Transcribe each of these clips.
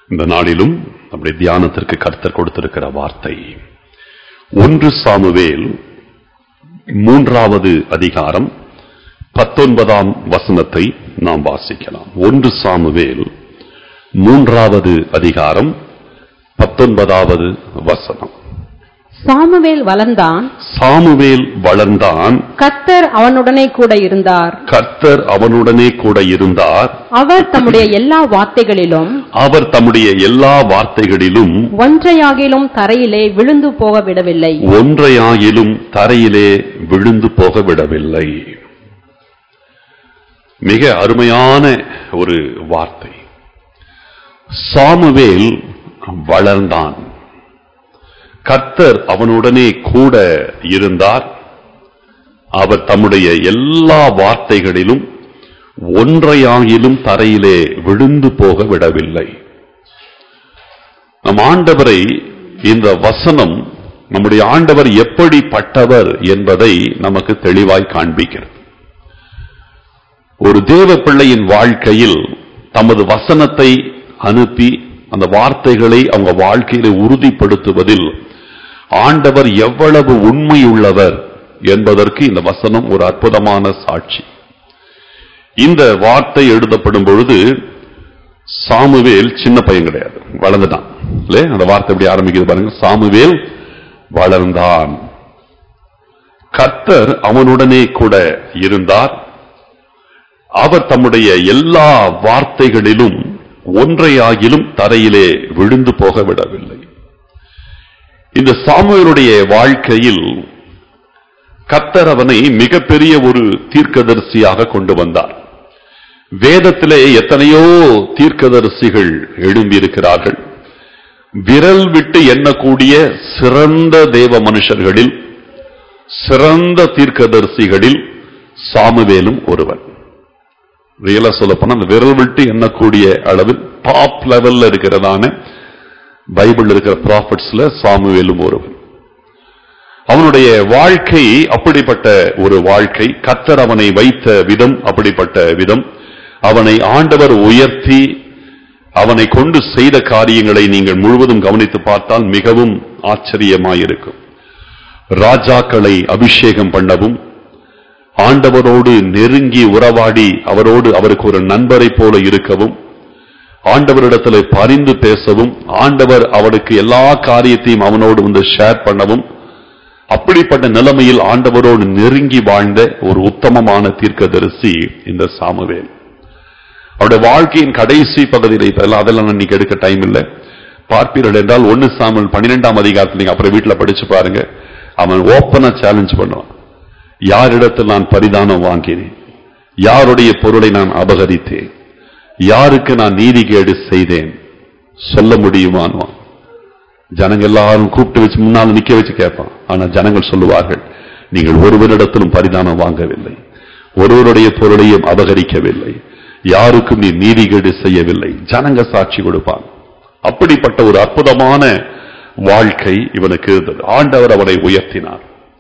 இந்த நாளிலும் நம்முடைய தியானத்திற்கு கர்த்தர் கொடுத்திருக்கிற வார்த்தை ஒன்று சாமுவேல் மூன்றாவது அதிகாரம் பத்தொன்பதாம் வசனத்தை நாம் வாசிக்கலாம் ஒன்று சாமுவேல் மூன்றாவது அதிகாரம் பத்தொன்பதாவது வசனம் சாமுவேல் வளர்ந்தான் சாமுவேல் வளர்ந்தான் கர்த்தர் அவனுடனே கூட இருந்தார் கர்த்தர் அவனுடனே கூட இருந்தார் அவர் தம்முடைய எல்லா வார்த்தைகளிலும் அவர் தம்முடைய எல்லா வார்த்தைகளிலும் ஒன்றையாகிலும் தரையிலே விழுந்து போக விடவில்லை ஒன்றையாயிலும் தரையிலே விழுந்து போக விடவில்லை மிக அருமையான ஒரு வார்த்தை சாமுவேல் வளர்ந்தான் கர்த்தர் அவனுடனே கூட இருந்தார் அவர் தம்முடைய எல்லா வார்த்தைகளிலும் ஒன்றையாகிலும் தரையிலே விழுந்து போக விடவில்லை நம் ஆண்டவரை இந்த வசனம் நம்முடைய ஆண்டவர் எப்படிப்பட்டவர் என்பதை நமக்கு தெளிவாய் காண்பிக்கிறது ஒரு தேவ பிள்ளையின் வாழ்க்கையில் தமது வசனத்தை அனுப்பி அந்த வார்த்தைகளை அவங்க வாழ்க்கையில உறுதிப்படுத்துவதில் ஆண்டவர் எவ்வளவு உண்மையுள்ளவர் என்பதற்கு இந்த வசனம் ஒரு அற்புதமான சாட்சி இந்த வார்த்தை எழுதப்படும் பொழுது சாமுவேல் சின்ன பையன் கிடையாது வளர்ந்துட்டான் இல்லையா அந்த வார்த்தை எப்படி ஆரம்பிக்குது பாருங்க சாமுவேல் வளர்ந்தான் கர்த்தர் அவனுடனே கூட இருந்தார் அவர் தம்முடைய எல்லா வார்த்தைகளிலும் ஒன்றையாகிலும் தரையிலே விழுந்து போக விடவில்லை இந்த சாமுவேலுடைய வாழ்க்கையில் கர்த்தர் அவனை மிகப்பெரிய ஒரு தீர்க்கதரிசியாக கொண்டு வந்தார் வேதத்திலே எத்தனையோ தீர்க்கதரிசிகள் எழும்பியிருக்கிறார்கள் விரல் விட்டு எண்ணக்கூடிய சிறந்த தேவ மனுஷர்களில் சிறந்த தீர்க்கதரிசிகளில் சாமுவேலும் ஒருவன் ரியலா சொல்ல போனா அந்த விரல் விட்டு எண்ணக்கூடிய அளவில் டாப் லெவல்ல இருக்கிறதான பைபிள் இருக்கிற ப்ராஃபிட்ஸ்ல சாமுவேலும் ஒருவன் அவனுடைய வாழ்க்கை அப்படிப்பட்ட ஒரு வாழ்க்கை கத்தர் அவனை வைத்த விதம் அப்படிப்பட்ட விதம் அவனை ஆண்டவர் உயர்த்தி அவனை கொண்டு செய்த காரியங்களை நீங்கள் முழுவதும் கவனித்து பார்த்தால் மிகவும் ஆச்சரியமாயிருக்கும் ராஜாக்களை அபிஷேகம் பண்ணவும் ஆண்டவரோடு நெருங்கி உறவாடி அவரோடு அவருக்கு ஒரு நண்பரை போல இருக்கவும் ஆண்டவரிடத்தில் பரிந்து பேசவும் ஆண்டவர் அவனுக்கு எல்லா காரியத்தையும் அவனோடு வந்து ஷேர் பண்ணவும் அப்படிப்பட்ட நிலைமையில் ஆண்டவரோடு நெருங்கி வாழ்ந்த ஒரு உத்தமமான தீர்க்கதரிசி இந்த சாமுவேல் அவருடைய வாழ்க்கையின் கடைசி பகுதியில் இப்ப எல்லாம் அதெல்லாம் நான் இன்னைக்கு எடுக்க டைம் இல்லை பார்ப்பீர்கள் என்றால் ஒன்னு சாமுவேல் பன்னிரெண்டாம் அதிகாரத்தில் நீங்க அப்புறம் வீட்டுல படிச்சு பாருங்க அவன் ஓப்பனா சேலஞ்ச் பண்ணுவான் யாரிடத்தில் நான் பரிதானம் வாங்கினேன் யாருடைய பொருளை நான் அபகரித்தேன் யாருக்கு நான் நீதிகேடு செய்தேன் சொல்ல முடியுமான்வான் ஜனங்க எல்லாரும் கூப்பிட்டு வச்சு முன்னால் நிக்க வச்சு கேட்பான் ஆனா ஜனங்கள் சொல்லுவார்கள் நீங்கள் ஒருவரிடத்திலும் பரிதானம் வாங்கவில்லை ஒருவருடைய பொருளையும் அபகரிக்கவில்லை யாருக்கும் நீ நீதிகேடு செய்யவில்லை ஜனங்க சாட்சி கொடுப்பான் அப்படிப்பட்ட ஒரு அற்புதமான வாழ்க்கை இவனுக்கு இருந்தது ஆண்டவர் அவனை உயர்த்தினார்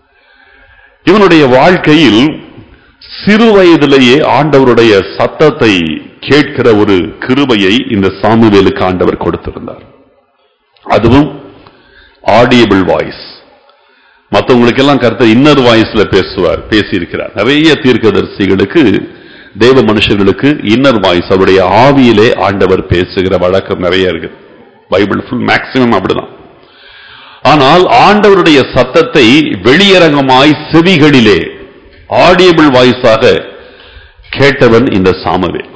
இவனுடைய வாழ்க்கையில் சிறு வயதிலேயே ஆண்டவருடைய சத்தத்தை கேட்கிற ஒரு கிருபையை இந்த சாமுவேலுக்கு ஆண்டவர் கொடுத்திருந்தார் அதுவும் ஆடியபிள் வாய்ஸ் மற்றவங்களுக்கெல்லாம் கருத்து இன்னர் வாய்ஸ்ல பேசுவார் பேசியிருக்கிறார் நிறைய தீர்க்கதரிசிகளுக்கு தேவ மனுஷர்களுக்கு இன்னர் வாய்ஸ் அவருடைய ஆவியிலே ஆண்டவர் பேசுகிற வழக்கம் நிறைய இருக்கு பைபிள் ஃபுல் மேக்சிமம் அப்படிதான் ஆனால் ஆண்டவருடைய சத்தத்தை வெளியரங்கமாய் செவிகளிலே ஆடியபிள் வாய்ஸாக கேட்டவன் இந்த சாமுவேல்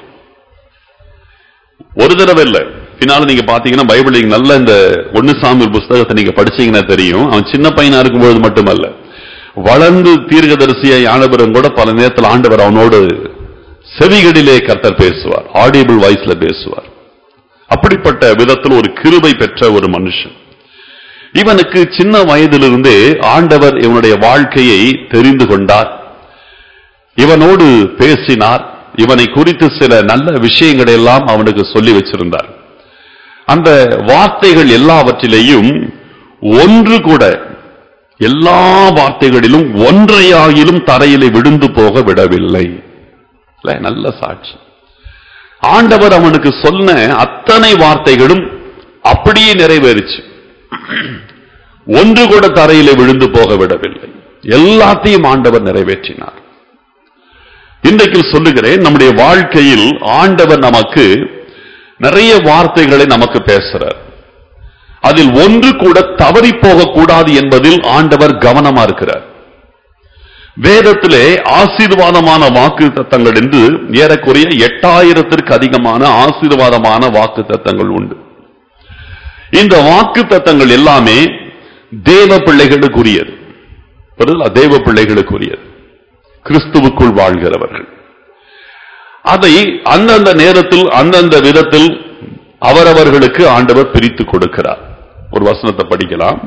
ஒரு தடவை இல்ல பின்னால நீங்க பாத்தீங்கன்னா பைபிள் நீங்க நல்ல இந்த ஒன்னு சாமுவேல் புஸ்தகத்தை நீங்க படிச்சீங்கன்னா தெரியும் அவன் சின்ன பையனா இருக்கும்போது மட்டுமல்ல வளர்ந்து தீர்க்கதரிசியை ஆண்டவரும் கூட பல நேரத்தில் ஆண்டவர் அவனோடு செவிகளிலே கர்த்தர் பேசுவார் ஆடியபிள் வாய்ஸ்ல பேசுவார் அப்படிப்பட்ட விதத்தில் ஒரு கிருபை பெற்ற ஒரு மனுஷன் இவனுக்கு சின்ன வயதிலிருந்தே ஆண்டவர் இவனுடைய வாழ்க்கையை தெரிந்து கொண்டார் இவனோடு பேசினார் இவனை குறித்து சில நல்ல விஷயங்களை எல்லாம் அவனுக்கு சொல்லி வச்சிருந்தார் அந்த வார்த்தைகள் எல்லாவற்றிலேயும் ஒன்று கூட எல்லா வார்த்தைகளிலும் ஒன்றையாகிலும் தரையிலே விழுந்து போக விடவில்லை இல்ல, நல்ல சாட்சி ஆண்டவர் அவனுக்கு சொன்ன அத்தனை வார்த்தைகளும் அப்படியே நிறைவேறுச்சு ஒன்று கூட தரையிலே விழுந்து போக விடவில்லை எல்லாத்தையும் ஆண்டவர் நிறைவேற்றினார் இன்றைக்கு சொல்லுகிறேன் நம்முடைய வாழ்க்கையில் ஆண்டவர் நமக்கு நிறைய வார்த்தைகளை நமக்கு பேசுறார் அதில் ஒன்று கூட தவறி போகக்கூடாது என்பதில் ஆண்டவர் கவனமா இருக்கிறார் வேதத்திலே ஆசீர்வாதமான வாக்கு தத்தங்கள் என்று ஏறக்குறைய எட்டாயிரத்திற்கு அதிகமான ஆசீர்வாதமான வாக்கு தத்தங்கள் உண்டு இந்த வாக்கு தத்தங்கள் எல்லாமே தேவ பிள்ளைகளுக்குரியது புரியுதா? தேவ பிள்ளைகளுக்குரியது கிறிஸ்துவுக்குள் வாழ்கிறவர்கள் அதை அந்தந்த நேரத்தில் அந்தந்த விதத்தில் அவரவர்களுக்கு ஆண்டவர் பிரித்து கொடுக்கிறார் ஒரு வசனத்தை படிக்கலாம்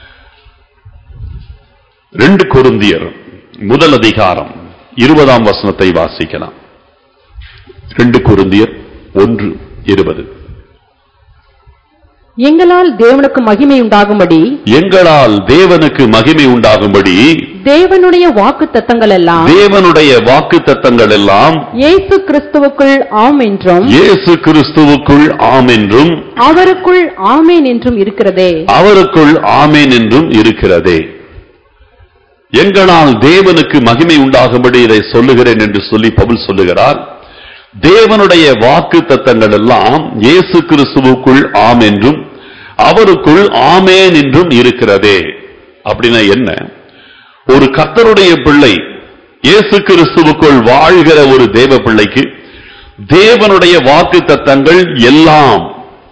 ரெண்டு கொருந்தியர் முதல் அதிகாரம் இருபதாம் வசனத்தை வாசிக்கலாம் ரெண்டு கொருந்தியர் ஒன்று இருபது எங்களால் தேவனுக்கு மகிமை உண்டாகும்படி எங்களால் தேவனுக்கு மகிமை உண்டாகும்படி தேவனுடைய வாக்கு தத்தங்கள் எல்லாம் தேவனுடைய வாக்கு தத்தங்கள் எல்லாம் இயேசு கிறிஸ்துவுக்குள் ஆம் என்றும் இயேசு கிறிஸ்துவுக்குள் ஆம் என்றும் அவருக்குள் ஆமேன் என்றும் இருக்கிறதே அவருக்குள் ஆமேன் என்றும் இருக்கிறதே எங்களால் தேவனுக்கு மகிமை உண்டாகும்படி இதை சொல்லுகிறேன் என்று சொல்லி பவுல் சொல்லுகிறார் தேவனுடைய வாக்கு தத்தங்கள் எல்லாம் இயேசு கிறிஸ்துவுக்குள் ஆம் என்றும் அவருக்குள் ஆமேன் என்றும் இருக்கிறதே அப்படின்னா என்ன ஒரு கர்த்தருடைய பிள்ளை இயேசு கிறிஸ்துவுக்குள் வாழ்கிற ஒரு தேவ பிள்ளைக்கு தேவனுடைய வாக்கு தத்தங்கள் எல்லாம்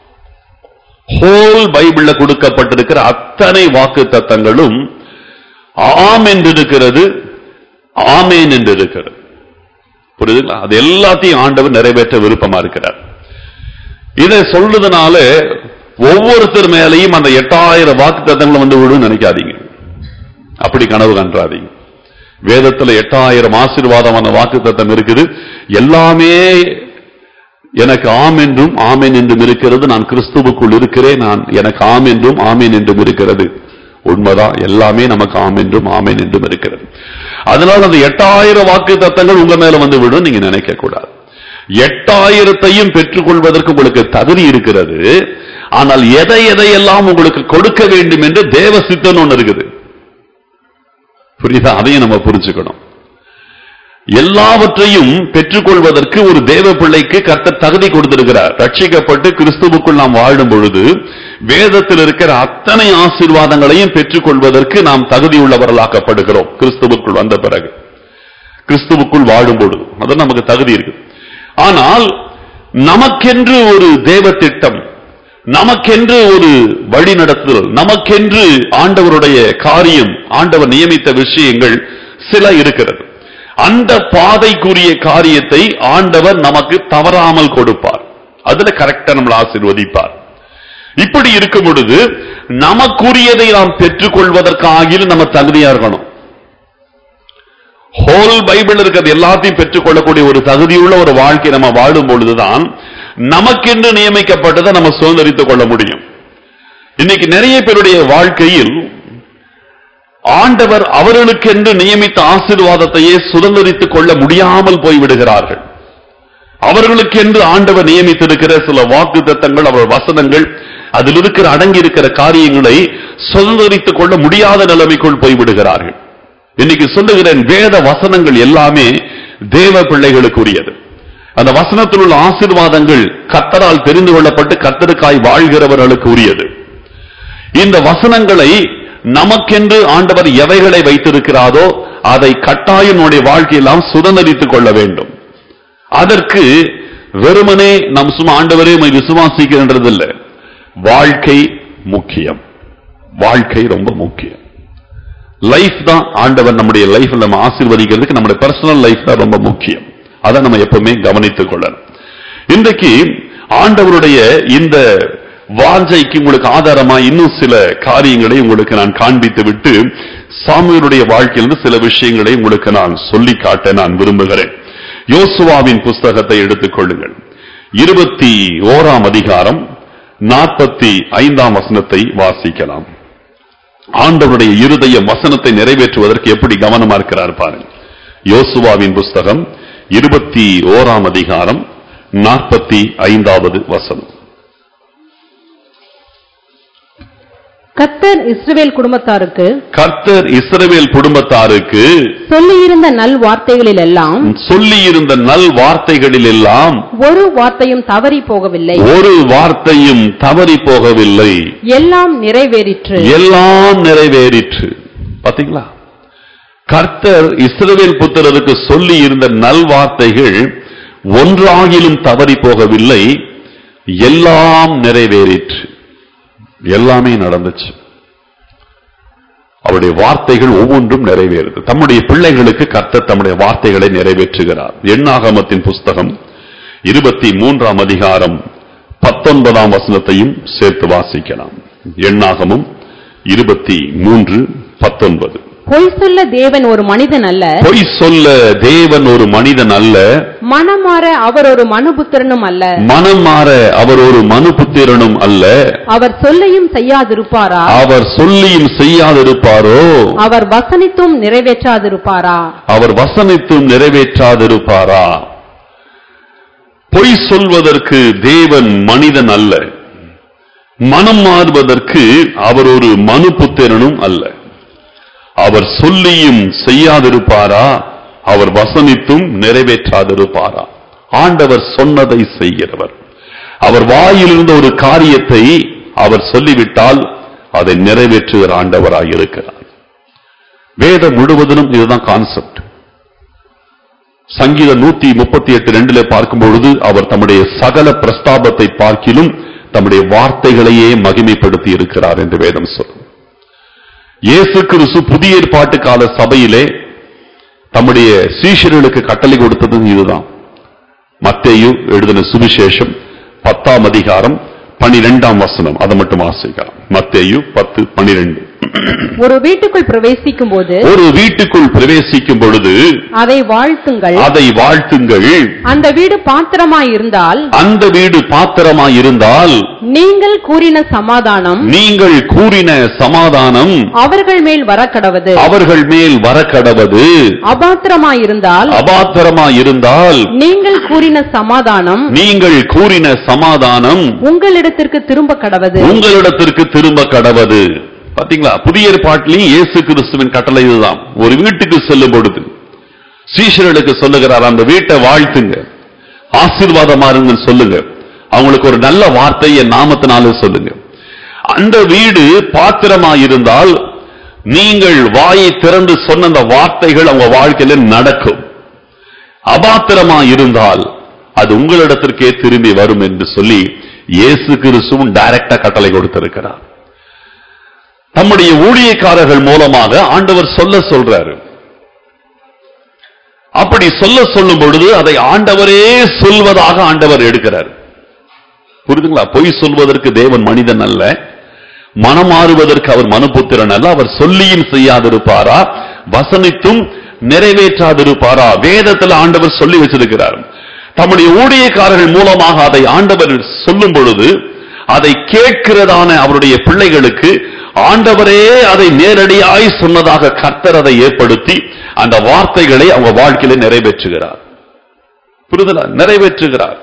ஹோல் பைபிள்ல கொடுக்கப்பட்டிருக்கிற அத்தனை வாக்கு தத்தங்களும் ஆம் என்று இருக்கிறது ஆமேன் என்று இருக்கிறது புரியுதுங்களா அது எல்லாத்தையும் ஆண்டவர் நிறைவேற்ற விருப்பமா இருக்கிறார் இதை சொல்றதுனால ஒவ்வொருத்தர் மேலையும் அந்த எட்டாயிரம் வாக்கு தத்தங்களும் வந்து விடும் நினைக்காதீங்க அப்படி கனவு கன்றாதீங்க வேதத்துல எட்டாயிரம் ஆசீர்வாதமான வாக்கு தத்தம் இருக்குது எல்லாமே எனக்கு ஆம் என்றும் ஆமேன் என்றும் இருக்கிறது நான் கிறிஸ்துவுக்குள் இருக்கிறேன் நான் எனக்கு ஆம் என்றும் ஆமேன் என்றும் இருக்கிறது உண்மைதான் எல்லாமே நமக்கு ஆம் என்றும் ஆமேன் என்றும் இருக்கிறது அதனால அந்த எட்டாயிரம் வாக்கு தத்தங்கள் உங்க மேல வந்து விடும் நீங்க நினைக்க கூடாது எட்டாயிரத்தையும் பெற்றுக்கொள்வதற்கு உங்களுக்கு தகுதி இருக்கிறது ஆனால் எதை எதையெல்லாம் உங்களுக்கு கொடுக்க வேண்டும் என்று தேவ சித்தம் ஒன்று இருக்குது புரியுதா அதையும் நம்ம புரிஞ்சுக்கணும் எல்லாவற்றையும் பெற்றுக்கொள்வதற்கு ஒரு தேவ பிள்ளைக்கு கர்த்தர் தகுதி கொடுத்திருக்கிறார் ரட்சிக்கப்பட்டு கிறிஸ்துவுக்குள் நாம் வாழும் பொழுது வேதத்தில் இருக்கிற அத்தனை ஆசீர்வாதங்களையும் பெற்றுக்கொள்வதற்கு நாம் தகுதியுள்ளவர்களாக்கப்படுகிறோம் கிறிஸ்துவுக்குள் வந்த பிறகு கிறிஸ்துவுக்குள் வாழும் பொழுது அது நமக்கு தகுதி இருக்கு ஆனால் நமக்கென்று ஒரு தேவ திட்டம் நமக்கென்று ஒரு வழிநடத்துதல் நமக்கென்று ஆண்டவருடைய காரியம் ஆண்டவர் நியமித்த விஷயங்கள் சில இருக்கிறது அந்த பாதைக்குரிய காரியத்தை ஆண்டவர் நமக்கு தவறாமல் கொடுப்பார் அதுல கரெக்டா நம்மளை ஆசீர்வதிப்பார் இப்படி இருக்கும் பொழுது நமக்குரியதை நாம் பெற்றுக்கொள்வதற்காகிலும் நம்ம தகுதியா இருக்கணும் ஹோல் பைபிள் இருக்கிறது எல்லாத்தையும் பெற்றுக்கொள்ளக்கூடிய ஒரு தகுதியுள்ள ஒரு வாழ்க்கை நம்ம வாழும் பொழுதுதான் நமக்கென்று நியமிக்கப்பட்டதை நம்ம சுதந்திரித்துக் கொள்ள முடியும் இன்னைக்கு நிறைய பேருடைய வாழ்க்கையில் ஆண்டவர் அவர்களுக்கென்று நியமித்த ஆசீர்வாதத்தையே சுதந்திரித்துக் கொள்ள முடியாமல் போய்விடுகிறார்கள் அவர்களுக்கென்று ஆண்டவர் நியமித்திருக்கிற சில வாக்கு தத்தங்கள் அவர் வசனங்கள் அதில் இருக்கிற அடங்கி இருக்கிற காரியங்களை சுதந்திரித்துக் கொள்ள முடியாத நிலைமைக்குள் போய்விடுகிறார்கள் இன்னைக்கு சொல்லுகிறேன் வேத வசனங்கள் எல்லாமே தேவ பிள்ளைகளுக்குரியது அந்த வசனத்தில் உள்ள ஆசீர்வாதங்கள் கத்தரால் தெரிந்து கொள்ளப்பட்டு கத்தருக்காய் வாழ்கிறவர்களுக்கு உரியது இந்த வசனங்களை நமக்கென்று ஆண்டவர் எவைகளை வைத்திருக்கிறாரோ அதை கட்டாயம் நம்முடைய வாழ்க்கையெல்லாம் சுதந்திரித்துக் கொள்ள வேண்டும் அதற்கு வெறுமனே நம் சும்மா ஆண்டவரே உம்மை விசுவாசிக்கின்றது இல்ல வாழ்க்கை முக்கியம் வாழ்க்கை ரொம்ப முக்கியம் லைஃப் தான் ஆண்டவர் நம்முடைய லைஃப்ல நம்ம ஆசீர்வதிக்கிறதுக்கு நம்முடைய பர்சனல் லைஃப் தான் ரொம்ப முக்கியம் அதை நம்ம எப்பவுமே கவனித்துக் கொள்ளணும் இன்றைக்கு ஆண்டவருடைய இந்த வாஞ்சைக்கு உங்களுக்கு ஆதாரமா இன்னும் சில காரியங்களை உங்களுக்கு நான் காண்பித்து விட்டு சாமியருடைய வாழ்க்கையிலிருந்து சில விஷயங்களை உங்களுக்கு நான் சொல்லி காட்ட நான் விரும்புகிறேன் யோசுவாவின் புஸ்தகத்தை எடுத்துக்கொள்ளுங்கள் இருபத்தி ஓராம் அதிகாரம் நாற்பத்தி ஐந்தாம் வசனத்தை வாசிக்கலாம் ஆண்டவருடைய இருதய வசனத்தை நிறைவேற்றுவதற்கு எப்படி கவனமா இருக்கிறார் பாருங்க யோசுவாவின் புஸ்தகம் இருபத்தி ஓராம் அதிகாரம் நாற்பத்தி ஐந்தாவது வசனம் கத்தர் இஸ்ரவேல் குடும்பத்தாருக்கு கர்த்தர் இஸ்ரவேல் குடும்பத்தாருக்கு சொல்லியிருந்த நல் வார்த்தைகளில் எல்லாம் சொல்லியிருந்த நல் வார்த்தைகளில் எல்லாம் ஒரு வார்த்தையும் தவறி போகவில்லை ஒரு வார்த்தையும் தவறி போகவில்லை எல்லாம் நிறைவேறிற்று எல்லாம் நிறைவேறிற்று பாத்தீங்களா கர்த்தர் இஸ்ரவேல் புத்திரருக்கு சொல்லி இருந்த நல்வார்த்தைகள் ஒன்றாகிலும் தவறி போகவில்லை எல்லாம் நிறைவேறிற்று எல்லாமே நடந்துச்சு அவருடைய வார்த்தைகள் ஒவ்வொன்றும் நிறைவேறுது தம்முடைய பிள்ளைகளுக்கு கர்த்தர் தம்முடைய வார்த்தைகளை நிறைவேற்றுகிறார் எண்ணாகமத்தின் புஸ்தகம் இருபத்தி மூன்றாம் அதிகாரம் பத்தொன்பதாம் வசனத்தையும் சேர்த்து வாசிக்கலாம் எண்ணாகமும் இருபத்தி மூன்று பத்தொன்பது பொய் சொல்ல தேவன் ஒரு மனிதன் அல்ல பொய் சொல்ல தேவன் ஒரு மனிதன் அல்ல மனமாற அவர் ஒரு மனுபுத்திரனும் அல்ல மனம் மாற அவர் ஒரு மனுபுத்திரனும் அல்ல அவர் சொல்லையும் செய்யாதிருப்பாரா அவர் சொல்லியும் செய்யாதிருப்பாரோ அவர் வசனித்தும் நிறைவேற்றாதிருப்பாரா அவர் வசனித்தும் நிறைவேற்றாதிருப்பாரா பொய் சொல்வதற்கு தேவன் மனிதன் அல்ல மனம் மாறுவதற்கு அவர் ஒரு மனுபுத்திரனும் அல்ல அவர் சொல்லியும் செய்யாதிருப்பாரா அவர் வசனித்தும் நிறைவேற்றாதிருப்பாரா ஆண்டவர் சொன்னதை செய்கிறவர் அவர் வாயிலிருந்த ஒரு காரியத்தை அவர் சொல்லிவிட்டால் அதை நிறைவேற்றுகிற ஆண்டவராய் இருக்கிறார் வேதம் முழுவதிலும் இதுதான் கான்செப்ட் சங்கீத நூத்தி முப்பத்தி எட்டு ரெண்டுல பார்க்கும் பொழுது அவர் தம்முடைய சகல பிரஸ்தாபத்தை பார்க்கிலும் தம்முடைய வார்த்தைகளையே மகிமைப்படுத்தி இருக்கிறார் என்று வேதம் சொல்லும் இயேசு கிறிஸ்து புதிய ஏற்பாட்டு கால சபையிலே தம்முடைய சீஷர்களுக்கு கட்டளை கொடுத்ததும் இதுதான் மத்தேயு எழுதின சுவிசேஷம் பத்தாம் அதிகாரம் பனிரெண்டாம் வசனம் அதை மட்டும் வாசிக்கலாம் மத்தேயு பத்து பனிரெண்டு ஒரு வீட்டுக்குள் பிரவேசிக்கும் போது ஒரு வீட்டுக்குள் பிரவேசிக்கும் பொழுது அதை வாழ்த்துங்கள் அதை வாழ்த்துங்கள் அந்த வீடு பாத்திரமாய் இருந்தால் அந்த வீடு பாத்திரமாய் இருந்தால் நீங்கள் கூறின சமாதானம் நீங்கள் கூறின சமாதானம் அவர்கள் மேல் வரக்கடவது அவர்கள் மேல் வரக்கடவது அபாத்திரமாய் இருந்தால் அபாத்திரமாய் இருந்தால் நீங்கள் கூறின சமாதானம் நீங்கள் கூறின சமாதானம் உங்களிடத்திற்கு திரும்ப கடவது உங்களிடத்திற்கு திரும்ப கடவது பாத்தீங்களா புதிய ஏற்பாட்டிலையும் இயேசு கிறிஸ்துவின் கட்டளை இதுதான் ஒரு வீட்டுக்கு செல்லும் பொழுது சீஷர்களுக்கு சொல்லுகிறார் அந்த வீட்டை வாழ்த்துங்க ஆசீர்வாதமா இருங்கன்னு சொல்லுங்க அவங்களுக்கு ஒரு நல்ல வார்த்தை என் நாமத்தினால சொல்லுங்க அந்த வீடு பாத்திரமா இருந்தால் நீங்கள் வாயை திறந்து சொன்ன அந்த வார்த்தைகள் அவங்க வாழ்க்கையில நடக்கும் அபாத்திரமா இருந்தால் அது உங்களிடத்திற்கே திரும்பி வரும் என்று சொல்லி இயேசு கிறிஸ்துவும் டைரக்டா கட்டளை கொடுத்திருக்கிறார் தம்முடைய ஊழியக்காரர்கள் மூலமாக ஆண்டவர் சொல்ல சொல்றாரு அப்படி சொல்ல சொல்லும் பொழுது அதை ஆண்டவரே சொல்வதாக ஆண்டவர் எடுக்கிறார் புரிதுங்களா பொய் சொல்வதற்கு தேவன் மனிதன் அல்ல மனமாறுவதற்கு அவர் மனுபுத்திரன் அல்ல அவர் சொல்லியும் செய்யாதிருப்பாரா வசனித்தும் நிறைவேற்றாதிருப்பாரா வேதத்தில் ஆண்டவர் சொல்லி வச்சிருக்கிறார் தம்முடைய ஊழியக்காரர்கள் மூலமாக அதை ஆண்டவர் சொல்லும் பொழுது அதை கேட்கிறதான அவருடைய பிள்ளைகளுக்கு ஆண்டவரே அதை நேரடியாய் சொன்னதாக கர்த்தர் அதை ஏற்படுத்தி அந்த வார்த்தைகளை அவங்க வாழ்க்கையில நிறைவேற்றுகிறார் புரிதலா நிறைவேற்றுகிறார்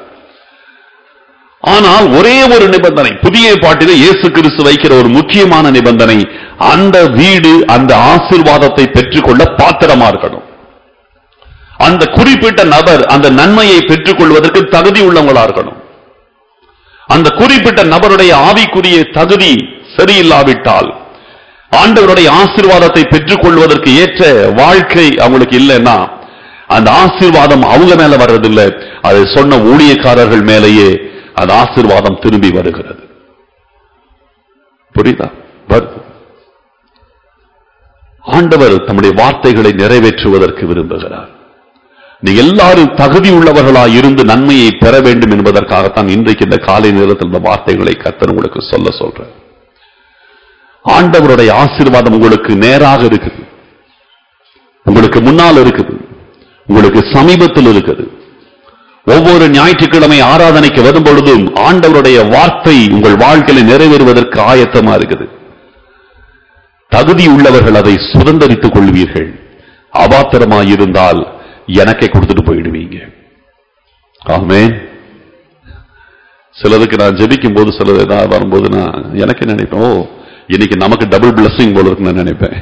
ஆனால் ஒரே ஒரு நிபந்தனை புதிய பாட்டில இயேசு கிறிஸ்து வைக்கிற ஒரு முக்கியமான நிபந்தனை அந்த வீடு அந்த ஆசீர்வாதத்தை பெற்றுக்கொள்ள பாத்திரமா இருக்கணும் அந்த குறிப்பிட்ட நபர் அந்த நன்மையை பெற்றுக்கொள்வதற்கு தகுதி உள்ளவங்களா இருக்கணும் அந்த குறிப்பிட்ட நபருடைய ஆவிக்குரிய தகுதி சரியில்லாவிட்டால் ஆண்டவருடைய ஆசீர்வாதத்தை பெற்றுக்கொள்வதற்கு ஏற்ற வாழ்க்கை அவங்களுக்கு இல்லைன்னா அந்த ஆசீர்வாதம் அவங்க மேல வர்றதில்லை அதை சொன்ன ஊழியக்காரர்கள் மேலேயே அந்த ஆசீர்வாதம் திரும்பி வருகிறது புரியுதா வருது ஆண்டவர் தம்முடைய வார்த்தைகளை நிறைவேற்றுவதற்கு விரும்புகிறார் நீ எல்லாரும் தகுதி உள்ளவர்களாய் இருந்து நன்மையை பெற வேண்டும் என்பதற்காகத்தான் இன்றைக்கு இந்த காலை நேரத்தில் இந்த வார்த்தைகளை கர்த்தர் உங்களுக்கு சொல்ல சொல்ற ஆண்டவருடைய ஆசீர்வாதம் உங்களுக்கு நேராக இருக்குது உங்களுக்கு முன்னால் இருக்குது உங்களுக்கு சமீபத்தில் இருக்குது ஒவ்வொரு ஞாயிற்றுக்கிழமை ஆராதனைக்கு வரும் பொழுதும் ஆண்டவருடைய வார்த்தை உங்கள் வாழ்க்கையில நிறைவேறுவதற்கு ஆயத்தமா இருக்குது தகுதி உள்ளவர்கள் அதை சுதந்திரித்துக் கொள்வீர்கள் அபாத்திரமாயிருந்தால் எனக்கே கொடுத்துட்டு போயிடுவீங்க ஆமென் சிலருக்கு நான் ஜெபிக்கும் போது சிலது ஏதாவது வரும்போது நான் எனக்கே நினைப்பேன் ஓ இன்னைக்கு நமக்கு டபுள் பிளஸிங் போல இருக்குன்னு நான் நினைப்பேன்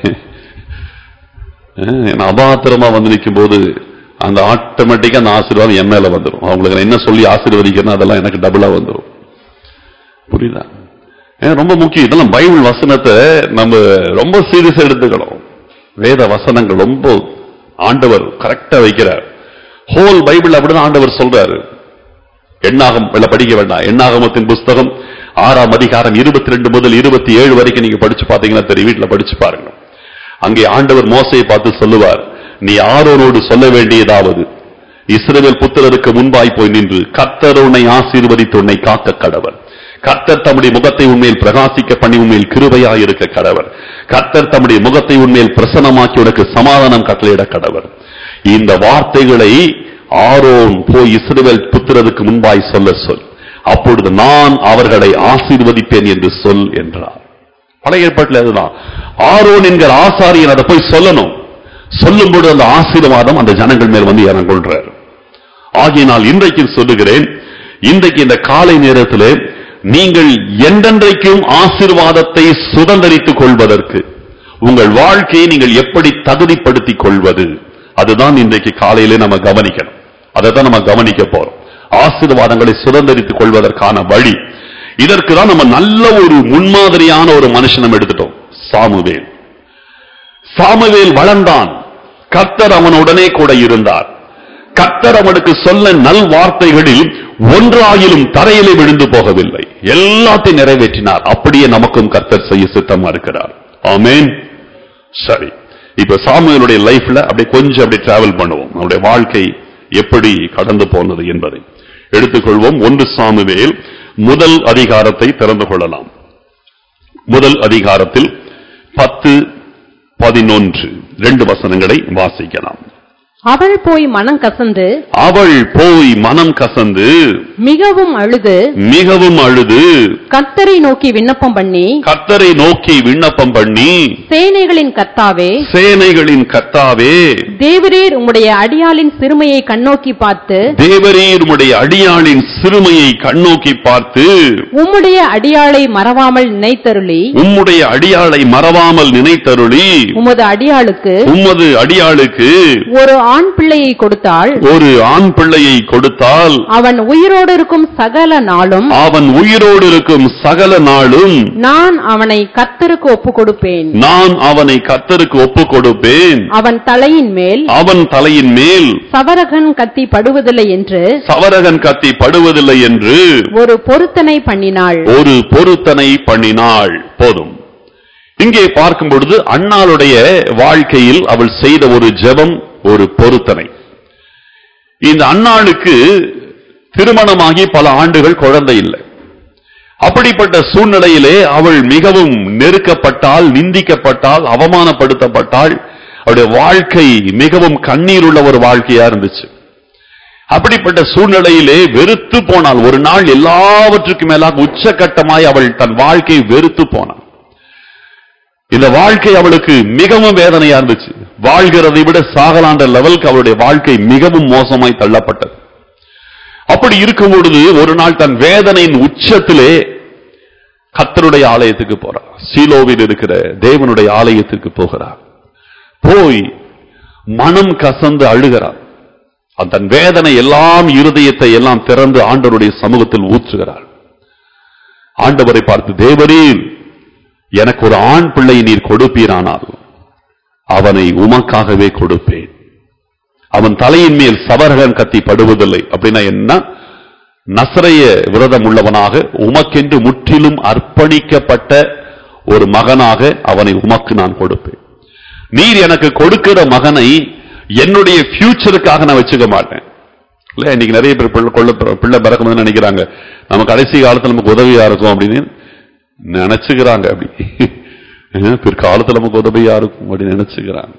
அஹ், ஏன்னா அபாத்திரமா வந்து நிற்கும் போது அந்த ஆட்டோமேட்டிக்கா அந்த ஆசீர்வாதம் என் மேல வந்துடும் அவங்களுக்கு நான் என்ன சொல்லி ஆசீர்வதிக்கிறேன் அதெல்லாம் எனக்கு டபுளா வந்துடும் புரியுதா ஏன் ரொம்ப முக்கியம் இதெல்லாம் பைபிள் வசனத்தை நம்ம ரொம்ப சீரியஸா எடுத்துக்கணும் வேத வசனங்கள் ரொம்ப ஆண்டவர் கரெக்டா வைக்கிறார் ஹோல் பைபிள் அப்படிதான் ஆண்டவர் சொல்றாரு எண்ணாகம் இல்ல படிக்க வேண்டாம் எண்ணாகமத்தின் புஸ்தகம் ஆறாம் அதிகாரம் இருபத்தி ரெண்டு முதல் இருபத்தி ஏழு வரைக்கும் நீங்க படிச்சு பாத்தீங்கன்னா தெரியும் வீட்டுல படிச்சு பாருங்க அங்கே ஆண்டவர் மோசையை பார்த்து சொல்லுவார் நீ ஆரோனோடு சொல்ல வேண்டியதாவது இஸ்ரவேல் புத்திரருக்கு முன்பாய் போய் நின்று கர்த்தர் உன்னை ஆசீர்வதித்து உன்னை காக்க கடவர் கர்த்தர் தம்முடைய முகத்தை உண்மையில் பிரகாசிக்க பண்ணி உண்மையில் கிருபையாய் இருக்க கடவர் கர்த்தர் தம்முடைய முகத்தை உண்மையில் பிரசன்னமாக்கி உனக்கு சமாதானம் கட்டளையிட கடவர் இந்த வார்த்தைகளை ஆரோன் போய் இஸ்ரவேல் புத்திரருக்கு முன்பாய் சொல்ல சொல் அப்பொழுது நான் அவர்களை ஆசீர்வதிப்பேன் என்று சொல் என்றார் பழைய ஏற்பாட்டில் அதுதான் ஆரோன் என்கிற ஆசாரியன் அதை போய் சொல்லணும் சொல்லும் பொழுது அந்த ஆசீர்வாதம் அந்த ஜனங்கள் மேல் வந்து இறங்கொள்றார் ஆகையினால் இன்றைக்கு சொல்லுகிறேன் இன்றைக்கு இந்த காலை நேரத்திலே நீங்கள் என்றென்றைக்கும் ஆசீர்வாதத்தை சுதந்திரித்துக் கொள்வதற்கு உங்கள் வாழ்க்கையை நீங்கள் எப்படி தகுதிப்படுத்திக் கொள்வது அதுதான் இன்றைக்கு காலையிலே நம்ம கவனிக்கணும் அதை தான் நம்ம கவனிக்க போறோம் ஆசீர்வாதங்களை சுதந்திரித்துக் கொள்வதற்கான வழி இதற்கு தான் நம்ம நல்ல ஒரு முன்மாதிரியான ஒரு மனுஷன் நம்ம எடுத்துட்டோம் சாமுவேல் சாமுவேல் வளர்ந்தான் கர்த்தர் அவனுடனே கூட இருந்தார் கர்த்தர் அவனுக்கு சொல்ல நல் வார்த்தைகளில் ஒன்றாயிலும் தரையிலே விழுந்து போகவில்லை எல்லாத்தையும் நிறைவேற்றினார் அப்படியே நமக்கும் கர்த்தர் செய்ய சித்தமா இருக்கிறார் ஆமென் சரி இப்ப சாமுவேலுடைய லைஃப்ல அப்படியே கொஞ்சம் அப்படியே டிராவல் பண்ணுவோம் அவருடைய வாழ்க்கை எப்படி கடந்து போனது என்பதை எடுத்துக்கொள்வோம் ஒன்று சாமுவேல் முதல் அதிகாரத்தை திறந்து கொள்ளலாம் முதல் அதிகாரத்தில் பத்து பதினொன்று ரெண்டு வசனங்களை வாசிக்கலாம் அவள் போய் மனம் கசந்து அவள் போய் மனம் கசந்து மிகவும் அழுது மிகவும் அழுது கர்த்தரை நோக்கி விண்ணப்பம் பண்ணி கர்த்தரை நோக்கி விண்ணப்பம் பண்ணி சேனைகளின் கர்த்தாவே சேனைகளின் கர்த்தாவே தேவரீர் உம்முடைய அடியாளின் சிறுமையை கண்ணோக்கி பார்த்து தேவரீர் உம்முடைய அடியாளின் சிறுமையை கண்ணோக்கி பார்த்து உம்முடைய அடியாளை மறவாமல் நினைத்தருளி உம்முடைய அடியாளை மறவாமல் நினைத்தருளி உமது அடியாளுக்கு உம்மது அடியாளுக்கு ஒரு ஆண் பிள்ளையை கொடுத்தாள் ஒரு ஆண் பிள்ளையை கொடுத்தால் அவன் உயிரோடு இருக்கும் சகல நாளும் அவன் உயிரோடு இருக்கும் சகல நாளும் நான் அவனை கர்த்தருக்கு ஒப்பு கொடுப்பேன் நான் அவனை கர்த்தருக்கு ஒப்பு கொடுப்பேன் அவன் தலையின் மேல் அவன் தலையின் மேல் சவரகன் கத்தி படுவதில்லை என்று சவரகன் கத்தி படுவதில்லை என்று ஒரு பொருத்தனை பண்ணினாள் ஒரு பொருத்தனை பண்ணினாள் போதும் இங்கே பார்க்கும் பொழுது அண்ணாளுடைய வாழ்க்கையில் அவள் செய்த ஒரு ஜெபம் ஒரு பொருத்தனை இந்த அண்ணாளுக்கு திருமணமாகி பல ஆண்டுகள் குழந்தை இல்லை அப்படிப்பட்ட சூழ்நிலையிலே அவள் மிகவும் நெருக்கப்பட்டாள் நிந்திக்கப்பட்டாள் அவமானப்படுத்தப்பட்டாள் அவளுடைய வாழ்க்கை மிகவும் கண்ணீர் உள்ள ஒரு வாழ்க்கையா இருந்துச்சு அப்படிப்பட்ட சூழ்நிலையிலே வெறுத்து போனாள் ஒரு நாள் எல்லாவற்றுக்கும் மேலாக உச்சகட்டமாய் அவள் தன் வாழ்க்கையை வெறுத்து போனாள் இந்த வாழ்க்கை அவளுக்கு மிகவும் வேதனையா இருந்துச்சு வாழ்கிறதை விட சாகலான்ற லெவலுக்கு அவளுடைய வாழ்க்கை மிகவும் மோசமாய் தள்ளப்பட்டது அப்படி இருக்கும் பொழுது ஒரு நாள் தன் வேதனையின் உச்சத்திலே கத்தருடைய ஆலயத்துக்கு போறார் சீலோவில் இருக்கிற தேவனுடைய ஆலயத்துக்கு போகிறார் போய் மனம் கசந்து அழுகிறார் அந்த தன் வேதனை எல்லாம் இருதயத்தை எல்லாம் திறந்து ஆண்டவருடைய சமூகத்தில் ஊற்றுகிறார் ஆண்டவரை பார்த்து தேவரீர் எனக்கு ஒரு ஆண் பிள்ளை நீர் கொடுப்பீரானால் அவனை உமக்காகவே கொடுப்பேன் அவன் தலையின் மேல் சவரகன் கத்தி படுவதில்லை அப்படின்னா என்ன நசரைய விரதம் உள்ளவனாக உமக்கென்று முற்றிலும் அர்ப்பணிக்கப்பட்ட ஒரு மகனாக அவனை உமக்கு நான் கொடுப்பேன் நீர் எனக்கு கொடுக்கிற மகனை என்னுடைய ஃபியூச்சருக்காக நான் வச்சுக்க மாட்டேன் இல்ல இன்னைக்கு நிறைய பேர் பிள்ளை கொள்ள பிள்ளை பிறக்கணும்னு நினைக்கிறாங்க நம்ம கடைசி காலத்துல நமக்கு உதவியா இருக்கும் அப்படின்னு நினைச்சுக்கிறாங்க அப்படி அஹ் பிற்காலத்துல நமக்கு உதவியா இருக்கும் அப்படின்னு நினைச்சுக்கிறாங்க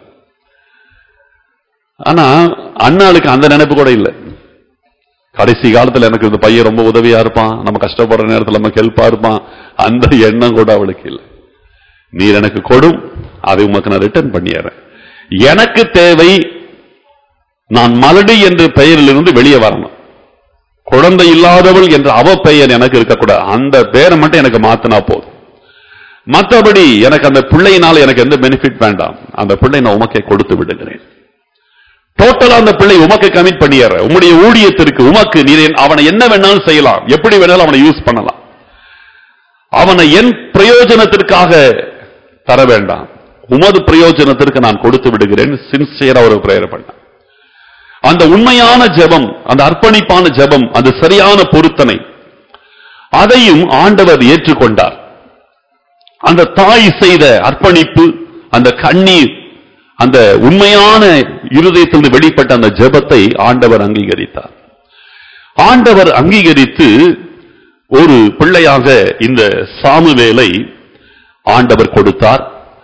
ஆனா அண்ணாளுக்கு அந்த நினைப்பு கூட இல்லை கடைசி காலத்துல எனக்கு இந்த பையன் ரொம்ப உதவியா இருப்பான் நம்ம கஷ்டப்படுற நேரத்துல நமக்கு ஹெல்ப்பா இருப்பான் அந்த எண்ணம் கூட அவளுக்கு இல்லை நீர் எனக்கு கொடும் அதை உமக்கு நான் ரிட்டர்ன் பண்ணிடுறேன் எனக்கு தேவை நான் மலடி என்ற பெயரிலிருந்து வெளியே வரணும் குழந்தை இல்லாதவள் என்ற அவ பெயர் எனக்கு இருக்கக்கூடாது அந்த பேரை மட்டும் எனக்கு மாத்தினா போதும் மற்றபடி எனக்கு அந்த பிள்ளையினால எனக்கு எந்த பெனிஃபிட் வேண்டாம் அந்த பிள்ளை நான் உமக்கே கொடுத்து விடுகிறேன் டோட்டலா அந்த பிள்ளை உமக்கு கமிட் பண்ணிடுற உம்முடைய ஊழியத்திற்கு உமக்கு நீர் அவனை என்ன வேணாலும் செய்யலாம் எப்படி வேணாலும் அவனை யூஸ் பண்ணலாம் அவனை என் பிரயோஜனத்திற்காக தர வேண்டாம் உமது பிரயோஜனத்திற்கு நான் கொடுத்து விடுகிறேன் சின்சியரா ஒரு பிரேயர் பண்ண அந்த உண்மையான ஜெபம் அந்த அர்ப்பணிப்பான ஜெபம் அந்த சரியான பொருத்தனை அதையும் ஆண்டவர் ஏற்றுக்கொண்டார் அந்த தாய் செய்த அர்ப்பணிப்பு அந்த கண்ணீர் அந்த உண்மையான இருதயத்திலிருந்து வெளிப்பட்ட அந்த ஜெபத்தை ஆண்டவர் அங்கீகரித்தார் ஆண்டவர் அங்கீகரித்து ஒரு பிள்ளையாக இந்த சாமுவேலை ஆண்டவர் கொடுத்தார்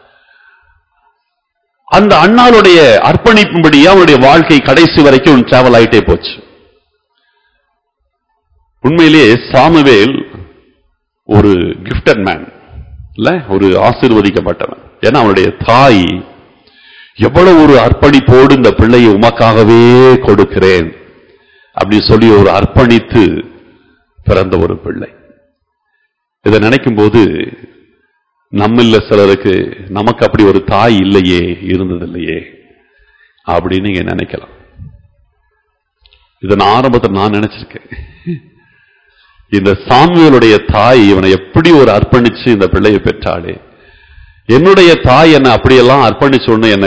அந்த அண்ணாளுடைய அர்ப்பணிப்பும்படியே அவனுடைய வாழ்க்கை கடைசி வரைக்கும் டிராவல் ஆயிட்டே போச்சு உண்மையிலேயே சாமுவேல் ஒரு கிஃப்டட் மேன் இல்ல ஒரு ஆசீர்வதிக்கப்பட்டவன் ஏன்னா அவனுடைய தாய் எவ்வளவு ஒரு அர்ப்பணிப்போடு இந்த பிள்ளையை உமக்காகவே கொடுக்கிறேன் அப்படி சொல்லி ஒரு அர்ப்பணித்து பிறந்த ஒரு பிள்ளை இதை நினைக்கும் போது நம்மில்ல சிலருக்கு நமக்கு அப்படி ஒரு தாய் இல்லையே இருந்ததில்லையே அப்படின்னு நீங்க நினைக்கலாம் இதை நான் ஆரம்பத்தில் நான் நினைச்சிருக்கேன் இந்த சாமியலுடைய தாய் இவனை எப்படி ஒரு அர்ப்பணிச்சு இந்த பிள்ளையை பெற்றாளே என்னுடைய தாய் என்னை அப்படியெல்லாம் அர்ப்பணிச்சோன்னு என்ன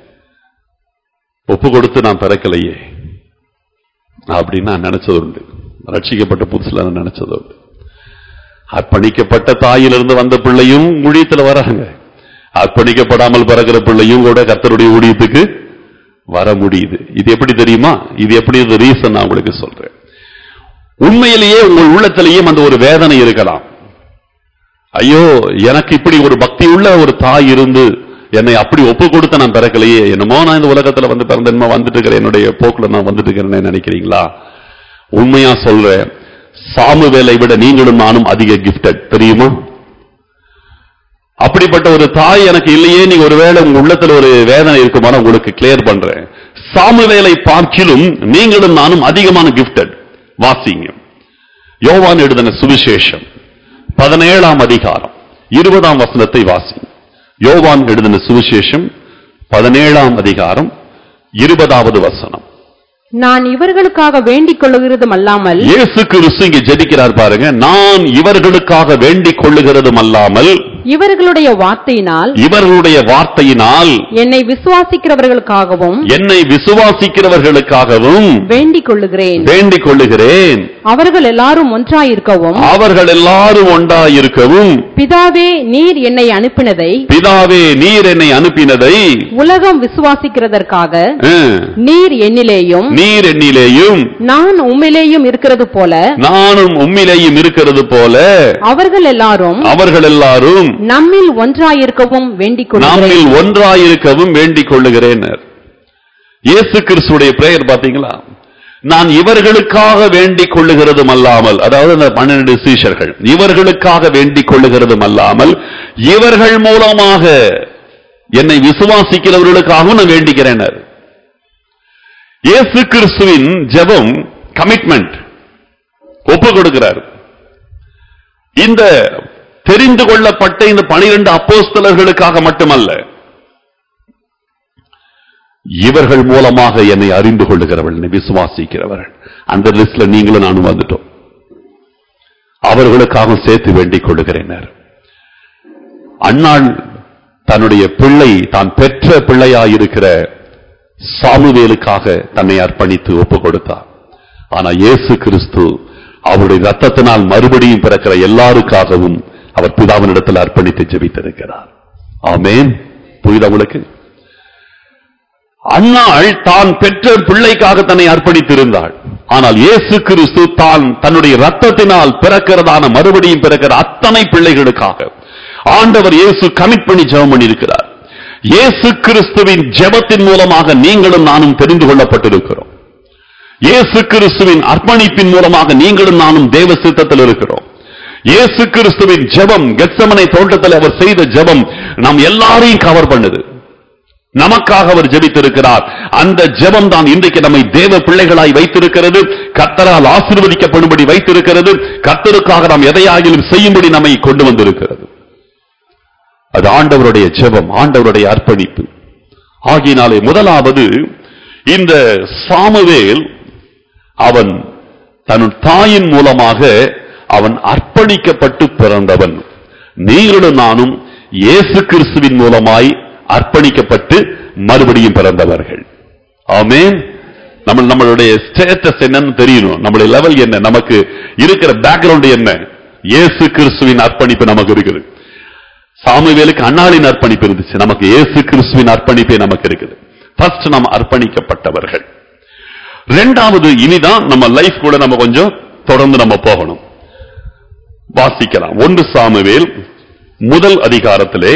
ஒப்பு கொடுத்து நான் பிறக்கலையே அப்படின்னு நான் நினைச்சது உண்டு ரட்சிக்கப்பட்ட புதுசுல நான் நினைச்சது உண்டு அர்ப்பணிக்கப்பட்ட தாயிலிருந்து வந்த பிள்ளையும் ஊழியத்துல வராங்க அர்ப்பணிக்கப்படாமல் பிறக்கிற பிள்ளையும் கூட கர்த்தருடைய ஊழியத்துக்கு வர முடியுது இது எப்படி தெரியுமா இது எப்படி ரீசன் நான் உங்களுக்கு சொல்றேன் உண்மையிலேயே உங்கள் உள்ளத்திலேயும் அந்த ஒரு வேதனை இருக்கலாம் ஐயோ எனக்கு இப்படி ஒரு பக்தி உள்ள ஒரு தாய் இருந்து என்னை அப்படி ஒப்பு கொடுத்து நான் பிறக்கலையே என்னமோ நான் இந்த உலகத்துல வந்து பிறந்த என்னமோ வந்துட்டு இருக்கிறேன் என்னுடைய போக்குல நான் வந்துட்டு இருக்கிறேன்னு நினைக்கிறீங்களா உண்மையா சொல்றேன் சாமுவேலை விட நீங்களும் நானும் அதிக கிஃப்டட் தெரியுமா அப்படிப்பட்ட ஒரு தாய் எனக்கு இல்லையே நீ ஒருவேளை உங்க உள்ளத்துல ஒரு வேதனை இருக்குமான உங்களுக்கு கிளியர் பண்றேன் சாமுவேலை பார்க்கிலும் நீங்களும் நானும் அதிகமான கிஃப்டட் வாசிங்க யோவான் எழுதின சுவிசேஷம் பதினேழாம் அதிகாரம் இருபதாம் வசனத்தை வாசி யோவான் எழுதின சுவிசேஷம் பதினேழாம் அதிகாரம் இருபதாவது வசனம் நான் இவர்களுக்காக வேண்டிக் கொள்ளுகிறதும் அல்லாமல் இயேசு கிறிஸ்து இங்க ஜெபிக்கிறார் பாருங்க நான் இவர்களுக்காக வேண்டிக் கொள்ளுகிறதும் அல்லாமல் இவர்களுடைய வார்த்தையினால் இவர்களுடைய வார்த்தையினால் என்னை விசுவாசிக்கிறவர்களுக்காகவும் என்னை விசுவாசிக்கிறவர்களுக்காகவும் வேண்டிக் கொள்ளுகிறேன் வேண்டிக் கொள்ளுகிறேன் அவர்கள் எல்லாரும் ஒன்றாயிருக்கவும் அவர்கள் எல்லாரும் ஒன்றாயிருக்கவும் பிதாவே நீர் என்னை அனுப்பினதை பிதாவே நீர் என்னை அனுப்பினதை உலகம் விசுவாசிக்கிறதற்காக அஹ், நீர் என்னிலேயும் நீர் என்னிலேயும் நான் உம்மிலேயும் இருக்கிறது போல நானும் உம்மிலேயும் இருக்கிறது போல அவர்கள் எல்லாரும் அவர்கள் எல்லாரும் நம்மில் ஒன்றாயிருக்கவும் வேண்டிக் கொள்கிறேன் நம்மில் ஒன்றாயிருக்கவும் வேண்டிக் கொள்ளுகிறேன் இயேசு கிறிஸ்துடைய பிரேயர் பாத்தீங்களா நான் இவர்களுக்காக வேண்டிக் கொள்ளுகிறதும் அல்லாமல் அதாவது அந்த பன்னிரண்டு சீஷர்கள் இவர்களுக்காக வேண்டிக் கொள்ளுகிறதும் அல்லாமல் இவர்கள் மூலமாக என்னை விசுவாசிக்கிறவர்களுக்காகவும் நான் வேண்டிக்கிறேன் இயேசு கிறிஸ்துவின் ஜெபம் கமிட்மெண்ட் ஒப்பு கொடுக்கிறார் இந்த தெரிந்து கொள்ளப்பட்ட இந்த பனிரெண்டு அப்போஸ்தலர்களுக்காக மட்டுமல்ல இவர்கள் மூலமாக என்னை அறிந்து கொள்ளுகிறவர்கள் என்னை விசுவாசிக்கிறவர்கள் அந்த லிஸ்ட்ல நீங்களும் நானும் வந்துட்டோம் அவர்களுக்காக சேர்த்து வேண்டிக் கொள்ளுகிறேன் அண்ணாள் தன்னுடைய பிள்ளை தான் பெற்ற பிள்ளையாயிருக்கிற சாமுவேலுக்காக தன்னை அர்ப்பணித்து ஒப்பு கொடுத்தார் ஆனா இயேசு கிறிஸ்து அவருடைய ரத்தத்தினால் மறுபடியும் பிறக்கிற எல்லாருக்காகவும் அவர் பிதாவினிடத்தில் அர்ப்பணித்து ஜெபித்திருக்கிறார் ஆமென் புரியுதா உங்களுக்கு அன்னாள் தான் பெற்ற பிள்ளைக்காக தன்னை அர்ப்பணித்திருந்தாள் ஆனால் இயேசு கிறிஸ்து தான் தன்னுடைய ரத்தத்தினால் பிறக்கிறதான மறுபடியும் பிறக்கிற அத்தனை பிள்ளைகளுக்காக ஆண்டவர் இயேசு கமிட் பண்ணி ஜெபம் பண்ணியிருக்கிறார் இயேசு கிறிஸ்துவின் ஜெபத்தின் மூலமாக நீங்களும் நானும் தெரிந்து கொள்ளப்பட்டிருக்கிறோம் இயேசு கிறிஸ்துவின் அர்ப்பணிப்பின் மூலமாக நீங்களும் நானும் தேவ சித்தத்தில் இருக்கிறோம் இயேசு கிறிஸ்துவின் ஜெபம் கெத்சமனை தோட்டத்தில் அவர் செய்த ஜெபம் நாம் எல்லாரையும் கவர் பண்ணுது நமக்காக அவர் ஜெபித்திருக்கிறார் அந்த ஜெபம் தான் இன்றைக்கு நம்மை தேவ பிள்ளைகளாய் வைத்திருக்கிறது கர்த்தரால் ஆசீர்வதிக்கப்படும்படி வைத்திருக்கிறது கர்த்தருக்காக நாம் எதையாகிலும் செய்யும்படி நம்மை கொண்டு வந்திருக்கிறது அது ஆண்டவருடைய ஜெபம் ஆண்டவருடைய அர்ப்பணிப்பு ஆகினாலே முதலாவது இந்த சாமுவேல் அவன் தன் தாயின் மூலமாக அவன் அர்ப்பணிக்கப்பட்டு பிறந்தவன் நீங்களும் நானும் இயேசு கிறிஸ்துவின் மூலமாய் அர்ப்பணிக்கப்பட்டு மறுபடியும் பிறந்தவர்கள் ஆமென் நம்ம நம்மளுடைய ஸ்டேட்டஸ் என்னன்னு தெரியணும் நம்மளுடைய லெவல் என்ன நமக்கு இருக்கிற பேக்ரவுண்ட் என்ன இயேசு கிறிஸ்துவின் அர்ப்பணிப்பு நமக்கு இருக்குது சாமுவேலுக்கு அண்ணாளின் அர்ப்பணிப்பு இருந்துச்சு நமக்கு இயேசு கிறிஸ்துவின் அர்ப்பணிப்பே நமக்கு இருக்குது ஃபர்ஸ்ட் நாம் அர்ப்பணிக்கப்பட்டவர்கள் ரெண்டாவது இனிதான் நம்ம லைஃப் கூட நம்ம கொஞ்சம் தொடர்ந்து நம்ம போகணும் வாசிக்கலாம் ஒன்று சாமுவேல் முதல் அதிகாரத்திலே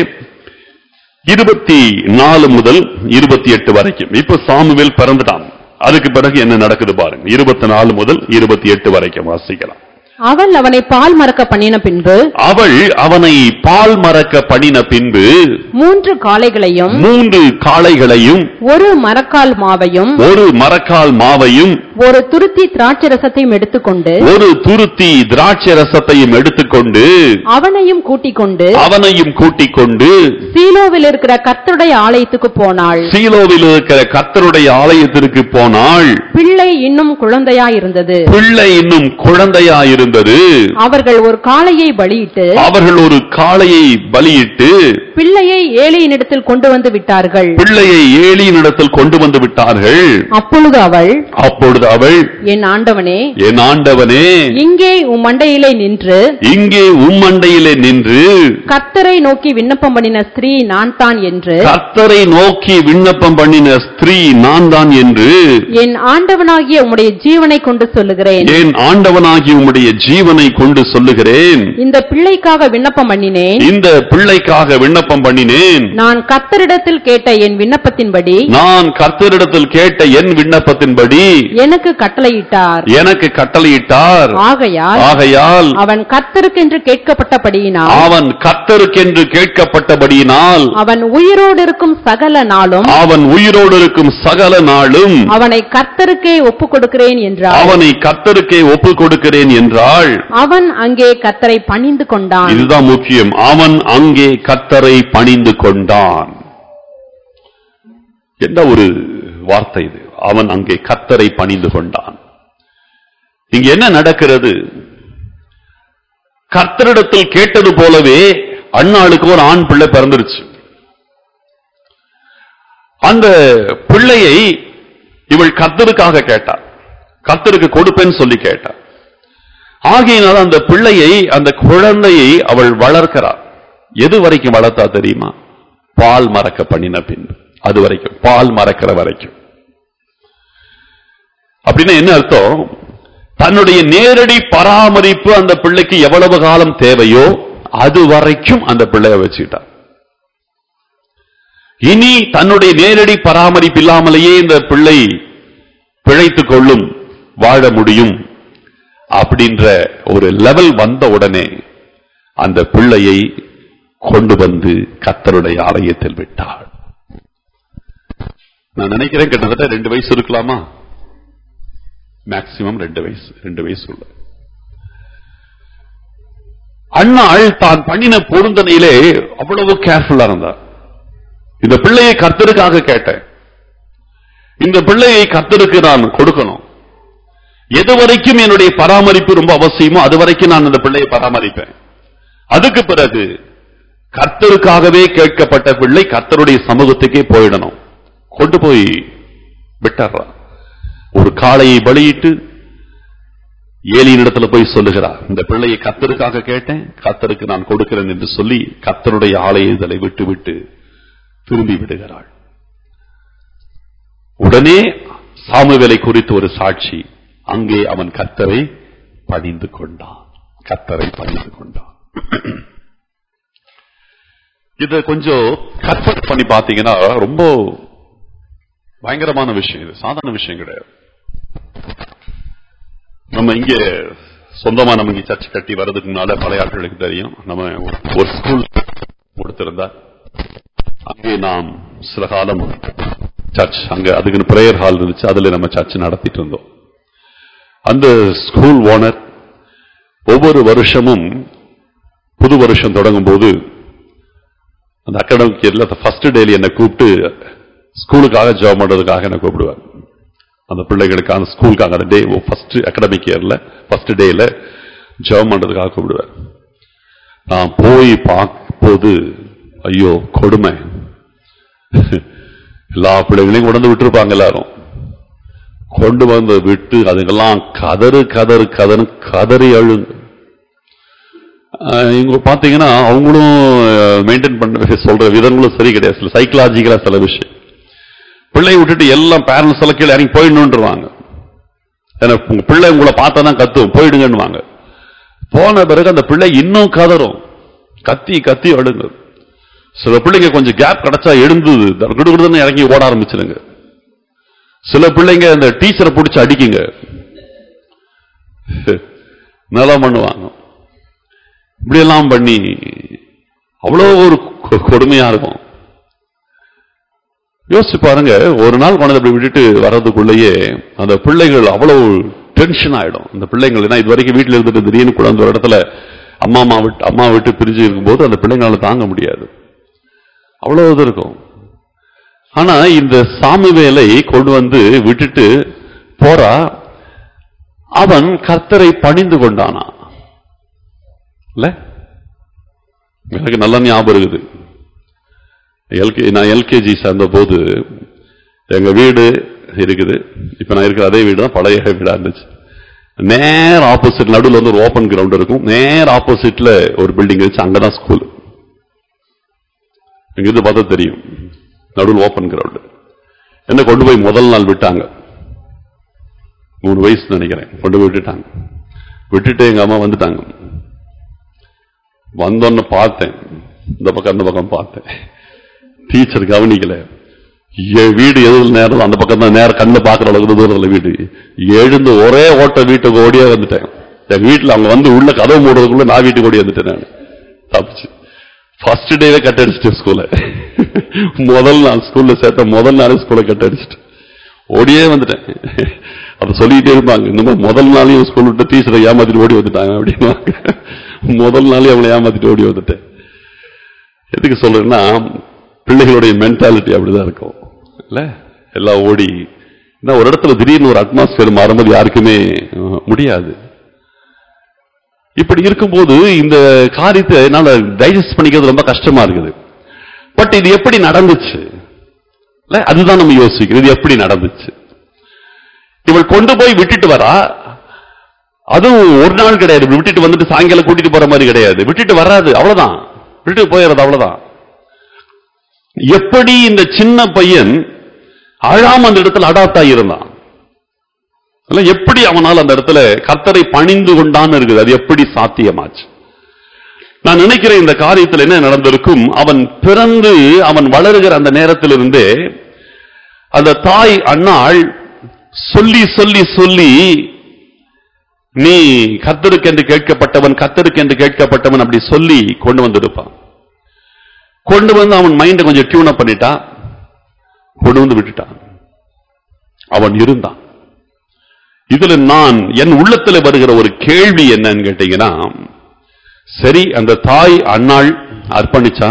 இருபத்தி நாலு முதல் இருபத்தி எட்டு வரைக்கும் இப்ப சாமுவேல் பிறந்துட்டான் அதுக்கு பிறகு என்ன நடக்குது பாருங்க இருபத்தி நாலு முதல் இருபத்தி எட்டு வரைக்கும் வாசிக்கலாம் அவள் அவனை பால் மறக்க பண்ணின பின்பு அவள் அவனை பால் மறக்க பண்ணின பின்பு மூன்று காளைகளையும் மூன்று காளைகளையும் ஒரு மரக்கால் மாவையும் ஒரு மரக்கால் மாவையும் ஒரு துருத்தி திராட்சை ரசத்தையும் எடுத்துக்கொண்டு ஒரு துருத்தி திராட்சை ரசத்தையும் எடுத்துக்கொண்டு அவனையும் கூட்டிக் கொண்டு அவனையும் கூட்டிக் கொண்டு சீலோவில் இருக்கிற கர்த்தருடைய ஆலயத்துக்கு போனாள் சீலோவில் இருக்கிற கர்த்தருடைய ஆலயத்திற்கு போனாள் பிள்ளை இன்னும் குழந்தையாயிருந்தது பிள்ளை இன்னும் குழந்தையா இருந்தது அவர்கள் ஒரு காளையை பலியிட்டு அவர்கள் ஒரு காளையை பலியிட்டு பிள்ளையை ஏழையினிடத்தில் கொண்டு வந்து விட்டார்கள் பிள்ளையை ஏழியினிடத்தில் கொண்டு வந்து விட்டார்கள் அப்பொழுது அவள் அப்பொழுது அவள் என் ஆண்டவனே என் ஆண்டவனே இங்கே உம் மண்டையிலே நின்று இங்கே உம்மண்டையிலே நின்று கர்த்தரை நோக்கி விண்ணப்பம் பண்ணின ஸ்திரீ நான் தான் என்று கர்த்தரை நோக்கி விண்ணப்பம் பண்ணின ஸ்திரீ நான் தான் என்று என் ஆண்டவனாகிய உம்முடைய ஜீவனை கொண்டு சொல்லுகிறேன் என் ஆண்டவனாகி உம்முடைய ஜீவனை கொண்டு சொல்லுகிறேன் இந்த பிள்ளைக்காக விண்ணப்பம் பண்ணினேன் இந்த பிள்ளைக்காக விண்ணப்பம் பண்ணினேன் நான் கர்த்தரிடத்தில் கேட்ட என் விண்ணப்பத்தின்படி நான் கர்த்தரிடத்தில் கேட்ட என் விண்ணப்பத்தின்படி எனக்கு கட்டளையிட்டார் எனக்கு கட்டளையிட்டார் ஆகையால் ஆகையால் அவன் கர்த்தருக்கென்று கேட்கப்பட்டபடியினால் அவன் கர்த்தருக்கென்று கேட்கப்பட்டபடியினால் அவன் உயிரோடு இருக்கும் சகல நாளும் அவன் உயிரோடு இருக்கும் சகல நாளும் அவனை கர்த்தருக்கே ஒப்புக் கொடுக்கிறேன் என்றார் அவனை கர்த்தருக்கே ஒப்புக் கொடுக்கிறேன் என்றாள் அவன் அங்கே கர்த்தரை பணிந்து கொண்டான் இதுதான் முக்கியம் அவன் அங்கே கர்த்தரை பணிந்து கொண்டான் என்ன ஒரு வார்த்தை இது அவன் அங்கே கர்த்தரை பணிந்து கொண்டான் இங்க என்ன நடக்கிறது கர்த்தரிடத்தில் கேட்டது போலவே அண்ணாளுக்கு ஒரு ஆண் பிள்ளை பிறந்துருச்சு அந்த பிள்ளையை இவள் கர்த்தருக்காக கேட்டார் கர்த்தருக்கு கொடுப்பேன்னு சொல்லி கேட்டார் ஆகையினால் அந்த பிள்ளையை அந்த குழந்தையை அவள் வளர்க்கிறார் எது வரைக்கும் வளர்த்தா தெரியுமா பால் மறக்க பண்ணின பின்பு அது வரைக்கும் பால் மறக்கிற வரைக்கும் அப்படின்னா என்ன அர்த்தம் தன்னுடைய நேரடி பராமரிப்பு அந்த பிள்ளைக்கு எவ்வளவு காலம் தேவையோ அது வரைக்கும் அந்த பிள்ளைய வச்சுக்கிட்டார் இனி தன்னுடைய நேரடி பராமரிப்பு இல்லாமலேயே இந்த பிள்ளை பிழைத்துக் கொள்ளும் வாழ முடியும் அப்படின்ற ஒரு லெவல் வந்த உடனே அந்த பிள்ளையை கொண்டு வந்து கத்தருடைய ஆலயத்தில் விட்டாள் நான் நினைக்கிறேன் கிட்டத்தட்ட ரெண்டு வயசு இருக்கலாமா மேக்சிமம் ரெண்டு வயசு ரெண்டு வயசு உள்ள அண்ணாள் தான் பண்ணின பொருந்தனையிலே அவ்வளவு கேர்ஃபுல்லா இருந்தார் இந்த பிள்ளையை கர்த்தருக்காக கேட்டேன் இந்த பிள்ளையை கர்த்தருக்கு நான் கொடுக்கணும் எது வரைக்கும் என்னுடைய பராமரிப்பு ரொம்ப அவசியமோ அது வரைக்கும் நான் அந்த பிள்ளையை பராமரிப்பேன் அதுக்கு பிறகு கர்த்தருக்காகவே கேட்கப்பட்ட பிள்ளை கர்த்தருடைய சமூகத்துக்கே போயிடணும் கொண்டு போய் விட்டுறா ஒரு காளையை பலியிட்டு ஏலியின் இடத்துல போய் சொல்லுகிறார் இந்த பிள்ளையை கர்த்தருக்காக கேட்டேன் கர்த்தருக்கு நான் கொடுக்கிறேன் என்று சொல்லி கர்த்தருடைய ஆலயங்களை விட்டு விட்டு திரும்பி விடுகிறாள் உடனே சாமுவேலை குறித்து ஒரு சாட்சி அங்கே அவன் கர்த்தரை பணிந்து கொண்டான் கர்த்தரை பணிந்து கொண்டான் இத கொஞ்சம் கற்பனை பண்ணி பாத்தீங்கன்னா ரொம்ப பயங்கரமான விஷயம் இது சாதாரண விஷயம் கிடையாது நம்ம இங்க சொந்தமா நம்ம இங்க சர்ச் கட்டி வர்றதுக்கு முன்னால பழைய ஆட்களுக்கு தெரியும் நம்ம ஒரு ஸ்கூல் கொடுத்திருந்தா அங்கே நாம் சில காலம் சர்ச் அங்க அதுக்குன்னு பிரேயர் ஹால் இருந்துச்சு அதுல நம்ம சர்ச் நடத்திட்டு இருந்தோம் அந்த ஸ்கூல் ஓனர் ஒவ்வொரு வருஷமும் புது வருஷம் தொடங்கும் போது அந்த அகாடமிக் இயர்ல அந்த ஃபர்ஸ்ட் டேல என்னை கூப்பிட்டு ஸ்கூலுக்காக ஜாப் பண்றதுக்காக என்னை கூப்பிடுவார் அந்த பிள்ளைகளுக்கான ஸ்கூலுக்காக அந்த டே ஃபர்ஸ்ட் அகாடமிக் இயர்ல ஃபர்ஸ்ட் டேல ஜாப் பண்றதுக்காக கூப்பிடுவார் நான் போய் பார்க்கும்போது ஐயோ கொடுமை எல்லா பிள்ளைகளையும் கொண்டு வந்து விட்டுருப்பாங்க எல்லாரும் கொண்டு வந்து விட்டு அதுக்கெல்லாம் கதறு கதறு கதறு கதறி அழுங்க ஆஹ் இங்க பாத்தீங்கன்னா அவங்களும் மெயின்டைன் பண்ண சொல்ற விதங்களும் சரி கிடையாது சில சைக்கலாஜிக்கலா சில விஷயம் பிள்ளையை விட்டுட்டு எல்லாம் பேரண்ட்ஸ் எல்லாம் கீழே இறங்கி போயிடணுன்றவாங்க ஏன்னா உங்க பிள்ளை உங்களை பார்த்தா தான் கத்தும் போயிடுங்கன்னுவாங்க போன பிறகு அந்த பிள்ளை இன்னும் கதறும் கத்தி கத்தி அழுங்க சில பிள்ளைங்க கொஞ்சம் கேப் கிடைச்சா எழுந்து கிடுகிடுன்னு இறங்கி ஓட ஆரம்பிச்சிருங்க சில பிள்ளைங்க அந்த டீச்சரை பிடிச்சி அடிக்குங்க நல்லா பண்ணுவாங்க இப்படி எல்லாம் பண்ணி அவ்வளோ ஒரு கொ- கொடுமையா இருக்கும் யோசிச்சு பாருங்க ஒரு நாள் கொண்டு அப்படி விட்டுட்டு வர்றதுக்குள்ளேயே அந்த பிள்ளைகள் அவ்வளவு டென்ஷன் ஆயிடும் அந்த பிள்ளைங்கள் ஏன்னா இது வரைக்கும் வீட்டுல இருந்துட்டு திடீர்னு கூட அந்த ஒரு இடத்துல அம்மா அம்மா விட்டு அம்மா விட்டு பிரிஞ்சு இருக்கும்போது அந்த பிள்ளைங்களால தாங்க முடியாது அவ்வளவு இது இருக்கும் ஆனா இந்த சாமுவேலை கொண்டு வந்து விட்டுட்டு போறா அவன் கர்த்தரை பணிந்து கொண்டானா இல்ல எனக்கு நல்ல ஞாபகம் இருக்குது எல்கே நான் எல்கேஜி சேர்ந்த போது எங்க வீடு இருக்குது இப்ப நான் இருக்கிற அதே வீடு தான் பழைய வீடா இருந்துச்சு நேர் ஆப்போசிட் நடுவுல வந்து ஒரு ஓபன் கிரவுண்ட் இருக்கும் நேர் ஆப்போசிட்ல ஒரு பில்டிங் இருந்துச்சு அங்கதான் ஸ்கூல் இங்கிருந்து பார்த்தா தெரியும் நடுவில் ஓபன் கிரவுண்ட் என்ன கொண்டு போய் முதல் நாள் விட்டாங்க மூணு வயசு நினைக்கிறேன் கொண்டு போய் விட்டுட்டாங்க விட்டுட்டு எங்க அம்மா வந்துட்டாங்க வந்தோன்னு பார்த்தேன் இந்த பக்கம் அந்த பக்கம் பார்த்தேன் டீச்சர் கவனிக்கல என் வீடு எதில் நேரம் அந்த பக்கம் தான் நேரம் கண்ணு பார்க்குற அளவுக்கு தூரத்தில் வீடு எழுந்து ஒரே ஓட்ட வீட்டுக்கு ஓடியே வந்துட்டேன் எங்க வீட்டில் அவங்க வந்து உள்ள கதவு மூடுறதுக்குள்ள நான் வீட்டுக்கு ஓடி வந்துட்டேன் நான் தப்பிச்சு ஃபர்ஸ்ட் டேவே கட் அடிச்சிட்டேன் ஸ்கூலை முதல் நாள் ஸ்கூல்ல சேர்த்த முதல் நாளே ஸ்கூலை கட் அடிச்சிட்டேன் ஓடியே வந்துட்டேன் அதை சொல்லிட்டே இருப்பாங்க இன்னும் முதல் நாளையும் ஸ்கூல் விட்டு டீச்சரை ஏமாத்திட்டு ஓடி வந்துட்டாங்க அப்படின்னு முதல் நாளே அவளை ஏமாத்திட்டு ஓடி வந்துட்டேன் எதுக்கு சொல்றேன்னா பிள்ளைகளுடைய மென்டாலிட்டி அப்படிதான் இருக்கும் இல்ல எல்லாம் ஓடி ஏன்னா ஒரு இடத்துல திடீர்னு ஒரு அட்மாஸ்பியர் மாறும்போது யாருக்குமே அஹ், முடியாது இப்படி இருக்கும்போது இந்த காரியத்தை என்னால டைஜஸ்ட் பண்ணிக்கிறது ரொம்ப கஷ்டமா இருக்குது பட் இது எப்படி நடந்துச்சு இல்ல அதுதான் நம்ம யோசிக்கிறோம் இது எப்படி நடந்துச்சு இவள் கொண்டு போய் விட்டுட்டு வரா அதுவும் ஒரு நாள் கிடையாது இப்படி விட்டுட்டு வந்துட்டு சாயங்காலம் கூட்டிட்டு போற மாதிரி கிடையாது விட்டுட்டு வராது அவ்வளவுதான் விட்டுட்டு போயிடுறது அவ்வளவுதான் எப்படி இந்த சின்ன பையன் அழாம அந்த இடத்துல அடாப்ட் ஆகியிருந்தான் இல்ல, எப்படி அவனால் அந்த இடத்துல கர்த்தரை பணிந்து கொண்டான்னு இருக்குது அது எப்படி சாத்தியமாச்சு நான் நினைக்கிறேன் இந்த காரியத்தில் என்ன நடந்திருக்கும் அவன் பிறந்து அவன் வளருகிற அந்த நேரத்திலிருந்தே அந்த தாய் அன்னாள் சொல்லி சொல்லி சொல்லி நீ கர்த்தருக்கு என்று கேட்கப்பட்டவன் கர்த்தருக்கு என்று கேட்கப்பட்டவன் அப்படி சொல்லி கொண்டு வந்திருப்பான் கொண்டு வந்து அவன் மைண்டை கொஞ்சம் டியூன் அப் பண்ணிட்டான் கொண்டு வந்து விட்டுட்டான் அவன் இருந்தான் இதுல நான் என் உள்ளத்துல வருகிற ஒரு கேள்வி என்னன்னு கேட்டீங்கன்னா சரி அந்த தாய் அன்னாள் அர்ப்பணிச்சா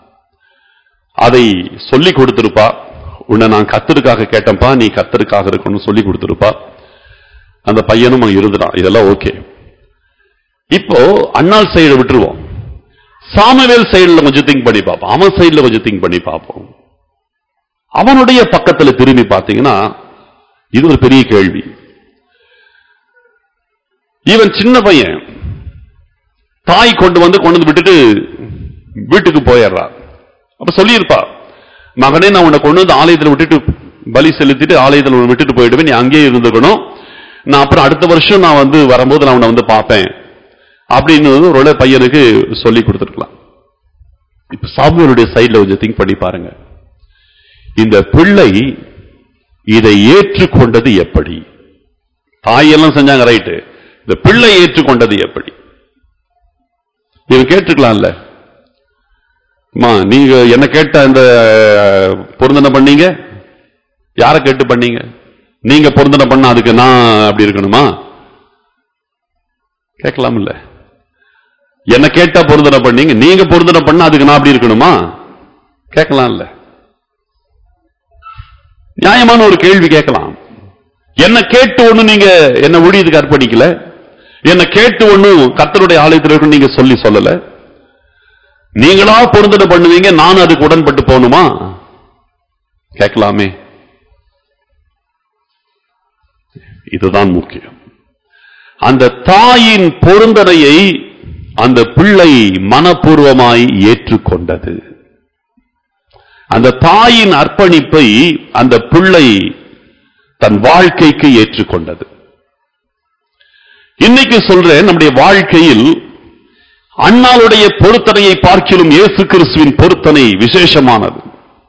அதை சொல்லி கொடுத்திருப்பா உன்னை நான் கத்தருக்காக கேட்டேன்ப்பா நீ கத்தருக்காக இருக்கணும்னு சொல்லி கொடுத்திருப்பா அந்த பையனும் அங்க இருந்தான் இதெல்லாம் ஓகே இப்போ அண்ணாள் சைடு விட்டுருவோம் சாமுவேல் சைடுல கொஞ்சம் திங்க் பண்ணி பார்ப்போம் அவன் சைடுல கொஞ்சம் திங்க் பண்ணி பார்ப்போம் அவனுடைய பக்கத்துல திரும்பி பார்த்தீங்கன்னா இது ஒரு பெரிய கேள்வி இவன் சின்ன பையன் தாய் கொண்டு வந்து கொண்டு வந்து விட்டுட்டு வீட்டுக்கு போயிடுறான் அப்ப சொல்லியிருப்பா மகனே நான் உன்னை கொண்டு வந்து ஆலயத்தில் விட்டுட்டு பலி செலுத்திட்டு ஆலயத்தில் உன்னை விட்டுட்டு போயிடுவேன் நீ அங்கேயே இருந்துக்கணும் நான் அப்புறம் அடுத்த வருஷம் நான் வந்து வரும்போது நான் உன்னை வந்து பார்ப்பேன் அப்படின்னு ஒரு பையனுக்கு சொல்லி கொடுத்துருக்கலாம் இப்ப சாமுவேலுடைய சைடுல கொஞ்சம் திங்க் பண்ணி பாருங்க இந்த பிள்ளை இதை ஏற்றுக்கொண்டது எப்படி தாயெல்லாம் செஞ்சாங்க ரைட்டு இந்த பிள்ளை ஏற்றுக்கொண்டது எப்படி இவன் கேட்டுக்கலாம்ல அம்மா நீங்க என்ன கேட்ட இந்த பொருந்தனை பண்ணீங்க யாரை கேட்டு பண்ணீங்க நீங்க பொருந்தனை பண்ண அதுக்கு நான் அப்படி இருக்கணுமா கேட்கலாம் இல்ல என்ன கேட்டா பொருந்தனை பண்ணீங்க நீங்க பொருந்தனை பண்ண அதுக்கு நான் அப்படி இருக்கணுமா கேட்கலாம்ல நியாயமான ஒரு கேள்வி கேட்கலாம் என்ன கேட்டு ஒண்ணு நீங்க என்ன ஊழியத்துக்கு அர்ப்பணிக்கல என்ன கேட்டு ஒண்ணும் கர்த்தருடைய ஆலயத்தில் இருக்குன்னு நீங்க சொல்லி சொல்லல நீங்களா பொருந்தனை பண்ணுவீங்க நான் அதுக்கு உடன்பட்டு போகணுமா கேட்கலாமே இதுதான் முக்கியம் அந்த தாயின் பொருந்தனையை அந்த பிள்ளை மனப்பூர்வமாய் ஏற்றுக்கொண்டது அந்த தாயின் அர்ப்பணிப்பை அந்த பிள்ளை தன் வாழ்க்கைக்கு ஏற்றுக்கொண்டது இன்னைக்கு சொல்றேன் நம்முடைய வாழ்க்கையில் அண்ணாளுடைய பொருத்தனையை பார்க்கிலும் இயேசு கிறிஸ்துவின் பொருத்தனை விசேஷமானது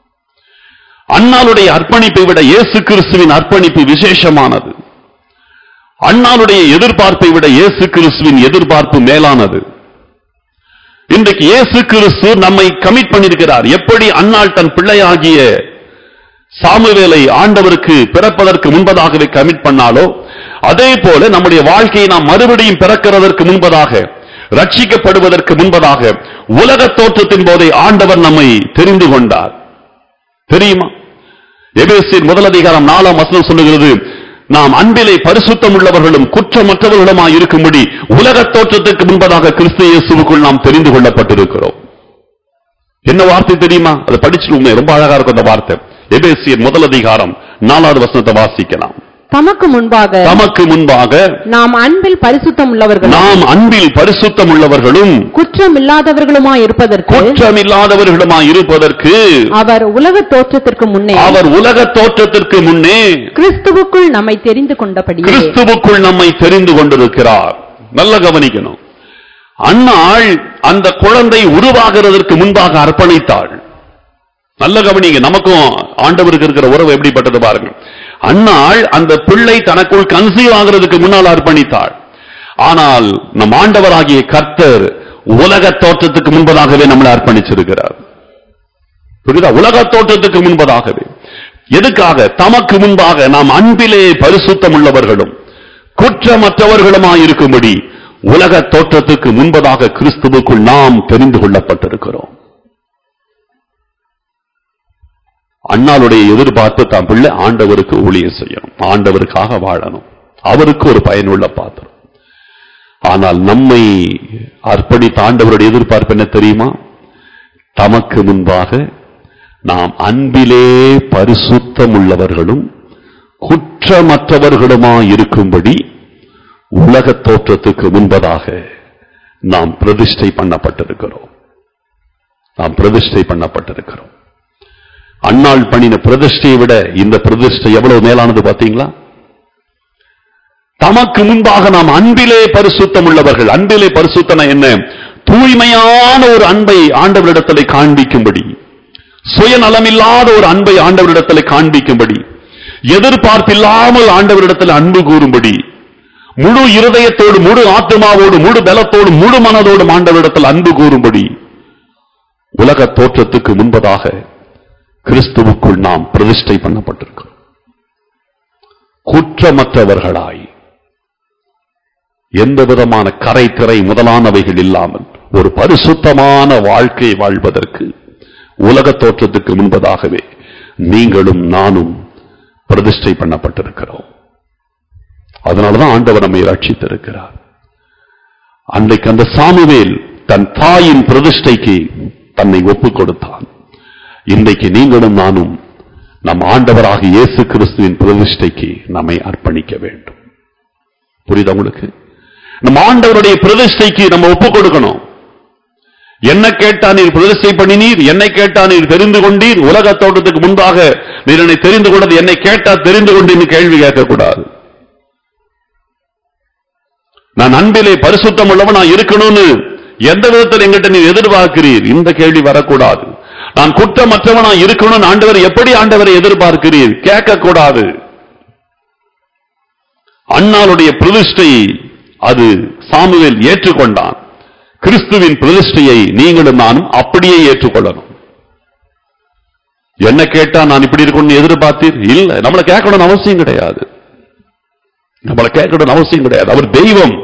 அண்ணாளுடைய அர்ப்பணிப்பை விட இயேசு கிறிஸ்துவின் அர்ப்பணிப்பு விசேஷமானது அண்ணாளுடைய எதிர்பார்ப்பை விட இயேசு கிறிஸ்துவின் எதிர்பார்ப்பு மேலானது இன்றைக்கு இயேசு கிறிஸ்து நம்மை கமிட் பண்ணியிருக்கிறார் எப்படி அன்னாள் தன் பிள்ளையாகிய சாமுவேலை ஆண்டவருக்கு பிறப்பதற்கு முன்பதாகவே கமிட் பண்ணாலோ அதே போல நம்முடைய வாழ்க்கையை நாம் மறுபடியும் பிறக்கிறதற்கு முன்பதாக ரட்சிக்கப்படுவதற்கு முன்பதாக உலக தோற்றத்தின் போதே ஆண்டவர் நம்மை தெரிந்து கொண்டார் தெரியுமா எபேசியர் முதல் அதிகாரம் நாலாம் வசனம் சொல்லுகிறது நாம் அன்பிலே பரிசுத்தம் உள்ளவர்களும் குற்றமற்றவர்களுமாய் இருக்கும்படி உலக தோற்றத்துக்கு முன்பதாக கிறிஸ்து இயேசுவுக்குள் நாம் தெரிந்து கொள்ளப்பட்டிருக்கிறோம் என்ன வார்த்தை தெரியுமா அதை படிச்சுட்டு ரொம்ப அழகா இருக்கும் அந்த வார்த்தை எபேசியர் முதல் அதிகாரம் நாலாவது வசனத்தை வாசிக்கலாம் தமக்கு முன்பாக தமக்கு முன்பாக நாம் அன்பில் பரிசுத்தம் உள்ளவர்கள் நாம் அன்பில் பரிசுத்தம் உள்ளவர்களும் குற்றம் இல்லாதவர்களுமாய் இருப்பதற்கு குற்றமில்லாதவர்களுமாய் இருப்பதற்கு அவர் உலக தோற்றத்திற்கு முன்னே அவர் உலக தோற்றத்திற்கு முன்னே கிறிஸ்துவுக்குள் நம்மை தெரிந்து கொண்டபடியே கிறிஸ்துவுக்குள் நம்மை தெரிந்து கொண்டிருக்கிறார் நல்ல கவனிக்கணும் அன்னாள் அந்த குழந்தை உருவாகிறதற்கு முன்பாக அர்ப்பணித்தாள் நல்ல கவனிங்க நமக்கும் ஆண்டவருக்கு இருக்கிற உறவு எப்படிப்பட்டது பாருங்க அன்னாள் அந்த பிள்ளை தனக்குள் கன்சீவ் ஆகிறதுக்கு முன்னால் அர்ப்பணித்தாள் ஆனால் நம் ஆண்டவராகிய கர்த்தர் உலக தோற்றத்துக்கு முன்பதாகவே நம்மளை அர்ப்பணிச்சிருக்கிறார் புரியுதா உலக தோற்றத்துக்கு முன்பதாகவே எதுக்காக தமக்கு முன்பாக நாம் அன்பிலே பரிசுத்தம் உள்ளவர்களும் குற்றமற்றவர்களுமாய் இருக்கும்படி உலக தோற்றத்துக்கு முன்பதாக கிறிஸ்துவுக்குள் நாம் தெரிந்து கொள்ளப்பட்டிருக்கிறோம் அண்ணாளுடைய எதிர்பார்ப்பு தான் பிள்ளை ஆண்டவருக்கு ஊழியம் செய்யணும் ஆண்டவருக்காக வாழணும் அவருக்கு ஒரு பயனுள்ள பாத்திரம் ஆனால் நம்மை அர்ப்பணித்த ஆண்டவருடைய எதிர்பார்ப்பு என்ன தெரியுமா தமக்கு முன்பாக நாம் அன்பிலே பரிசுத்தம் உள்ளவர்களும் குற்றமற்றவர்களுமாய் இருக்கும்படி உலக தோற்றத்துக்கு முன்பதாக நாம் பிரதிஷ்டை பண்ணப்பட்டிருக்கிறோம் நாம் பிரதிஷ்டை பண்ணப்பட்டிருக்கிறோம் அன்னாள் பண்ணின பிரதிஷ்டையை விட இந்த பிரதிஷ்டை எவ்வளவு மேலானது பாத்தீங்களா தமக்கு முன்பாக நாம் அன்பிலே பரிசுத்தம் உள்ளவர்கள் அன்பிலே பரிசுத்தன என்ன தூய்மையான ஒரு அன்பை ஆண்டவரிடத்தில் காண்பிக்கும்படி சுயநலமில்லாத ஒரு அன்பை ஆண்டவரிடத்தில் காண்பிக்கும்படி எதிர்பார்ப்பில்லாமல் ஆண்டவரிடத்தில் அன்பு கூறும்படி முழு இருதயத்தோடு முழு ஆத்மாவோடு முழு பலத்தோடு முழு மனதோடு ஆண்டவரிடத்தில் அன்பு கூறும்படி உலக தோற்றத்துக்கு முன்பதாக கிறிஸ்துவுக்குள் நாம் பிரதிஷ்டை பண்ணப்பட்டிருக்கிறோம் குற்றமற்றவர்களாய் எந்த விதமான கரை திரை முதலானவைகள் இல்லாமல் ஒரு பரிசுத்தமான வாழ்க்கை வாழ்வதற்கு உலக தோற்றத்துக்கு முன்பதாகவே நீங்களும் நானும் பிரதிஷ்டை பண்ணப்பட்டிருக்கிறோம் அதனாலதான் ஆண்டவர் நம்மை ரட்சித்திருக்கிறார் அன்றைக்கு அந்த சாமுவேல் தன் தாயின் பிரதிஷ்டைக்கு தன்னை ஒப்புக் கொடுத்தான் இன்றைக்கு நீங்களும் நானும் நம் ஆண்டவராக இயேசு கிறிஸ்துவின் பிரதிஷ்டைக்கு நம்மை அர்ப்பணிக்க வேண்டும் புரியுதா உங்களுக்கு நம்ம ஆண்டவருடைய பிரதிஷ்டைக்கு நம்ம ஒப்புக் கொடுக்கணும் என்ன கேட்டா நீர் பிரதிஷ்டை பண்ணினீர் என்னை கேட்டா நீர் தெரிந்து கொண்டீர் உலக தோட்டத்துக்கு முன்பாக நீர் என்னை தெரிந்து கொண்டது என்னை கேட்டா தெரிந்து கொண்டீர்னு கேள்வி கேட்கக்கூடாது நான் அன்பிலே பரிசுத்தம் உள்ளவன் நான் இருக்கணும்னு எந்த விதத்தில் எங்கிட்ட நீர் எதிர்பார்க்கிறீர் இந்த கேள்வி வரக்கூடாது நான் குற்றமற்றவனா இருக்கணும்னு ஆண்டவர் எப்படி ஆண்டவரை எதிர்பார்க்கிறீர் கேட்கக்கூடாது அண்ணாளுடைய பிரதிஷ்டை அது சாமுவேல் ஏற்றுக்கொண்டான் கிறிஸ்துவின் பிரதிஷ்டையை நீங்களும் நானும் அப்படியே ஏற்றுக்கொள்ளணும் என்ன கேட்டா நான் இப்படி இருக்கணும்னு எதிர்பார்த்தீர் இல்ல நம்மளை கேட்கணும்னு அவசியம் கிடையாது நம்மளை கேட்கணும்னு அவசியம் கிடையாது அவர் தெய்வம்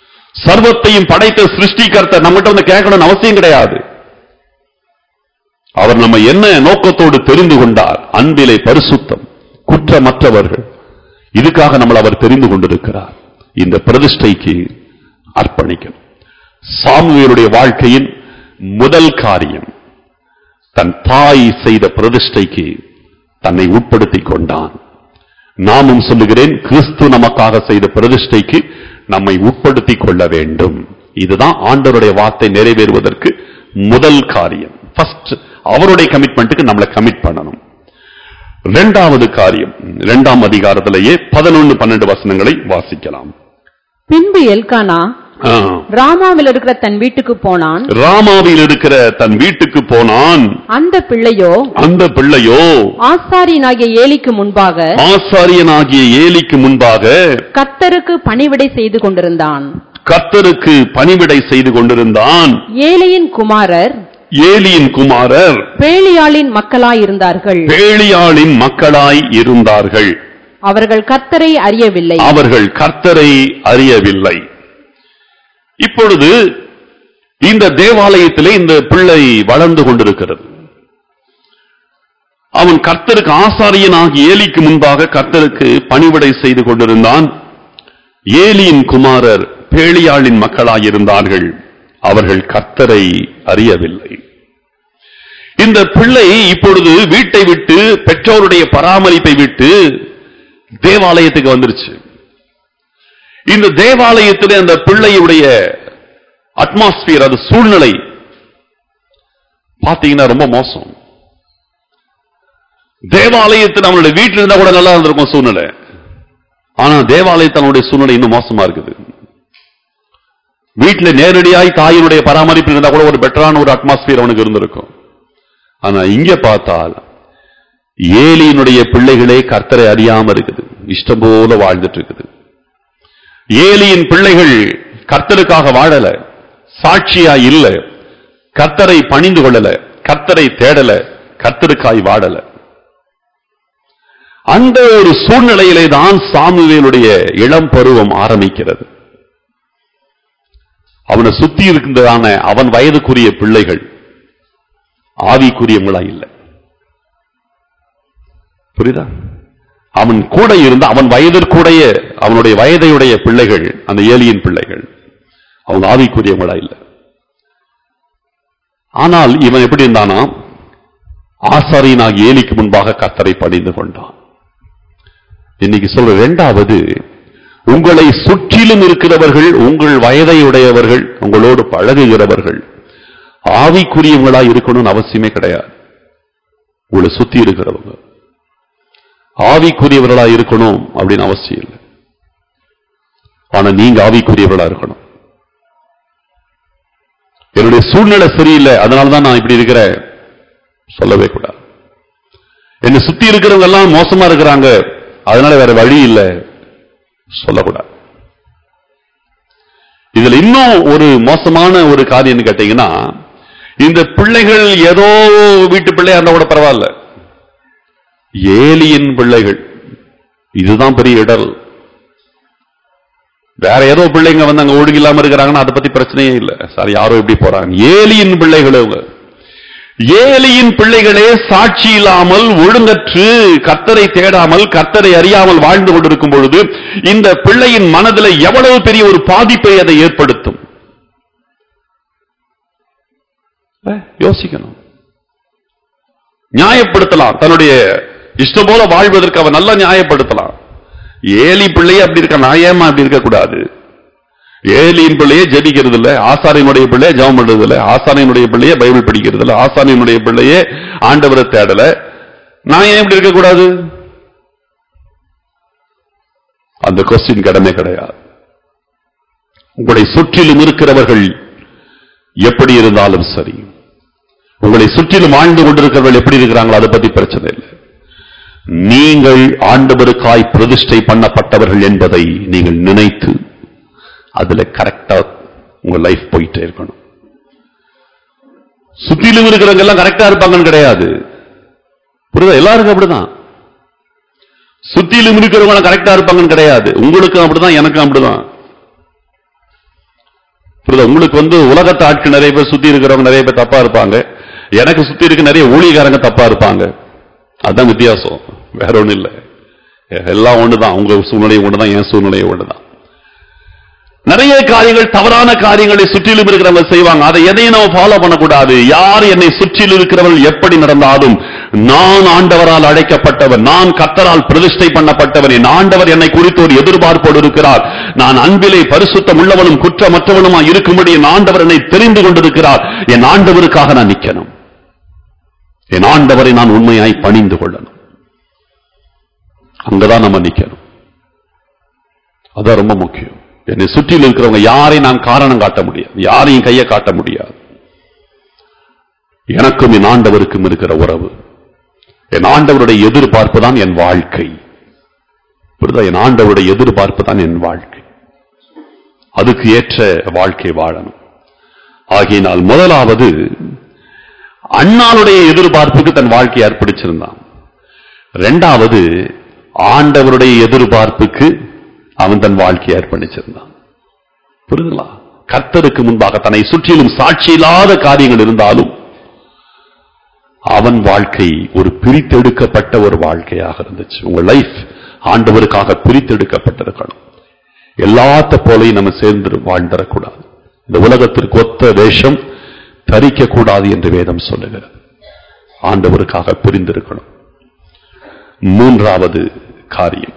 சர்வத்தையும் படைத்த சிருஷ்டிகர்த்த நம்மகிட்ட வந்து கேட்கணும்னு அவசியம் கிடையாது அவர் நம்ம என்ன நோக்கத்தோடு தெரிந்து கொண்டார் அன்பிலே பரிசுத்தம் குற்றமற்றவர்கள் இதுக்காக நம்மளை அவர் தெரிந்து கொண்டிருக்கிறார் இந்த பிரதிஷ்டைக்கு அர்ப்பணிக்கும் சாமுவேலுடைய வாழ்க்கையின் முதல் காரியம் தன் தாய் செய்த பிரதிஷ்டைக்கு தன்னை உட்படுத்திக் கொண்டான் நாமும் சொல்லுகிறேன் கிறிஸ்து நமக்காக செய்த பிரதிஷ்டைக்கு நம்மை உட்படுத்திக் கொள்ள வேண்டும் இதுதான் ஆண்டவருடைய வார்த்தை நிறைவேறுவதற்கு முதல் காரியம் ஃபர்ஸ்ட் அவருடைய கமிட்மெண்ட்டுக்கு நம்மளை கமிட் பண்ணணும் இரண்டாவது காரியம் இரண்டாம் அதிகாரத்திலேயே பதினொன்னு பன்னெண்டு வசனங்களை வாசிக்கலாம் பின்பு எல்கானா ஆ. ராமாவில் இருக்கிற தன் வீட்டுக்கு போனான் ராமாவில் இருக்கிற தன் வீட்டுக்கு போனான் அந்த பிள்ளையோ அந்த பிள்ளையோ ஆசாரியனாகிய ஏலிக்கு முன்பாக ஆசாரியனாகிய ஏலிக்கு முன்பாக கர்த்தருக்கு பணிவிடை செய்து கொண்டிருந்தான் கர்த்தருக்கு பணிவிடை செய்து கொண்டிருந்தான் ஏலியின் குமாரர் ஏலியின் குமாரர் பேலியாளின் மக்களாயிருந்தார்கள் பேளியாளின் மக்களாய் இருந்தார்கள் அவர்கள் கர்த்தரை அறியவில்லை அவர்கள் கர்த்தரை அறியவில்லை இப்பொழுது இந்த தேவாலயத்திலே இந்த பிள்ளை வளர்ந்து கொண்டிருக்கிறது அவன் கர்த்தருக்கு ஆசாரியனாகி ஏலிக்கு முன்பாக கர்த்தருக்கு பணிவிடை செய்து கொண்டிருந்தான் ஏலியின் குமாரர் பேளியாளின் மக்களாயிருந்தார்கள் அவர்கள் கர்த்தரை அறியவில்லை இந்த பிள்ளை இப்பொழுது வீட்டை விட்டு பெற்றோருடைய பராமரிப்பை விட்டு தேவாலயத்துக்கு வந்துருச்சு இந்த தேவாலயத்திலே அந்த பிள்ளையுடைய அட்மாஸ்பியர் அது சூழ்நிலை பாத்தீங்கன்னா ரொம்ப மோசம் தேவாலயத்தில் அவனுடைய வீட்டில் இருந்தா கூட நல்லா இருந்திருக்கும் சூழ்நிலை ஆனா தேவாலயத்தில் அவனுடைய சூழ்நிலை இன்னும் மோசமா இருக்குது வீட்டில் நேரடியாய் தாயினுடைய பராமரிப்பு இருந்தா கூட ஒரு பெட்டரான ஒரு அட்மாஸ்பியர் அவனுக்கு இருந்திருக்கும் ஆனா இங்க பார்த்தால் ஏலியினுடைய பிள்ளைகளே கர்த்தரை அறியாம இருக்குது இஷ்டம் போல வாழ்ந்துட்டு இருக்குது ஏலியின் பிள்ளைகள் கர்த்தருக்காக வாழல சாட்சியா இல்ல கர்த்தரை பணிந்து கொள்ளல கர்த்தரை தேடல கர்த்தருக்காய் வாழல அந்த ஒரு சூழ்நிலையிலே தான் சாமுவேலுடைய இளம் பருவம் ஆரம்பிக்கிறது அவனை சுத்தி இருக்கின்றதான அவன் வயதுக்குரிய பிள்ளைகள் ஆவிக்குரியவங்களா இல்லை புரியுதா அவன் கூட இருந்த அவன் வயதிற்குடைய அவனுடைய வயதையுடைய பிள்ளைகள் அந்த ஏலியின் பிள்ளைகள் அவங்க ஆவிக்குரியவங்களா இல்லை ஆனால் இவன் எப்படி இருந்தானா ஆசாரியனாகி ஏலிக்கு முன்பாக கத்தரை பணிந்து கொண்டான் இன்னைக்கு சொல்ற இரண்டாவது உங்களை சுற்றிலும் இருக்கிறவர்கள் உங்கள் வயதையுடையவர்கள் உங்களோடு பழகுகிறவர்கள் ஆவிக்குரியவங்களா இருக்கணும்னு அவசியமே கிடையாது உங்களை சுத்தி இருக்கிறவங்க ஆவிக்குரியவர்களா இருக்கணும் அப்படின்னு அவசியம் இல்லை ஆனா நீங்க ஆவிக்குரியவர்களா இருக்கணும் என்னுடைய சூழ்நிலை சரியில்லை அதனாலதான் நான் இப்படி இருக்கிறேன் சொல்லவே கூடாது என்னை சுத்தி இருக்கிறவங்க எல்லாம் மோசமா இருக்கிறாங்க அதனால வேற வழி இல்லை சொல்லக்கூடாது இதுல இன்னும் ஒரு மோசமான ஒரு காரியம் கேட்டீங்கன்னா இந்த பிள்ளைகள் ஏதோ வீட்டு பிள்ளையா இருந்தா கூட பரவாயில்ல ஏலியின் பிள்ளைகள் இதுதான் பெரிய இடர் வேற ஏதோ பிள்ளைங்க வந்து அங்க ஒழுங்கு இல்லாம இருக்கிறாங்கன்னா அதை பத்தி பிரச்சனையே இல்லை சார் யாரோ எப்படி போறாங்க ஏலியின் பிள்ளைகள் அவங்க ஏலியின் பிள்ளைகளே சாட்சி இல்லாமல் ஒழுங்கற்று கர்த்தரை தேடாமல் கர்த்தரை அறியாமல் வாழ்ந்து கொண்டிருக்கும் பொழுது இந்த பிள்ளையின் மனதில் எவ்வளவு பெரிய ஒரு பாதிப்பை அதை ஏற்படுத்தும் அஹ், யோசிக்கணும் நியாயப்படுத்தலாம் தன்னுடைய இஷ்டம் போல வாழ்வதற்கு அவன் நல்லா நியாயப்படுத்தலாம் ஏலி பிள்ளையே அப்படி இருக்க நான் ஏமா அப்படி இருக்க கூடாது ஏலியின் பிள்ளையே ஜெபிக்கிறது இல்ல ஆசாரியனுடைய பிள்ளையே ஜெபம் பண்றது இல்ல ஆசாரியனுடைய பிள்ளையே பைபிள் படிக்கிறது இல்ல ஆசாரியனுடைய பிள்ளையே ஆண்டவரை தேடல நான் ஏன் இப்படி இருக்க கூடாது அந்த கொஸ்டின் கடமை கிடையாது உங்களை சுற்றிலும் இருக்கிறவர்கள் எப்படி இருந்தாலும் சரி உங்களை சுற்றிலும் வாழ்ந்து கொண்டிருக்கிறவர்கள் எப்படி இருக்கிறாங்களோ அதை பத்தி பிரச்சனை இல்லை நீங்கள் ஆண்டவருக்காய் பிரதிஷ்டை பண்ணப்பட்டவர்கள் என்பதை நீங்கள் நினைத்து அதுல கரெக்டா உங்க லைஃப் போயிட்டே இருக்கணும் சுத்திலும் இருக்கிறவங்க எல்லாம் கரெக்டா இருப்பாங்கன்னு கிடையாது புரியுதா எல்லாருக்கும் அப்படிதான் சுத்திலும் இருக்கிறவங்க கரெக்டா இருப்பாங்கன்னு கிடையாது உங்களுக்கும் அப்படிதான் எனக்கும் அப்படிதான் புரியுதா உங்களுக்கு வந்து உலகத்து ஆட்கள் நிறைய பேர் சுத்தி இருக்கிறவங்க நிறைய பேர் தப்பா இருப்பாங்க எனக்கு சுத்தி இருக்க நிறைய ஊழியக்காரங்க தப்பா இருப்பாங்க அதான் வித்தியாசம் வேற ஒண்ணும் இல்ல எல்லாம் ஒண்ணுதான் உங்க சூழ்நிலை ஒண்ணுதான் என் சூழ்நிலை ஒண்ணுதான் நிறைய காரியங்கள் தவறான காரியங்களை சுற்றிலும் இருக்கிறவங்க செய்வாங்க அதை எதையும் நம்ம ஃபாலோ பண்ணக்கூடாது யார் என்னை சுற்றிலும் இருக்கிறவர்கள் எப்படி நடந்தாலும் நான் ஆண்டவரால் அழைக்கப்பட்டவர் நான் கத்தரால் பிரதிஷ்டை பண்ணப்பட்டவர் என் ஆண்டவர் என்னை குறித்து ஒரு எதிர்பார்ப்போடு இருக்கிறார் நான் அன்பிலே பரிசுத்தம் உள்ளவனும் குற்றமற்றவனுமா இருக்கும்படி என் ஆண்டவர் என்னை தெரிந்து கொண்டிருக்கிறார் என் ஆண்டவருக்காக நான் நிக்கணும் என் ஆண்டவரை நான் உண்மையாய் பணிந்து கொள்ளணும் அங்கதான் நம்ம நிக்கணும் அதான் ரொம்ப முக்கியம் என்னை சுற்றிலும் இருக்கிறவங்க யாரையும் நான் காரணம் காட்ட முடியாது யாரையும் கையை காட்ட முடியாது எனக்கும் என் ஆண்டவருக்கும் இருக்கிற உறவு என் ஆண்டவருடைய எதிர்பார்ப்பு தான் என் வாழ்க்கை புரியுதா? என் ஆண்டவருடைய எதிர்பார்ப்பு தான் என் வாழ்க்கை அதுக்கு ஏற்ற வாழ்க்கை வாழணும் ஆகையினால் முதலாவது அண்ணாளுடைய எதிர்பார்ப்புக்கு தன் வாழ்க்கையை அர்ப்பணிச்சிருந்தான் இரண்டாவது ஆண்டவருடைய எதிர்பார்ப்புக்கு அவன் தன் வாழ்க்கையை அர்ப்பணிச்சிருந்தான் புரியுதுங்களா கர்த்தருக்கு முன்பாக தன்னை சுற்றிலும் சாட்சி இல்லாத காரியங்கள் இருந்தாலும் அவன் வாழ்க்கை ஒரு பிரித்தெடுக்கப்பட்ட ஒரு வாழ்க்கையாக இருந்துச்சு உங்க லைஃப் ஆண்டவருக்காக பிரித்தெடுக்கப்பட்டிருக்கணும் எல்லாத்த போலையும் நம்ம சேர்ந்து வாழ்ந்துடக்கூடாது இந்த உலகத்திற்கு ஒத்த வேஷம் தரிக்க கூடாது என்று வேதம் சொல்லுகிறது ஆண்டவருக்காக பிரிந்திருக்கணும் மூன்றாவது காரியம்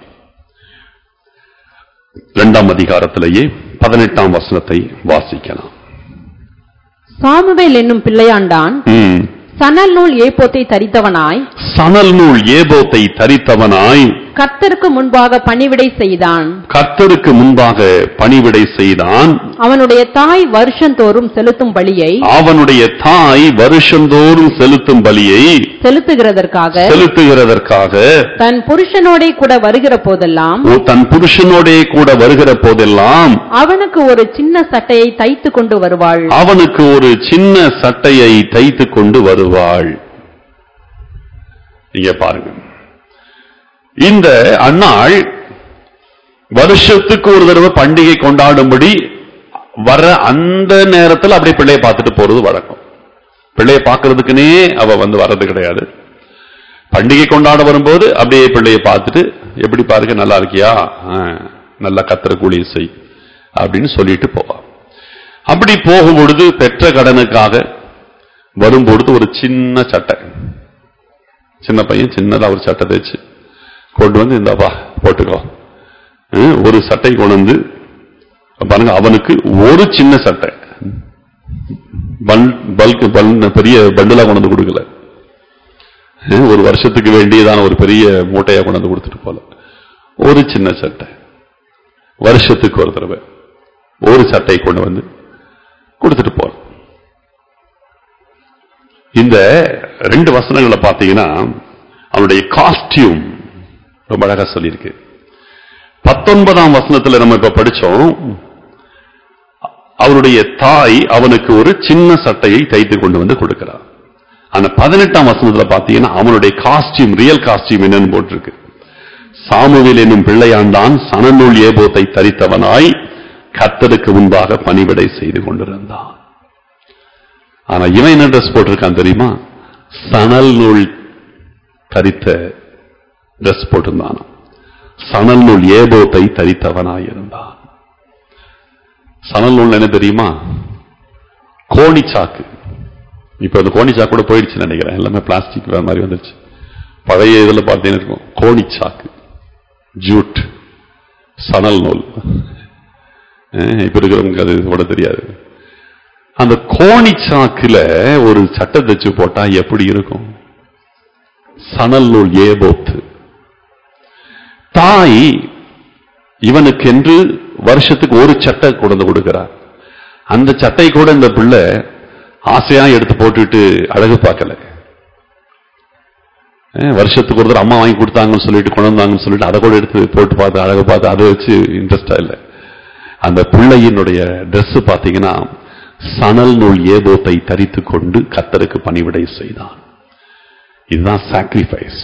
இரண்டாம் அதிகாரத்திலேயே பதினெட்டாம் வசனத்தை வாசிக்கலாம் சாமுவேல் என்னும் பிள்ளையாண்டான் ம். சணல் நூல் ஏப்போத்தை தரித்தவனாய் சணல் நூல் ஏபோத்தை தரித்தவனாய் கர்த்தருக்கு முன்பாக பணிவிடை செய்தான் கர்த்தருக்கு முன்பாக பணிவிடை செய்தான் அவனுடைய தாய் வருஷந்தோறும் செலுத்தும் பலியை அவனுடைய தாய் வருஷந்தோறும் செலுத்தும் பலியை செலுத்துகிறதற்காக செலுத்துகிறதற்காக தன் புருஷனோடே கூட வருகிற போதெல்லாம் ஓ, தன் புருஷனோடே கூட வருகிற போதெல்லாம் அவனுக்கு ஒரு சின்ன சட்டையை தைத்து கொண்டு வருவாள் அவனுக்கு ஒரு சின்ன சட்டையை தைத்து கொண்டு வருவாள் இங்க பாருங்க இந்த அன்னாள் வருஷத்துக்கு ஒரு தடவை பண்டிகை கொண்டாடும்படி வர அந்த நேரத்தில் அப்படியே பிள்ளையை பார்த்துட்டு போறது வழக்கம் பிள்ளையை பார்க்கறதுக்குனே அவ வந்து வர்றது கிடையாது பண்டிகை கொண்டாட வரும்போது அப்படியே பிள்ளையை பார்த்துட்டு எப்படி பாருங்க நல்லா இருக்கியா ஆ, நல்லா கத்திர கூலி செய் அப்படின்னு சொல்லிட்டு போவா அப்படி போகும் பொழுது பெற்ற கடனுக்காக வரும்பொழுது ஒரு சின்ன சட்டை சின்ன பையன் சின்னதா ஒரு சட்டை தைச்சு கொண்டு வந்து இந்தாப்பா போட்டுக்கோ ஹம், ஒரு சட்டை கொண்டு வந்து பாருங்க அவனுக்கு ஒரு சின்ன சட்டை பல்க் பல் பெரிய பண்டிலா கொண்டு வந்து கொடுக்கல ஹம், ஒரு வருஷத்துக்கு வேண்டியதான ஒரு பெரிய மூட்டையா கொண்டு வந்து கொடுத்துட்டு போல ஒரு சின்ன சட்டை வருஷத்துக்கு ஒரு தடவை ஒரு சட்டை கொண்டு வந்து கொடுத்துட்டு போறோம் இந்த ரெண்டு வசனங்களை பார்த்தீங்கன்னா அவனுடைய காஸ்டியூம் ரொம்ப அழகா சொல்லியிருக்கு பத்தொன்பதாம் வசனத்துல நம்ம இப்ப படிச்சோம் அவருடைய தாய் அவனுக்கு ஒரு சின்ன சட்டையை தைத்து கொண்டு வந்து கொடுக்கிறார் ஆனா பதினெட்டாம் வசனத்துல பாத்தீங்கன்னா அவனுடைய காஸ்டியூம் ரியல் காஸ்டியூம் என்னன்னு போட்டிருக்கு சாமுவேல் என்னும் பிள்ளையாண்டான் சணநூல் ஏபோத்தை தரித்தவனாய் கர்த்தருக்கு முன்பாக பணிவிடை செய்து கொண்டிருந்தான் ஆனா இவன் என்ன ட்ரெஸ் போட்டிருக்கான் தெரியுமா சணல் நூல் தரித்த ட்ரெஸ் போட்டிருந்தான் சணல் நூல் ஏபோத்தை தரித்தவனாய் இருந்தான் சணல் நூல் என்ன தெரியுமா கோணிச்சாக்கு இப்ப அந்த கோணிச்சாக்கு கூட போயிடுச்சு நினைக்கிறேன் எல்லாமே பிளாஸ்டிக் வேற மாதிரி வந்துருச்சு பழைய இதுல பார்த்தீங்கன்னா இருக்கும் கோணிச்சாக்கு ஜூட் சணல் நூல் அஹ் இப்ப இருக்கிறவங்களுக்கு அது கூட தெரியாது அந்த கோணி சாக்குல ஒரு சட்டை தச்சு போட்டா எப்படி இருக்கும் சணல் நூல் ஏபோத்து தாய் இவனுக்கென்று வருஷத்துக்கு ஒரு சட்டை கொண்டு வந்து கொடுக்கிறார் அந்த சட்டை கூட இந்த பிள்ளை ஆசையா எடுத்து போட்டுட்டு அழகு பார்க்கல அஹ் வருஷத்துக்கு ஒரு தடவை அம்மா வாங்கி கொடுத்தாங்கன்னு சொல்லிட்டு கொண்டு வந்தாங்கன்னு சொல்லிட்டு அதை கூட எடுத்து போட்டு பார்த்து அழகு பார்த்து அதை வச்சு இன்ட்ரெஸ்டா இல்லை அந்த பிள்ளையினுடைய Dress பார்த்தீங்கன்னா சணல் நூல் ஏபோத்தை தரித்து கொண்டு கத்தருக்கு பணிவிடை செய்தான் இதுதான் சாக்ரிஃபைஸ்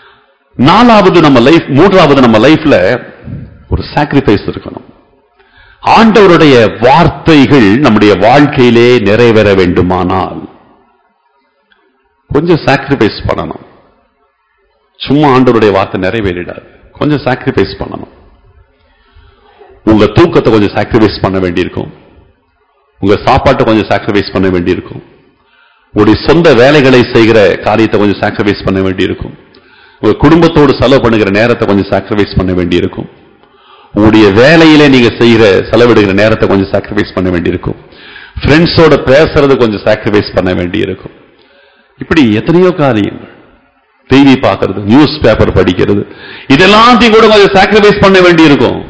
நாலாவது நம்ம லைஃப் மூன்றாவது நம்ம லைஃப்ல ஒரு சாக்ரிஃபைஸ் இருக்கணும் ஆண்டவருடைய வார்த்தைகள் நம்முடைய வாழ்க்கையிலே நிறைவேற வேண்டுமானால் கொஞ்சம் சாக்ரிஃபைஸ் பண்ணணும் சும்மா ஆண்டவருடைய வார்த்தை நிறைவேறிடாது கொஞ்சம் சாக்ரிஃபைஸ் பண்ணணும் உங்க தூக்கத்தை கொஞ்சம் சாக்ரிஃபைஸ் பண்ண வேண்டியிருக்கும் உங்க சாப்பாட்டை கொஞ்சம் சாக்ரிஃபைஸ் பண்ண வேண்டியிருக்கும் உங்களுடைய சொந்த வேலைகளை செய்கிற காரியத்தை கொஞ்சம் சாக்ரிஃபைஸ் பண்ண வேண்டியிருக்கும் உங்க குடும்பத்தோடு செலவு பண்ணுகிற நேரத்தை கொஞ்சம் சாக்ரிஃபைஸ் பண்ண வேண்டியிருக்கும் உங்களுடைய வேலையிலே நீங்க செய்கிற செலவிடுகிற நேரத்தை கொஞ்சம் சாக்ரிஃபைஸ் பண்ண வேண்டியிருக்கும் ஃப்ரெண்ட்ஸோட பேசுறது கொஞ்சம் சாக்ரிஃபைஸ் பண்ண வேண்டியிருக்கும் இப்படி எத்தனையோ காரியங்கள் டிவி பார்க்கிறது நியூஸ் பேப்பர் படிக்கிறது இதெல்லாத்தையும் கூட கொஞ்சம் சாக்ரிஃபைஸ் பண்ண வேண்டியிருக்கும்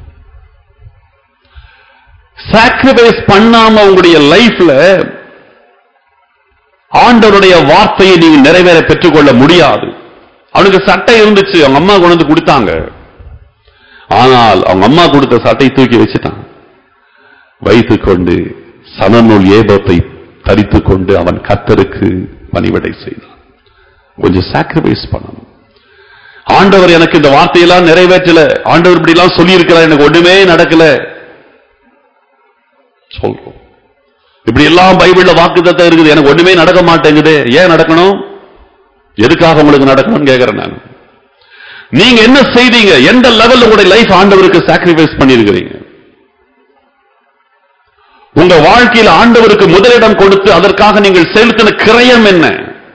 சாக்ரிஃபைஸ் பண்ணாம உங்களுடைய லைஃப்ல ஆண்டவருடைய வார்த்தையை நீங்க நிறைவேற பெற்றுக்கொள்ள முடியாது அவனுக்கு சட்டை இருந்துச்சு அவங்க அம்மா கொண்டு வந்து கொடுத்தாங்க ஆனால் அவங்க அம்மா கொடுத்த சட்டை தூக்கி வச்சுட்டான் வைத்துக் கொண்டு சனநூல் ஏபத்தை தரித்துக் கொண்டு அவன் கத்தருக்கு பணிவிடை செய்தான் கொஞ்சம் சாக்ரிஃபைஸ் பண்ணணும் ஆண்டவர் எனக்கு இந்த வார்த்தையெல்லாம் நிறைவேற்றல ஆண்டவர் இப்படி எல்லாம் சொல்லி எனக்கு ஒண்ணுமே நடக்கல சொல்றோம் இப்படி எல்லாம் பைபிள்ல வாக்குத்தத்தம் இருக்குது எனக்கு ஒண்ணுமே நடக்க மாட்டேங்குது ஏன் நடக்கணும் எதுக்காக உங்களுக்கு நடக்கணும்னு கேட்கிறேன் நான் நீங்க என்ன செய்தீங்க எந்த லெவல்ல உங்களுடைய லைஃப் ஆண்டவருக்கு சாக்ரிஃபைஸ் பண்ணிருக்கிறீங்க உங்க வாழ்க்கையில் ஆண்டவருக்கு முதலிடம் கொடுத்து அதற்காக நீங்கள் செலுத்தின கிரயம் என்ன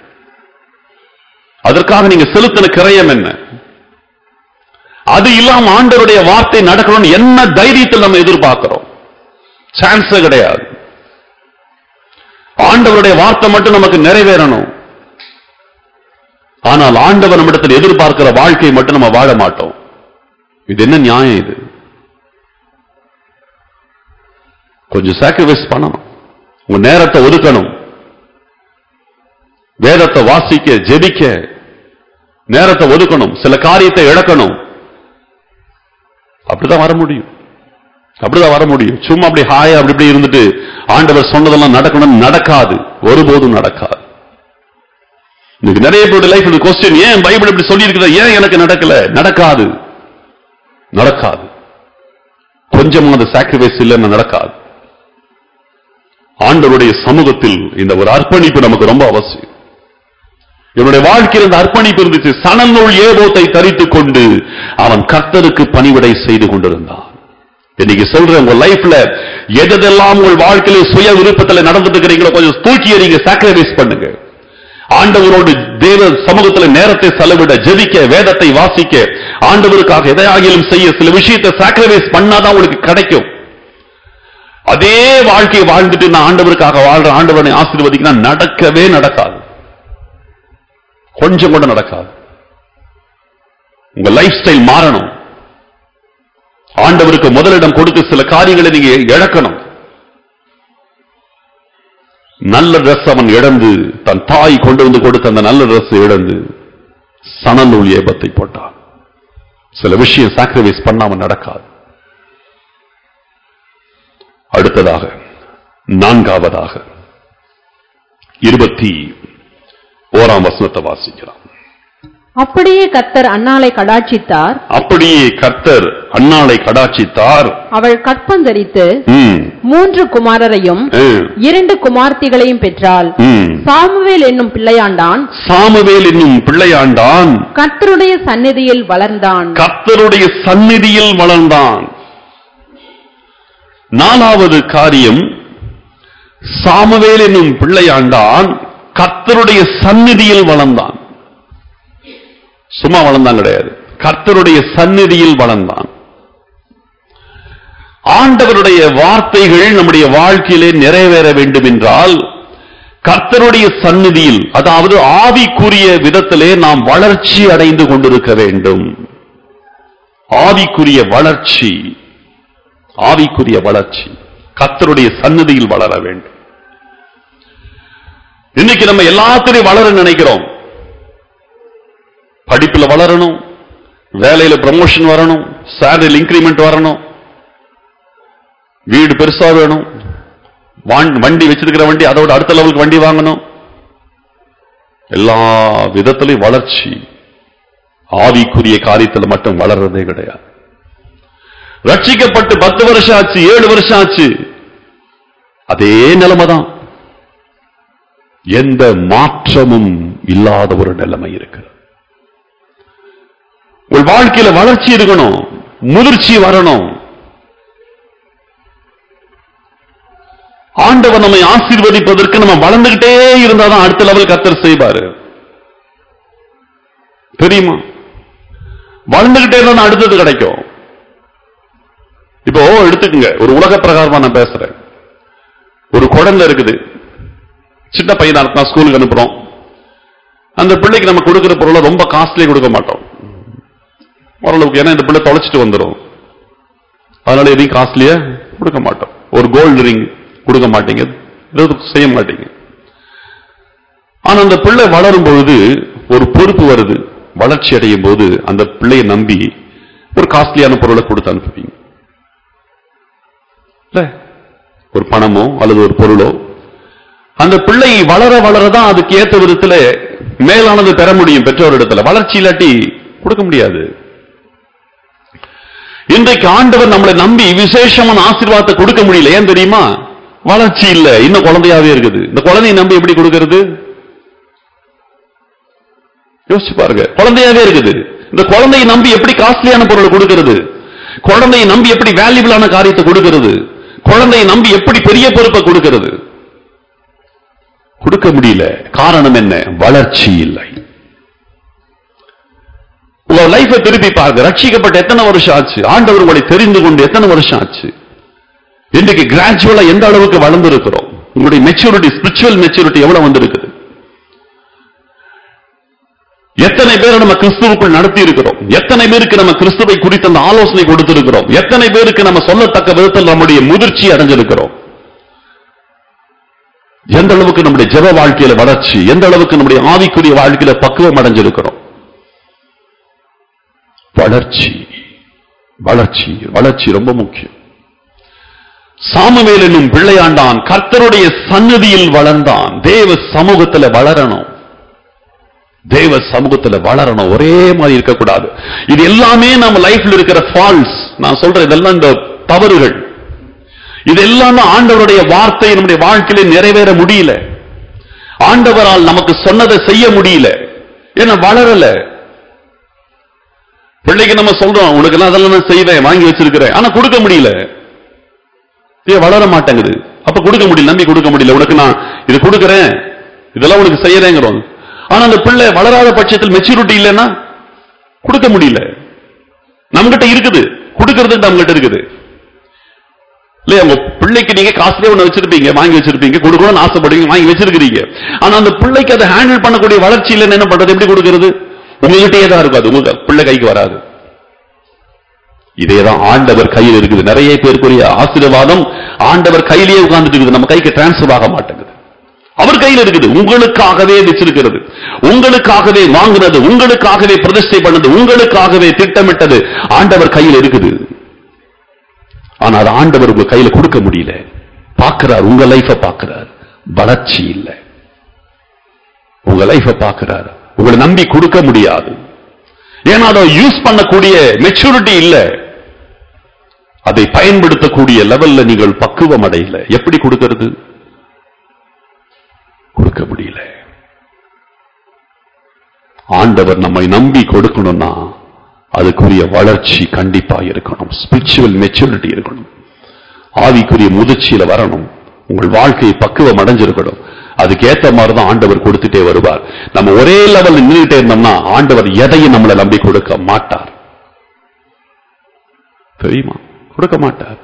அதற்காக நீங்க செலுத்தின கிரயம் என்ன அது இல்லாம ஆண்டவருடைய வார்த்தை நடக்கணும்னு என்ன தைரியத்தில் நம்ம எதிர்பார்க்கிறோம் சான்ஸே கிடையாது ஆண்டவருடைய வார்த்தை மட்டும் நமக்கு நிறைவேறணும் ஆனால் ஆண்டவர் நம்மிடத்தில் எதிர்பார்க்கிற வாழ்க்கை மட்டும் நம்ம வாழ மாட்டோம் இது என்ன நியாயம் இது கொஞ்சம் சாக்ரிஃபைஸ் பண்ணணும் உங்க நேரத்தை ஒதுக்கணும் வேதத்தை வாசிக்க ஜெபிக்க நேரத்தை ஒதுக்கணும் சில காரியத்தை இழக்கணும் அப்படிதான் வர முடியும் அப்படிதான் வர முடியும் சும்மா அப்படி ஹாயா அப்படி இப்படி இருந்துட்டு ஆண்டவர் சொன்னதெல்லாம் நடக்கணும் நடக்காது ஒருபோதும் நடக்காது இன்னைக்கு நிறைய பேருடைய லைஃப் இந்த கொஸ்டின் ஏன் பைபிள் இப்படி சொல்லி இருக்குது ஏன் எனக்கு நடக்கல நடக்காது நடக்காது கொஞ்சம் அந்த சாக்ரிஃபைஸ் இல்லைன்னு நடக்காது ஆண்டவருடைய சமூகத்தில் இந்த ஒரு அர்ப்பணிப்பு நமக்கு ரொம்ப அவசியம் என்னுடைய வாழ்க்கையில் இந்த அர்ப்பணிப்பு இருந்துச்சு சணநூல் ஏபோத்தை தரித்துக் கொண்டு அவன் கர்த்தருக்கு பணிவிடை செய்து கொண்டிருந்தான் இன்னைக்கு சொல்றேன் உங்க லைஃப்ல எதெல்லாம் உங்கள் வாழ்க்கையில சுய விருப்பத்துல நடந்துட்டு இருக்கிறீங்களோ கொஞ்சம் தூக்கி எறிங்க சாக்ரிஃபைஸ் பண்ணுங்க ஆண்டவரோடு தேவ சமூகத்தில் நேரத்தை செலவிட ஜெபிக்க வேதத்தை வாசிக்க ஆண்டவருக்காக எதையாகிலும் செய்ய சில விஷயத்தை சாக்ரிஃபைஸ் பண்ணாதான் உங்களுக்கு கிடைக்கும் அதே வாழ்க்கையை வாழ்ந்துட்டு நான் ஆண்டவருக்காக வாழ்ற ஆண்டவனை ஆசீர்வதிக்க நடக்கவே நடக்காது கொஞ்சம் கூட நடக்காது உங்க லைஃப் ஸ்டைல் மாறணும் ஆண்டவருக்கு முதலிடம் கொடுத்து சில காரியங்களை நீங்க இழக்கணும் நல்ல ட்ரெஸ் அவன் இழந்து தன் தாய் கொண்டு வந்து கொடுத்த அந்த நல்ல ட்ரெஸ் இழந்து சணநூல் ஏபத்தை போட்டான் சில விஷயம் சாக்ரிஃபைஸ் பண்ணாம நடக்காது அடுத்ததாக நான்காவதாக இருபத்தி ஓராம் வசனத்தை வாசிக்கலாம் அப்படியே கர்த்தர் அன்னாளை கடாட்சித்தார் அப்படியே கர்த்தர் அன்னாளை கடாட்சித்தார் அவள் கற்பந்தரித்து ம், மூன்று குமாரரையும் ம், இரண்டு குமார்த்திகளையும் பெற்றாள் ம். சாமுவேல் என்னும் பிள்ளையாண்டான் சாமுவேல் என்னும் பிள்ளையாண்டான் கர்த்தருடைய சந்நிதியில் வளர்ந்தான் கர்த்தருடைய சந்நிதியில் வளர்ந்தான் நாலாவது காரியம் சாமுவேல் என்னும் பிள்ளையாண்டான் கர்த்தருடைய சந்நிதியில் வளர்ந்தான் சும்மா வளர்ந்தான் கிடையாது கர்த்தருடைய சந்நிதியில் வளர்ந்தான் ஆண்டவருடைய வார்த்தைகள் நம்முடைய வாழ்க்கையிலே நிறைவேற வேண்டும் என்றால் கர்த்தருடைய சந்நிதியில் அதாவது ஆவிக்குரிய விதத்திலே நாம் வளர்ச்சி அடைந்து கொண்டிருக்க வேண்டும் ஆவிக்குரிய வளர்ச்சி ஆவிக்குரிய வளர்ச்சி கர்த்தருடைய சந்நிதியில் வளர வேண்டும் இன்னைக்கு நம்ம எல்லாத்திலையும் வளர நினைக்கிறோம் படிப்புல வளரணும் வேலையில ப்ரமோஷன் வரணும் சேலரியில் இன்கிரிமெண்ட் வரணும் வீடு பெருசா வேணும் வான்- வண்டி வச்சிருக்கிற வண்டி அதோட அடுத்த லெவலுக்கு வண்டி வாங்கணும் எல்லா விதத்திலையும் வளர்ச்சி ஆவிக்குரிய காரியத்தில் மட்டும் வளர்றதே கிடையாது ரட்சிக்கப்பட்டு பத்து வருஷம் ஆச்சு ஏழு வருஷம் ஆச்சு அதே நிலைமைதான் எந்த மாற்றமும் இல்லாத ஒரு நிலைமை இருக்கு உங்கள் வாழ்க்கையில வளர்ச்சி இருக்கணும் முதிர்ச்சி வரணும் ஆண்டவர் நம்மை ஆசீர்வதிப்பதற்கு நம்ம வளர்ந்துகிட்டே இருந்தாதான் அடுத்த லெவல் கத்தர் செய்வாரு தெரியுமா வளர்ந்துகிட்டே இருந்தா அடுத்தது கிடைக்கும் இப்போ எடுத்துக்கங்க ஒரு உலக பிரகாரமா நான் பேசுறேன் ஒரு குழந்தை இருக்குது சின்ன பையனா இருக்கா ஸ்கூலுக்கு அனுப்புறோம் அந்த பிள்ளைக்கு நம்ம கொடுக்கிற பொருளை ரொம்ப காஸ்ட்லி கொடுக்க மாட்டோம் ஓரளவுக்கு ஏன்னா இந்த பிள்ளை தொலைச்சிட்டு வந்துடும் அதனால எதையும் காஸ்ட்லியா கொடுக்க மாட்டோம் ஒரு கோல்டு ரிங் கொடுக்க மாட்டீங்க எதுவும் செய்ய மாட்டீங்க ஆனா அந்த பிள்ளை வளரும் பொழுது ஒரு பொறுப்பு வருது வளர்ச்சி அடையும் போது அந்த பிள்ளையை நம்பி ஒரு காஸ்ட்லியான பொருளை கொடுத்து அனுப்புவீங்க இல்ல? ஒரு பணமோ அல்லது ஒரு பொருளோ அந்த பிள்ளை வளர வளரதான் அதுக்கு ஏத்த விதத்துல மேலானது பெற முடியும் பெற்றோரிடத்துல வளர்ச்சி இல்லாட்டி கொடுக்க முடியாது இன்றைக்கு ஆண்டவர் நம்மளை நம்பி விசேஷமான ஆசீர்வாதத்தை கொடுக்க முடியல ஏன் தெரியுமா வளர்ச்சி இல்ல இன்னும் குழந்தையாவே இருக்குது இந்த குழந்தையை நம்பி எப்படி கொடுக்கிறது யோசிச்சு பாருங்க குழந்தையாவே இருக்குது இந்த குழந்தையை நம்பி எப்படி காஸ்ட்லியான பொருளை கொடுக்கிறது குழந்தையை நம்பி எப்படி வேல்யூபிளான காரியத்தை கொடுக்கிறது குழந்தையை நம்பி எப்படி பெரிய பொறுப்பை கொடுக்கிறது கொடுக்க முடியல காரணம் என்ன வளர்ச்சி இல்லை உங்க லைஃபை திருப்பி பாருங்க ரட்சிக்கப்பட்ட எத்தனை வருஷம் ஆச்சு ஆண்டவர் உங்களை தெரிந்து கொண்டு எத்தனை வருஷம் ஆச்சு இன்றைக்கு கிராஜுவலா எந்த அளவுக்கு வளர்ந்து இருக்கிறோம் உங்களுடைய மெச்சூரிட்டி ஸ்பிரிச்சுவல் மெச்சூரிட்டி எவ்வளவு வந்திருக்குது எத்தனை பேரை நம்ம கிறிஸ்துவுக்குள் நடத்தி இருக்கிறோம் எத்தனை பேருக்கு நம்ம கிறிஸ்துவை குறித்த அந்த ஆலோசனை கொடுத்திருக்கிறோம் எத்தனை பேருக்கு நம்ம சொல்லத்தக்க விதத்தில் நம்முடைய முதிர்ச்சி அடைஞ்சிருக்கிறோம் எந்த அளவுக்கு நம்முடைய ஜெப வாழ்க்கையில வளர்ச்சி எந்த அளவுக்கு நம்முடைய ஆவிக்குரிய வாழ்க்கையில பக்குவம் அடைஞ்சிருக்கிறோம் வளர்ச்சி வளர்ச்சி வளர்ச்சி ரொம்ப முக்கியம் சாமுவேல் என்னும் பிள்ளையாண்டான் கர்த்தருடைய சன்னதியில் வளர்ந்தான் தேவ சமூகத்துல வளரணும் தேவ சமூகத்துல வளரணும் ஒரே மாதிரி இருக்கக்கூடாது இது எல்லாமே நம்ம லைஃப்ல இருக்கிற ஃபால்ஸ் நான் சொல்றேன் இதெல்லாம் இந்த தவறுகள் இதெல்லாம் தான் ஆண்டவருடைய வார்த்தை நம்முடைய வாழ்க்கையில நிறைவேற முடியல ஆண்டவரால் நமக்கு சொன்னதை செய்ய முடியல ஏன்னா வளரல பிள்ளைக்கு நம்ம சொல்றோம் உனக்கு எல்லாம் அதெல்லாம் நான் செய்வேன் வாங்கி வச்சிருக்கிறேன் ஆனா கொடுக்க முடியல ஏன் வளர மாட்டேங்குது அப்ப கொடுக்க முடியல நம்பி கொடுக்க முடியல உனக்கு நான் இது கொடுக்கறேன் இதெல்லாம் உனக்கு செய்யறேங்கிறோம் ஆனா அந்த பிள்ளை வளராத பட்சத்தில் மெச்சூரிட்டி இல்லைன்னா கொடுக்க முடியல நம்மகிட்ட இருக்குது கொடுக்கறதுக்கு நம்மகிட்ட இருக்குது இல்லையா உங்க பிள்ளைக்கு நீங்க காசுலயே ஒண்ணு வச்சிருப்பீங்க வாங்கி வச்சிருப்பீங்க கொடுக்கணும்னு ஆசைப்படுவீங்க வாங்கி வச்சிருக்கிறீங்க ஆனா அந்த பிள்ளைக்கு அதை ஹேண்டில் பண்ணக்கூடிய வளர்ச்சி இல்லைன்னு என்ன பண்றது எப்படி கொடுக்கிறது உங்ககிட்டயே தான் இருக்கும் அது உங்க பிள்ளை கைக்கு வராது இதேதான் ஆண்டவர் கையில் இருக்குது நிறைய பேருக்குரிய ஆசீர்வாதம் ஆண்டவர் கையிலேயே உட்கார்ந்துட்டு இருக்குது நம்ம கைக்கு டிரான்ஸ்ஃபர் ஆக மாட்டேங்குது அவர் கையில் இருக்குது உங்களுக்காகவே வச்சிருக்கிறது உங்களுக்காகவே வாங்குனது உங்களுக்காகவே பிரதிஷ்டை பண்ணது உங்களுக்காகவே திட்டமிட்டது ஆண்டவர் கையில் இருக்குது ஆனா அது ஆண்டவர் உங்க கையில கொடுக்க முடியல பார்க்கிறார் உங்க லைஃப பார்க்கிறார் வளர்ச்சி இல்லை உங்க லைஃப பார்க்கிறார் உங்களை நம்பி கொடுக்க முடியாது ஏன்னா அதை யூஸ் பண்ணக்கூடிய மெச்சூரிட்டி இல்ல அதை பயன்படுத்தக்கூடிய லெவல்ல நீங்கள் பக்குவம் அடையல எப்படி கொடுக்கிறது கொடுக்க முடியல ஆண்டவர் நம்மை நம்பி கொடுக்கணும்னா அதுக்குரிய வளர்ச்சி கண்டிப்பா இருக்கணும் ஸ்பிரிச்சுவல் மெச்சூரிட்டி இருக்கணும் ஆவிக்குரிய முதிர்ச்சியில வரணும் உங்கள் வாழ்க்கை பக்குவம் அடைஞ்சிருக்கணும் அதுக்கு ஏத்த மாதிரி தான் ஆண்டவர் கொடுத்துட்டே வருவார் நம்ம ஒரே லெவல் நின்றுட்டே இருந்தோம்னா ஆண்டவர் எதையும் நம்மளை நம்பி கொடுக்க மாட்டார் தெரியுமா கொடுக்க மாட்டார்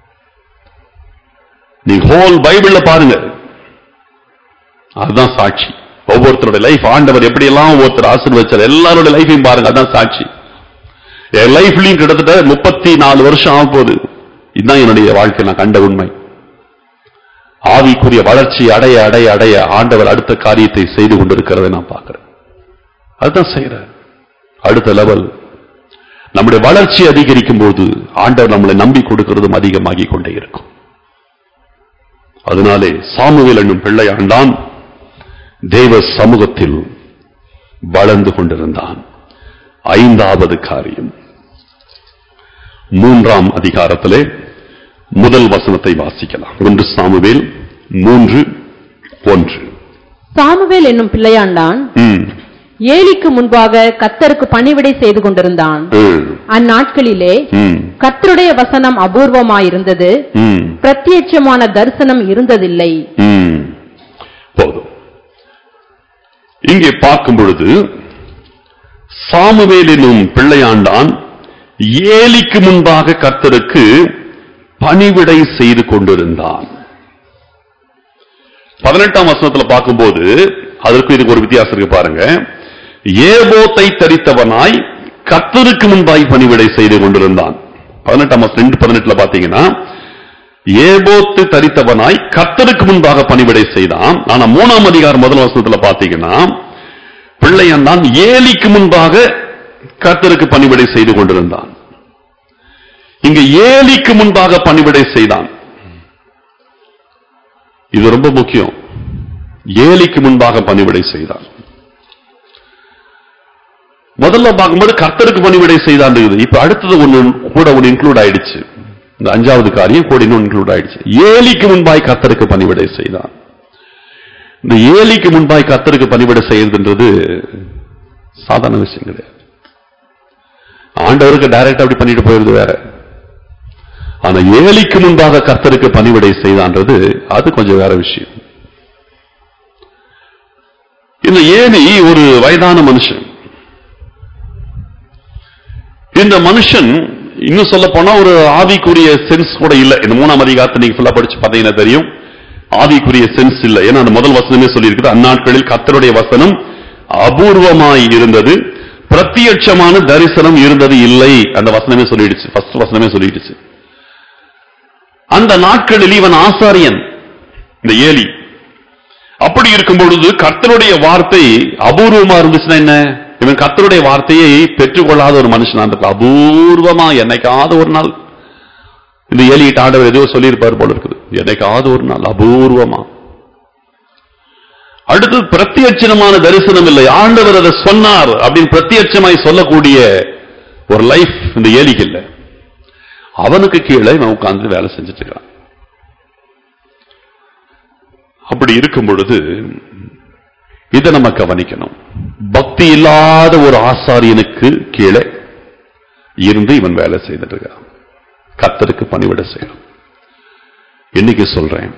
நீ ஹோல் பைபிள்ல பாருங்க அதுதான் சாட்சி ஒவ்வொருத்தருடைய லைஃப் ஆண்டவர் எப்படி எல்லாம் ஒவ்வொருத்தர் ஆசீர்வதிச்சார் எல்லாரோட லைஃபையும் பாருங்க அதான் சாட்சி என் லைஃப்லயும் கிட்டத்தட்ட முப்பத்தி நாலு வருஷம் ஆக போகுது இதுதான் என்னுடைய வாழ்க்கை நான் கண்ட உண்மை ஆவிக்குரிய வளர்ச்சி அடைய அடைய அடைய ஆண்டவர் அடுத்த காரியத்தை செய்து கொண்டிருக்கிறதை நான் பார்க்கிறேன் அதுதான் செய்யறேன் அடுத்த லெவல் நம்முடைய வளர்ச்சி அதிகரிக்கும் போது ஆண்டவர் நம்மளை நம்பி கொடுக்கிறதும் அதிகமாகிக் கொண்டே இருக்கும் அதனாலே சாமுவேல் என்னும் பிள்ளை ஆண்டான் தேவ சமூகத்தில் வளர்ந்து கொண்டிருந்தான் ஐந்தாவது காரியம் மூன்றாம் அதிகாரத்திலே முதல் வசனத்தை வாசிக்கலாம் ஒன்று சாமுவேல் மூன்று ஒன்று சாமுவேல் என்னும் பிள்ளையாண்டான் ம், ஏலிக்கு முன்பாக கத்தருக்கு பணிவிடை செய்து கொண்டிருந்தான் ம், அந்நாட்களிலே ம், கர்த்தருடைய வசனம் அபூர்வமாயிருந்தது ம், பிரத்யட்சமான தரிசனம் இருந்ததில்லை ம். போதும் இங்கே பார்க்கும் பொழுது சாமுவேல் என்னும் பிள்ளையாண்டான் ஏலிக்கு முன்பாக கர்த்தருக்கு பணிவிடை செய்து கொண்டிருந்தான் பதினெட்டாம் வசனத்துல பார்க்கும்போது அதற்கு இதுக்கு ஒரு வித்தியாசம் இருக்கு பாருங்க ஏபோத்தை தரித்தவனாய் கர்த்தருக்கு முன்பாய் பணிவிடை செய்து கொண்டிருந்தான் பதினெட்டாம் வசனம் ரெண்டு பதினெட்டுல பாத்தீங்கன்னா ஏபோத்து தரித்தவனாய் கர்த்தருக்கு முன்பாக பணிவிடை செய்தான் ஆனா மூணாம் அதிகாரம் முதல் வசனத்துல பாத்தீங்கன்னா பிள்ளையன் தான் ஏலிக்கு முன்பாக கர்த்தருக்கு பணிவிடை செய்து கொண்டிருந்தான் இங்க ஏலிக்கு முன்பாக பணிவிடை செய்தான் இது ரொம்ப முக்கியம் ஏலிக்கு முன்பாக பணிவிடை செய்தான் முதல்ல பார்க்கும்போது கர்த்தருக்கு பணிவிடை செய்தான் இருக்குது இப்ப அடுத்தது ஒண்ணு கூட ஒண்ணு இன்க்ளூட் ஆயிடுச்சு இந்த அஞ்சாவது காரியம் கூட இன்னும் இன்க்ளூட் ஆயிடுச்சு ஏலிக்கு முன்பாய் கர்த்தருக்கு பணிவிடை செய்தான் இந்த ஏலிக்கு முன்பாய் கர்த்தருக்கு பணிவிடை செய்யறதுன்றது சாதாரண விஷயம் கிடையாது ஆண்டவருக்கு டைரக்டா அப்படி பண்ணிட்டு போயிருது வேற ஆனா ஏலிக்கு முன்பாக கர்த்தருக்கு பணிவிடை செய்தான்றது அது கொஞ்சம் வேற விஷயம் இந்த ஏலி ஒரு வயதான மனுஷன் இந்த மனுஷன் இன்னும் சொல்ல போனா ஒரு ஆவிக்குரிய சென்ஸ் கூட இல்ல இந்த மூணாம் அதிகாரத்தை நீங்க ஃபுல்லா படிச்சு பார்த்தீங்கன்னா தெரியும் ஆவிக்குரிய சென்ஸ் இல்ல ஏன்னா அந்த முதல் வசனமே சொல்லியிருக்குது அந்நாட்களில் கர்த்தருடைய வசனம் அபூர்வமாய் இருந்தது பிரத்யட்சமான தரிசனம் இருந்தது இல்லை அந்த வசனமே சொல்லிடுச்சு ஃபர்ஸ்ட் வசனமே சொல்லிடுச்சு அந்த நாட்களில் இவன் ஆசாரியன் இந்த ஏலி அப்படி இருக்கும் பொழுது கர்த்தருடைய வார்த்தை அபூர்வமா இருந்துச்சுன்னா என்ன இவன் கர்த்தருடைய வார்த்தையை பெற்றுக்கொள்ளாத ஒரு மனுஷனா இருந்திருக்கலாம் அபூர்வமா என்னைக்காவது ஒரு நாள் இந்த ஏலியிட்ட ஆண்டவர் எதுவோ சொல்லியிருப்பார் போல இருக்குது என்னைக்காவது ஒரு நாள் அபூர்வமா அடுத்து பிரத்யட்சணமான தரிசனம் இல்லை ஆண்டவர் அதை சொன்னார் அப்படின்னு பிரத்யட்சமாய் சொல்லக்கூடிய ஒரு லைஃப் இந்த ஏலிக்கு இல்லை அவனுக்கு கீழே இவன் உட்கார்ந்து வேலை செஞ்சுட்டு இருக்கான் அப்படி இருக்கும் பொழுது இதை நம்ம கவனிக்கணும் பக்தி இல்லாத ஒரு ஆசாரியனுக்கு கீழே இருந்து இவன் வேலை செய்துட்டு இருக்கான் கத்தருக்கு பணிவிட செய்யணும் இன்னைக்கு சொல்றேன்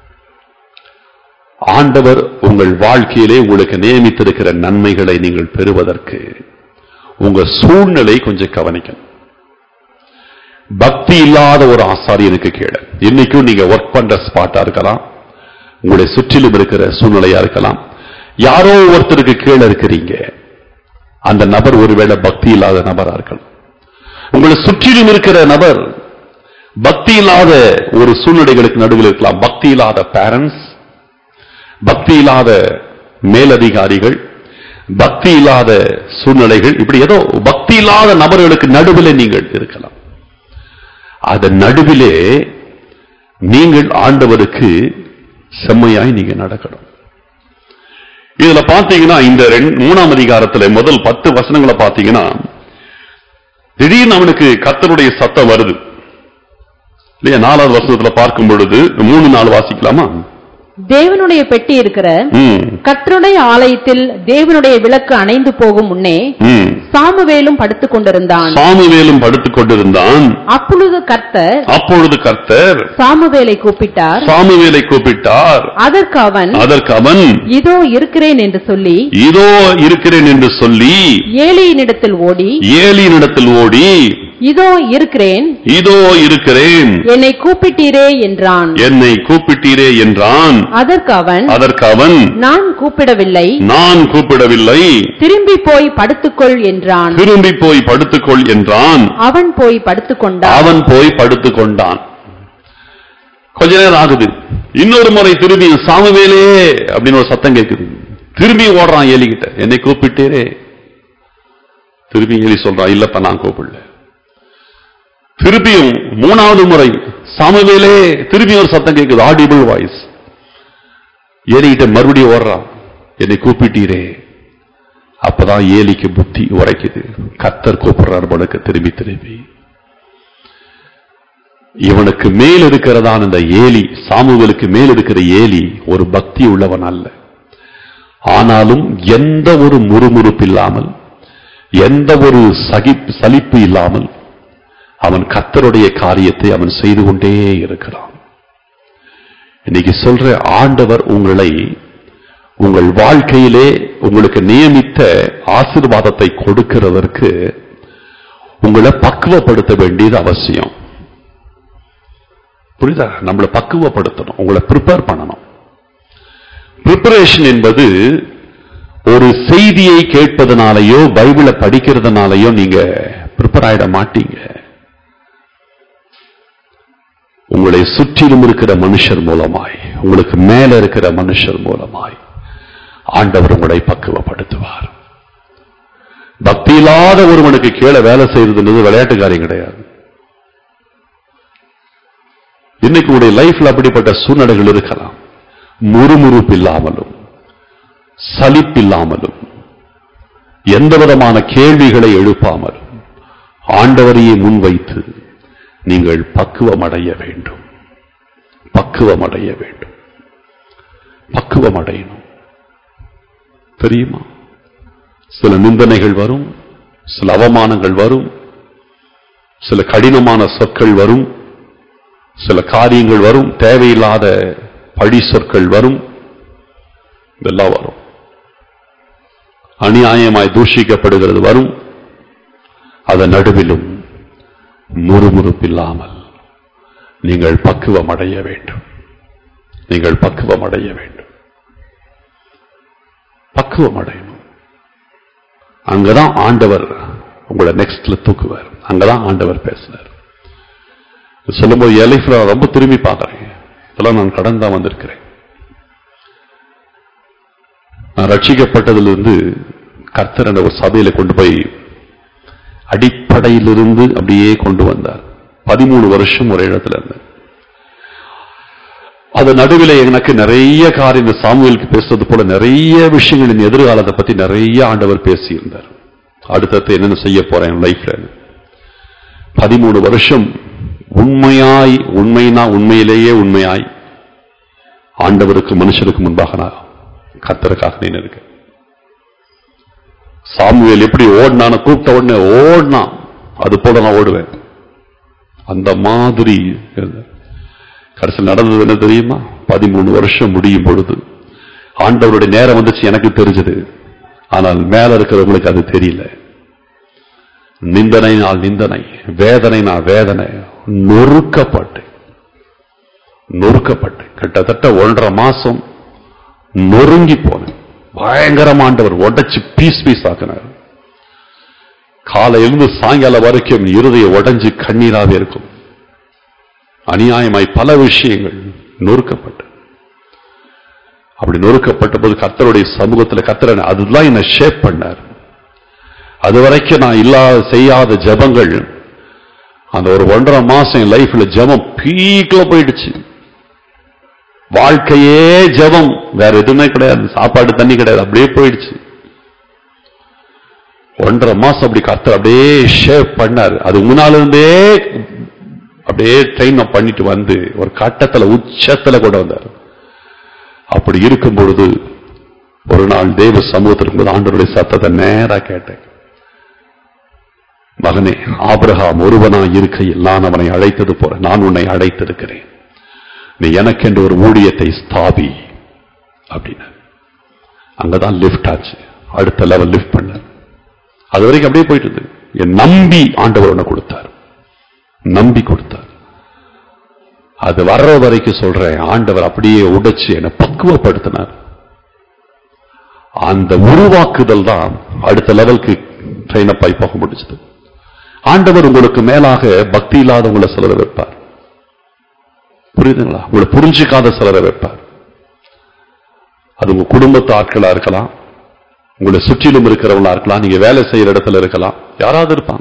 ஆண்டவர் உங்கள் வாழ்க்கையிலே உங்களுக்கு நியமித்திருக்கிற நன்மைகளை நீங்கள் பெறுவதற்கு உங்க சூழ்நிலை கொஞ்சம் கவனிக்கணும் பக்தி இல்லாத ஒரு ஆசாரியனுக்கு கீழே இன்னைக்கும் நீங்க ஒர்க் பண்ற ஸ்பாட்டா இருக்கலாம் உங்களை சுற்றிலும் இருக்கிற சூழ்நிலையா இருக்கலாம் யாரோ ஒருத்தருக்கு கீழே இருக்கிறீங்க அந்த நபர் ஒருவேளை பக்தி இல்லாத நபரா இருக்கலாம் உங்களை சுற்றிலும் இருக்கிற நபர் பக்தி இல்லாத ஒரு சூழ்நிலைகளுக்கு நடுவில் இருக்கலாம் பக்தி இல்லாத பேரண்ட்ஸ் பக்தி இல்லாத மேலதிகாரிகள் பக்தி இல்லாத சூழ்நிலைகள் இப்படி ஏதோ பக்தி இல்லாத நபர்களுக்கு நடுவில் நீங்கள் இருக்கலாம் அதன் நடுவிலே நீங்கள் ஆண்டவருக்கு செம்மையாய் நீங்க நடக்கணும் இதுல பாத்தீங்கன்னா இந்த ரெண்டு- மூணாம் அதிகாரத்துல முதல் பத்து வசனங்களை பாத்தீங்கன்னா திடீர்னு அவனுக்கு கர்த்தருடைய சத்தம் வருது இல்லையா நாலாவது வசனத்துல பார்க்கும் பொழுது மூணு நாள் வாசிக்கலாமா தேவனுடைய பெட்டி இருக்கிற ம், கர்த்தருடைய ஆலயத்தில் தேவனுடைய விளக்கு அணைந்து போகும் முன்னே ம். சாமுவேலும் படுத்துக் கொண்டிருந்தான் சாமுவேலும் படுத்துக் கொண்டிருந்தான் அப்பொழுது கர்த்தர் அப்பொழுது கர்த்தர் சாமுவேலை கூப்பிட்டார் சாமுவேலை கூப்பிட்டார் அதற்கு அவன் அதற்கு அவன் இதோ இருக்கிறேன் என்று சொல்லி இதோ இருக்கிறேன் என்று சொல்லி ஏலியினிடத்தில் ஓடி ஏலியினிடத்தில் ஓடி இதோ இருக்கிறேன் இதோ இருக்கிறேன் என்னை கூப்பிட்டீரே என்றான் என்னை கூப்பிட்டீரே என்றான் அதற்கு அவன் அதற்கு அவன் நான் கூப்பிடவில்லை நான் கூப்பிடவில்லை திரும்பி போய் படுத்துக்கொள் என்றான் திரும்பி போய் படுத்துக்கொள் என்றான் அவன் போய் படுத்துக்கொண்டான் அவன் போய் படுத்துக் கொண்டான் கொஞ்ச நேரம் ஆகுது இன்னொரு முறை திரும்பி சாமுவேலே அப்படின்னு ஒரு சத்தம் கேட்குது திரும்பி ஓடுறான் ஏலிகிட்ட என்னை கூப்பிட்டீரே திரும்பி ஏலி சொல்றான் இல்லப்பா நான் கூப்பிடல திருப்பியும் மூணாவது முறை சாமுவேலே திருப்பி ஒரு சத்தம் கேட்குது ஆடிபிள் வாய்ஸ் ஏலிகிட்ட மறுபடியும் ஓடுறான் என்னை கூப்பிட்டீரே அப்பதான் ஏலிக்கு புத்தி உரைக்குது கத்தர் கூப்பிடுறார் போலக்கு திரும்பி திரும்பி இவனுக்கு மேல் இருக்கிறதான் இந்த ஏலி சாமுவேலுக்கு மேல் இருக்கிற ஏலி ஒரு பக்தி உள்ளவன் அல்ல ஆனாலும் எந்த ஒரு முறுமுறுப்பு இல்லாமல் எந்த ஒரு சகி சலிப்பு இல்லாமல் அவன் கர்த்தருடைய காரியத்தை அவன் செய்து கொண்டே இருக்கிறான் இன்னைக்கு சொல்ற ஆண்டவர் உங்களை உங்கள் வாழ்க்கையிலே உங்களுக்கு நியமித்த ஆசீர்வாதத்தை கொடுக்கிறதற்கு உங்களை பக்குவப்படுத்த வேண்டியது அவசியம் புரியுதா நம்மளை பக்குவப்படுத்தணும் உங்களை ப்ரிப்பேர் பண்ணணும் ப்ரிப்பரேஷன் என்பது ஒரு செய்தியை கேட்பதனாலயோ பைபிளை படிக்கிறதுனாலயோ நீங்க ப்ரிப்பேர் ஆயிட மாட்டீங்க உங்களை சுற்றிலும் இருக்கிற மனுஷர் மூலமாய் உங்களுக்கு மேல இருக்கிற மனுஷர் மூலமாய் ஆண்டவர் உங்களை பக்குவப்படுத்துவார் பக்தி இல்லாத ஒருவனுக்கு கீழே வேலை செய்யறதுன்றது விளையாட்டு காரியம் கிடையாது இன்னைக்கு உங்களுடைய லைஃப்ல அப்படிப்பட்ட சூழ்நிலைகள் இருக்கலாம் முறுமுறுப்பு இல்லாமலும் சலிப்பில்லாமலும் எந்த விதமான கேள்விகளை எழுப்பாமலும் ஆண்டவரையே முன்வைத்து நீங்கள் பக்குவமடைய வேண்டும் பக்குவமடைய வேண்டும் பக்குவமடையணும் தெரியுமா சில நிந்தனைகள் வரும் சில அவமானங்கள் வரும் சில கடினமான சொற்கள் வரும் சில காரியங்கள் வரும் தேவையில்லாத பழி சொற்கள் வரும் இதெல்லாம் வரும் அநியாயமாய் தூஷிக்கப்படுகிறது வரும் அதன் நடுவிலும் முறுமுறுப்பில்லாமல் நீங்கள் பக்குவம் அடைய வேண்டும் நீங்கள் பக்குவம் அடைய வேண்டும் பக்குவம் அடையணும் அங்கதான் ஆண்டவர் உங்களை நெக்ஸ்ட்ல தூக்குவார் அங்கதான் ஆண்டவர் பேசினார் சொல்லும்போது என் லைஃப்ல ரொம்ப திரும்பி பார்க்கறேன் இதெல்லாம் நான் கடன் தான் வந்திருக்கிறேன் நான் ரட்சிக்கப்பட்டதிலிருந்து கர்த்தர் என்னை ஒரு சபையில கொண்டு போய் அடிப்படையிலிருந்து அப்படியே கொண்டு வந்தார் பதிமூணு வருஷம் ஒரே இடத்துல இருந்தேன் அது நடுவில் எனக்கு நிறைய காரியம் இந்த சாமுவேலுக்கு பேசுறது போல நிறைய விஷயங்கள் என் எதிர்காலத்தை பத்தி நிறைய ஆண்டவர் பேசியிருந்தார் அடுத்தடுத்து என்னென்ன செய்ய போறேன் என் லைஃப்ல பதிமூணு வருஷம் உண்மையாய் உண்மைனா உண்மையிலேயே உண்மையாய் ஆண்டவருக்கு மனுஷருக்கு முன்பாக நான் கத்தருக்காக நின்று இருக்கேன் சாமுவேல் எப்படி ஓடினான கூப்பிட்ட உடனே ஓடினான் அது போல நான் ஓடுவேன் அந்த மாதிரி இருந்தேன். கடைசியில் நடந்தது என்ன தெரியுமா பதிமூணு வருஷம் முடியும் பொழுது ஆண்டவருடைய நேரம் வந்துச்சு எனக்கு தெரிஞ்சது ஆனால் மேல இருக்கிறவங்களுக்கு அது தெரியல நிந்தனை நாள் நிந்தனை வேதனை நாள் வேதனை நொறுக்கப்பட்டு நொறுக்கப்பட்டு கிட்டத்தட்ட ஒன்றரை மாசம் நொறுங்கி போனேன் பயங்கரமாண்டவர் உடைச்சு பீஸ் பீஸ் ஆக்கினார் காலையிலிருந்து சாயங்காலம் வரைக்கும் இருதய உடைஞ்சு கண்ணீராவே இருக்கும் அநியாயமாய் பல விஷயங்கள் நொறுக்கப்பட்டு அப்படி நொறுக்கப்பட்ட போது கர்த்தருடைய சமூகத்தில் கர்த்தர் அதுதான் என்னை ஷேப் பண்ணார் அது வரைக்கும் நான் இல்லாத செய்யாத ஜபங்கள் அந்த ஒரு ஒன்றரை மாசம் என் லைஃப்ல ஜபம் பீக்ல போயிடுச்சு வாழ்க்கையே ஜபம் வேற எதுவுமே கிடையாது சாப்பாடு தண்ணி கிடையாது அப்படியே போயிடுச்சு ஒன்றரை மாசம் அப்படி கர்த்தர் அப்படியே ஷேப் பண்ணார் அது முன்னால இருந்தே அப்படியே ட்ரெயின் பண்ணிட்டு வந்து ஒரு கட்டத்துல உச்சத்துல கூட வந்தார் அப்படி இருக்கும் பொழுது ஒரு நாள் தேவ சமூகத்திற்கு போது ஆண்டவருடைய சத்தத்தை நேரா கேட்டேன் மகனே ஆபிரகாம் ஒருவனாய் இருக்கையில் நான் அவனை அழைத்தது போல நான் உன்னை அழைத்திருக்கிறேன் நீ எனக்கென்று ஒரு ஊழியத்தை ஸ்தாபி அப்படின்னு அங்கதான் லிஃப்ட் ஆச்சு அடுத்த லெவல் லிஃப்ட் பண்ண அது வரைக்கும் அப்படியே போயிட்டு இருந்தது என் நம்பி ஆண்டவர் ஒண்ணு கொடுத்தார் நம்பி கொடுத்தார் அது வர்ற வரைக்கும் சொல்றேன் ஆண்டவர் அப்படியே உடைச்சு என்னை பக்குவப்படுத்தினார் அந்த உருவாக்குதல் தான் அடுத்த லெவலுக்கு ட்ரெயின் அப் ஆகி போக முடிச்சது ஆண்டவர் உங்களுக்கு மேலாக பக்தி இல்லாதவங்களை சிலரை வைப்பார் புரியுதுங்களா உங்களை புரிஞ்சுக்காத சிலரை வைப்பார் அது உங்க குடும்பத்து ஆட்களா இருக்கலாம் உங்களை சுற்றிலும் இருக்கிறவங்களா இருக்கலாம் நீங்க வேலை செய்யற இடத்துல இருக்கலாம் யாராவது இருப்பாங்க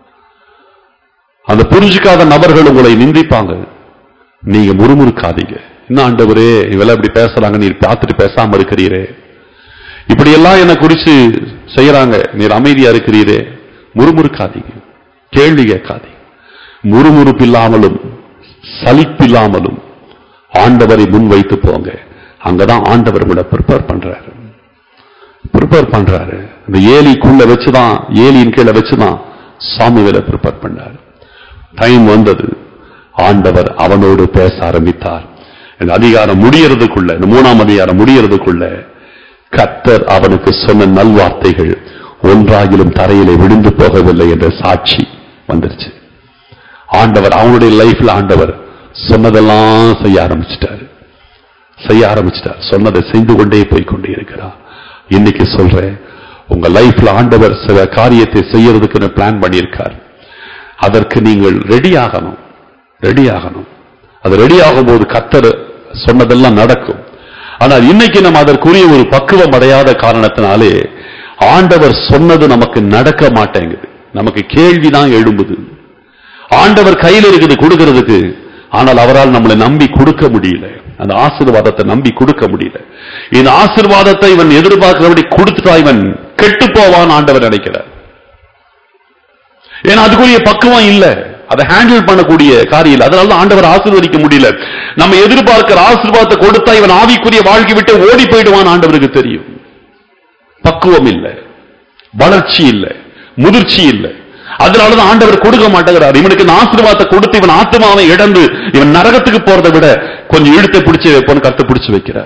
அந்த புரிஞ்சுக்காத நபர்கள் உங்களை நிந்திப்பாங்க நீங்க முறுமுறுக்காதீங்க என்ன ஆண்டவரே இவெல்லாம் இப்படி பேசுறாங்க நீர் பார்த்துட்டு பேசாம இருக்கிறீரே இப்படி எல்லாம் என்ன குறிச்சு செய்யறாங்க நீர் அமைதியா இருக்கிறீரே முறுமுறுக்காதீங்க கேள்வி கேட்காதீங்க முறுமுறுப்பு இல்லாமலும் சலிப்பில்லாமலும் ஆண்டவரை முன்வைத்து போங்க அங்கதான் ஆண்டவர் கூட ப்ரிப்பேர் பண்றாரு ப்ரிப்பேர் பண்றாரு இந்த ஏலிக்குள்ள வச்சுதான் ஏலியின் கீழே வச்சுதான் சாமுவேலை ப்ரிப்பேர் பண்ணாரு டைம் வந்தது ஆண்டவர் அவனோடு பேச ஆரம்பித்தார் இந்த அதிகாரம் முடியறதுக்குள்ள இந்த மூணாம் அதிகாரம் முடியறதுக்குள்ள கத்தர் அவனுக்கு சொன்ன நல்வார்த்தைகள் ஒன்றாகிலும் தரையிலே விழுந்து போகவில்லை என்ற சாட்சி வந்துருச்சு ஆண்டவர் அவனுடைய லைஃப்ல ஆண்டவர் சொன்னதெல்லாம் செய்ய ஆரம்பிச்சிட்டாரு செய்ய ஆரம்பிச்சிட்டார் சொன்னதை செய்து கொண்டே போய் கொண்டே இருக்கிறார் இன்னைக்கு சொல்றேன் உங்க லைஃப்ல ஆண்டவர் சில காரியத்தை செய்யறதுக்கு பிளான் பண்ணியிருக்கார் அதற்கு நீங்கள் ரெடி ஆகணும் ரெடி ஆகணும் அது ரெடி ஆகும்போது கத்தர் சொன்னதெல்லாம் நடக்கும் ஆனால் இன்னைக்கு நம்ம அதற்குரிய ஒரு பக்குவம் அடையாத காரணத்தினாலே ஆண்டவர் சொன்னது நமக்கு நடக்க மாட்டேங்குது நமக்கு கேள்விதான் எழும்புது ஆண்டவர் கையில் இருக்குது கொடுக்கிறதுக்கு ஆனால் அவரால் நம்மளை நம்பி கொடுக்க முடியல அந்த ஆசீர்வாதத்தை நம்பி கொடுக்க முடியல இந்த ஆசீர்வாதத்தை இவன் எதிர்பார்க்கிறபடி கொடுத்துட்டா இவன் கெட்டு போவான் ஆண்டவர் நினைக்கிறார் ஏன்னா அதுக்குரிய பக்குவம் இல்ல அதை ஹேண்டில் பண்ணக்கூடிய காரியம் இல்ல அதனால தான் ஆண்டவர் ஆசீர்வதிக்க முடியல நம்ம எதிர்பார்க்கிற ஆசீர்வாதத்தை கொடுத்தா இவன் ஆவிக்குரிய வாழ்க்கை விட்டு ஓடி போயிடுவான் ஆண்டவருக்கு தெரியும் பக்குவம் இல்ல வளர்ச்சி இல்ல முதிர்ச்சி இல்ல அதனாலதான் ஆண்டவர் கொடுக்க மாட்டேங்கிறார் இவனுக்கு இந்த ஆசீர்வாதத்தை கொடுத்து இவன் ஆத்மாவை இழந்து இவன் நரகத்துக்கு போறதை விட கொஞ்சம் இழுத்தை பிடிச்சு வைப்போன்னு கருத்தை பிடிச்சு வைக்கிறார்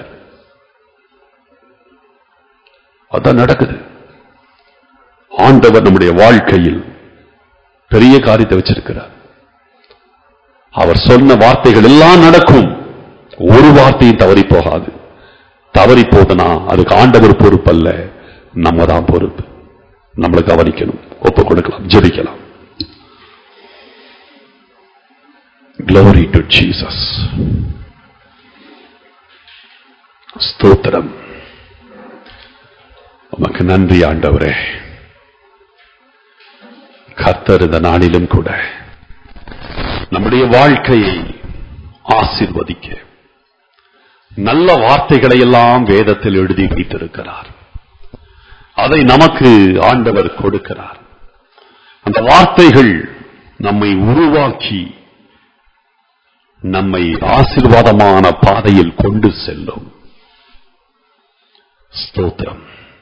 அதான் நடக்குது ஆண்டவர் நம்முடைய வாழ்க்கையில் பெரிய காரியத்தை வச்சிருக்கிறார் அவர் சொன்ன வார்த்தைகள் எல்லாம் நடக்கும் ஒரு வார்த்தையும் தவறி போகாது தவறி போதுனா அதுக்கு ஆண்டவர் பொறுப்பல்ல நம்ம தான் பொறுப்பு நம்மளை கவனிக்கணும் ஒப்பு கொடுக்கலாம் ஜெபிக்கலாம் Glory to Jesus. ஸ்தோத்திரம் உமக்கு நன்றி ஆண்டவரே கர்த்தர் இந்த நாளிலும் கூட நம்முடைய வாழ்க்கையை ஆசீர்வதிக்க நல்ல வார்த்தைகளை எல்லாம் வேதத்தில் எழுதி வைத்திருக்கிறார் அதை நமக்கு ஆண்டவர் கொடுக்கிறார் அந்த வார்த்தைகள் நம்மை உருவாக்கி நம்மை ஆசீர்வாதமான பாதையில் கொண்டு செல்லும் ஸ்தோத்திரம்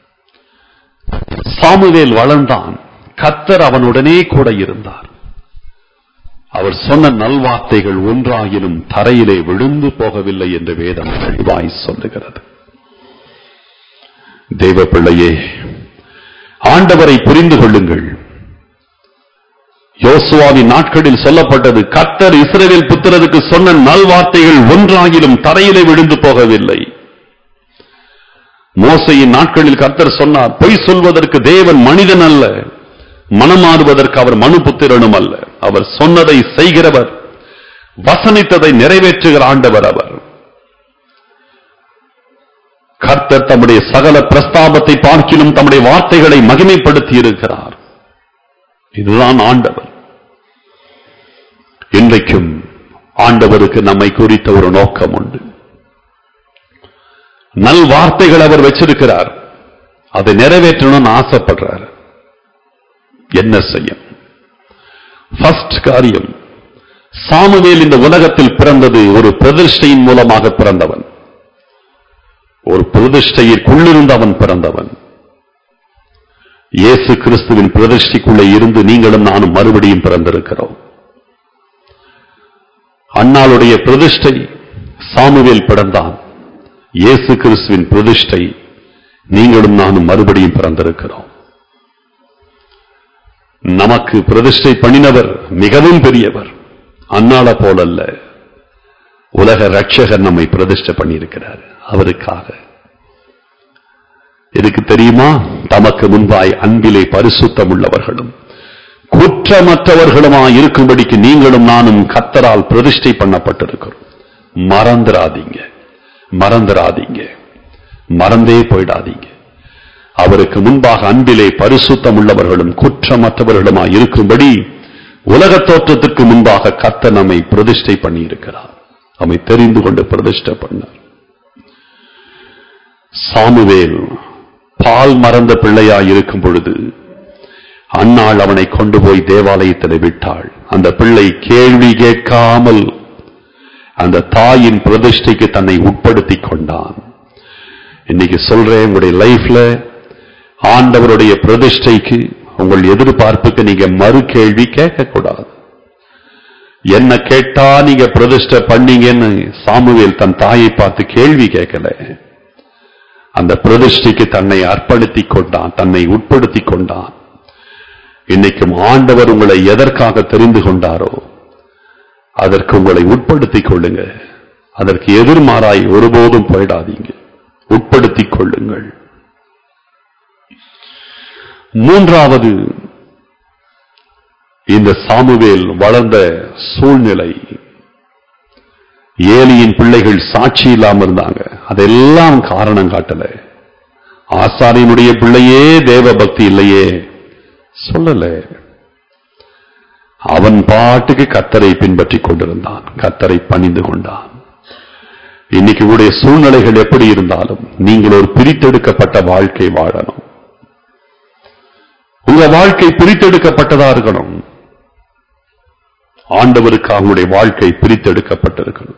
சாமுவேல் வளர்ந்தான் கத்தர் அவனுடனே கூட இருந்தார் அவர் சொன்ன நல்வார்த்தைகள் ஒன்றாகிலும் தரையிலே விழுந்து போகவில்லை என்று வேதம் தெளிவாய் சொல்லுகிறது தெய்வ பிள்ளையே ஆண்டவரை புரிந்து கொள்ளுங்கள் யோசுவாவின் நாட்களில் சொல்லப்பட்டது கத்தர் இஸ்ரவேல் புத்திரருக்கு சொன்ன நல்வார்த்தைகள் ஒன்றாகிலும் தரையிலே விழுந்து போகவில்லை மோசையின் நாட்களில் கர்த்தர் சொன்னார் பொய் சொல்வதற்கு தேவன் மனிதன் அல்ல மனமாறுவதற்கு அவர் மனு புத்திரனும் அல்ல அவர் சொன்னதை செய்கிறவர் வசனித்ததை நிறைவேற்றுகிற ஆண்டவர் அவர் கர்த்தர் தம்முடைய சகல பிரஸ்தாபத்தை பார்க்கிலும் தம்முடைய வார்த்தைகளை மகிமைப்படுத்தி இருக்கிறார் இதுதான் ஆண்டவர் இன்றைக்கும் ஆண்டவருக்கு நம்மை குறித்த ஒரு நோக்கம் உண்டு நல் வார்த்தைகள் அவர் வச்சிருக்கிறார் அதை நிறைவேற்றணும்னு ஆசைப்படுறார் என்ன செய்யும் ஃபர்ஸ்ட் காரியம் சாமுவேல் இந்த உலகத்தில் பிறந்தது ஒரு பிரதிஷ்டையின் மூலமாக பிறந்தவன் ஒரு பிரதிஷ்டையிற்குள்ளிருந்து அவன் பிறந்தவன் இயேசு கிறிஸ்துவின் பிரதிஷ்டைக்குள்ளே இருந்து நீங்களும் நானும் மறுபடியும் பிறந்திருக்கிறோம் அன்னாளுடைய பிரதிஷ்டை சாமுவேல் பிறந்தான் இயேசு கிறிஸ்துவின் பிரதிஷ்டை நீங்களும் நானும் மறுபடியும் பிறந்திருக்கிறோம் நமக்கு பிரதிஷ்டை பண்ணினவர் மிகவும் பெரியவர் அன்னாள போலல்ல உலக ரட்சகர் நம்மை பிரதிஷ்டை பண்ணியிருக்கிறார் அவருக்காக எதுக்கு தெரியுமா தமக்கு முன்பாய் அன்பிலே பரிசுத்தம் உள்ளவர்களும் குற்றமற்றவர்களுமாய் இருக்கும்படிக்கு நீங்களும் நானும் கத்தரால் பிரதிஷ்டை பண்ணப்பட்டிருக்கிறோம் மறந்துராதீங்க மறந்துராதீங்க மறந்தே போயிடாதீங்க அவருக்கு முன்பாக அன்பிலே பரிசுத்தம் உள்ளவர்களும் குற்றமற்றவர்களுமாய் இருக்கும்படி உலகத் தோற்றத்திற்கு முன்பாக கத்த நம்மை பிரதிஷ்டை பண்ணி இருக்கிறார் நம்மை தெரிந்து கொண்டு பிரதிஷ்டை பண்ணார் சாமுவேல் பால் மறந்த பிள்ளையாய் இருக்கும் பொழுது அன்னாள் அவனை கொண்டு போய் தேவாலயத்தில் விட்டாள் அந்த பிள்ளை கேள்வி கேட்காமல் அந்த தாயின் பிரதிஷ்டைக்கு தன்னை உட்படுத்திக் கொண்டான் இன்னைக்கு சொல்றேன் உங்களுடைய லைஃப்ல ஆண்டவருடைய பிரதிஷ்டைக்கு உங்கள் எதிர்பார்ப்புக்கு நீங்க மறு கேள்வி கேட்கக்கூடாது என்ன கேட்டா நீங்க பிரதிஷ்டை பண்ணீங்கன்னு சாமுவேல் தன் தாயை பார்த்து கேள்வி கேட்கல அந்த பிரதிஷ்டைக்கு தன்னை அர்ப்பணித்திக் கொண்டான் தன்னை உட்படுத்திக் கொண்டான் இன்னைக்கும் ஆண்டவர் உங்களை எதற்காக தெரிந்து கொண்டாரோ அதற்கு உங்களை உட்படுத்திக் கொள்ளுங்க அதற்கு எதிர்மாறாய் ஒருபோதும் போயிடாதீங்க உட்படுத்திக் கொள்ளுங்கள் மூன்றாவது இந்த சாமுவேல் வளர்ந்த சூழ்நிலை ஏலியின் பிள்ளைகள் சாட்சி இல்லாம இருந்தாங்க அதெல்லாம் காரணம் காட்டல ஆசாரியனுடைய பிள்ளையே தேவ பக்தி இல்லையே சொல்லல அவன் பாட்டுக்கு கத்தரை பின்பற்றி கொண்டிருந்தான் கத்தரை பணிந்து கொண்டான் இன்னைக்கு உடைய சூழ்நிலைகள் எப்படி இருந்தாலும் நீங்கள் ஒரு பிரித்தெடுக்கப்பட்ட வாழ்க்கை வாழணும் உங்க வாழ்க்கை பிரித்தெடுக்கப்பட்டதா இருக்கணும் ஆண்டவருக்காக உங்களுடைய வாழ்க்கை பிரித்தெடுக்கப்பட்டிருக்கணும்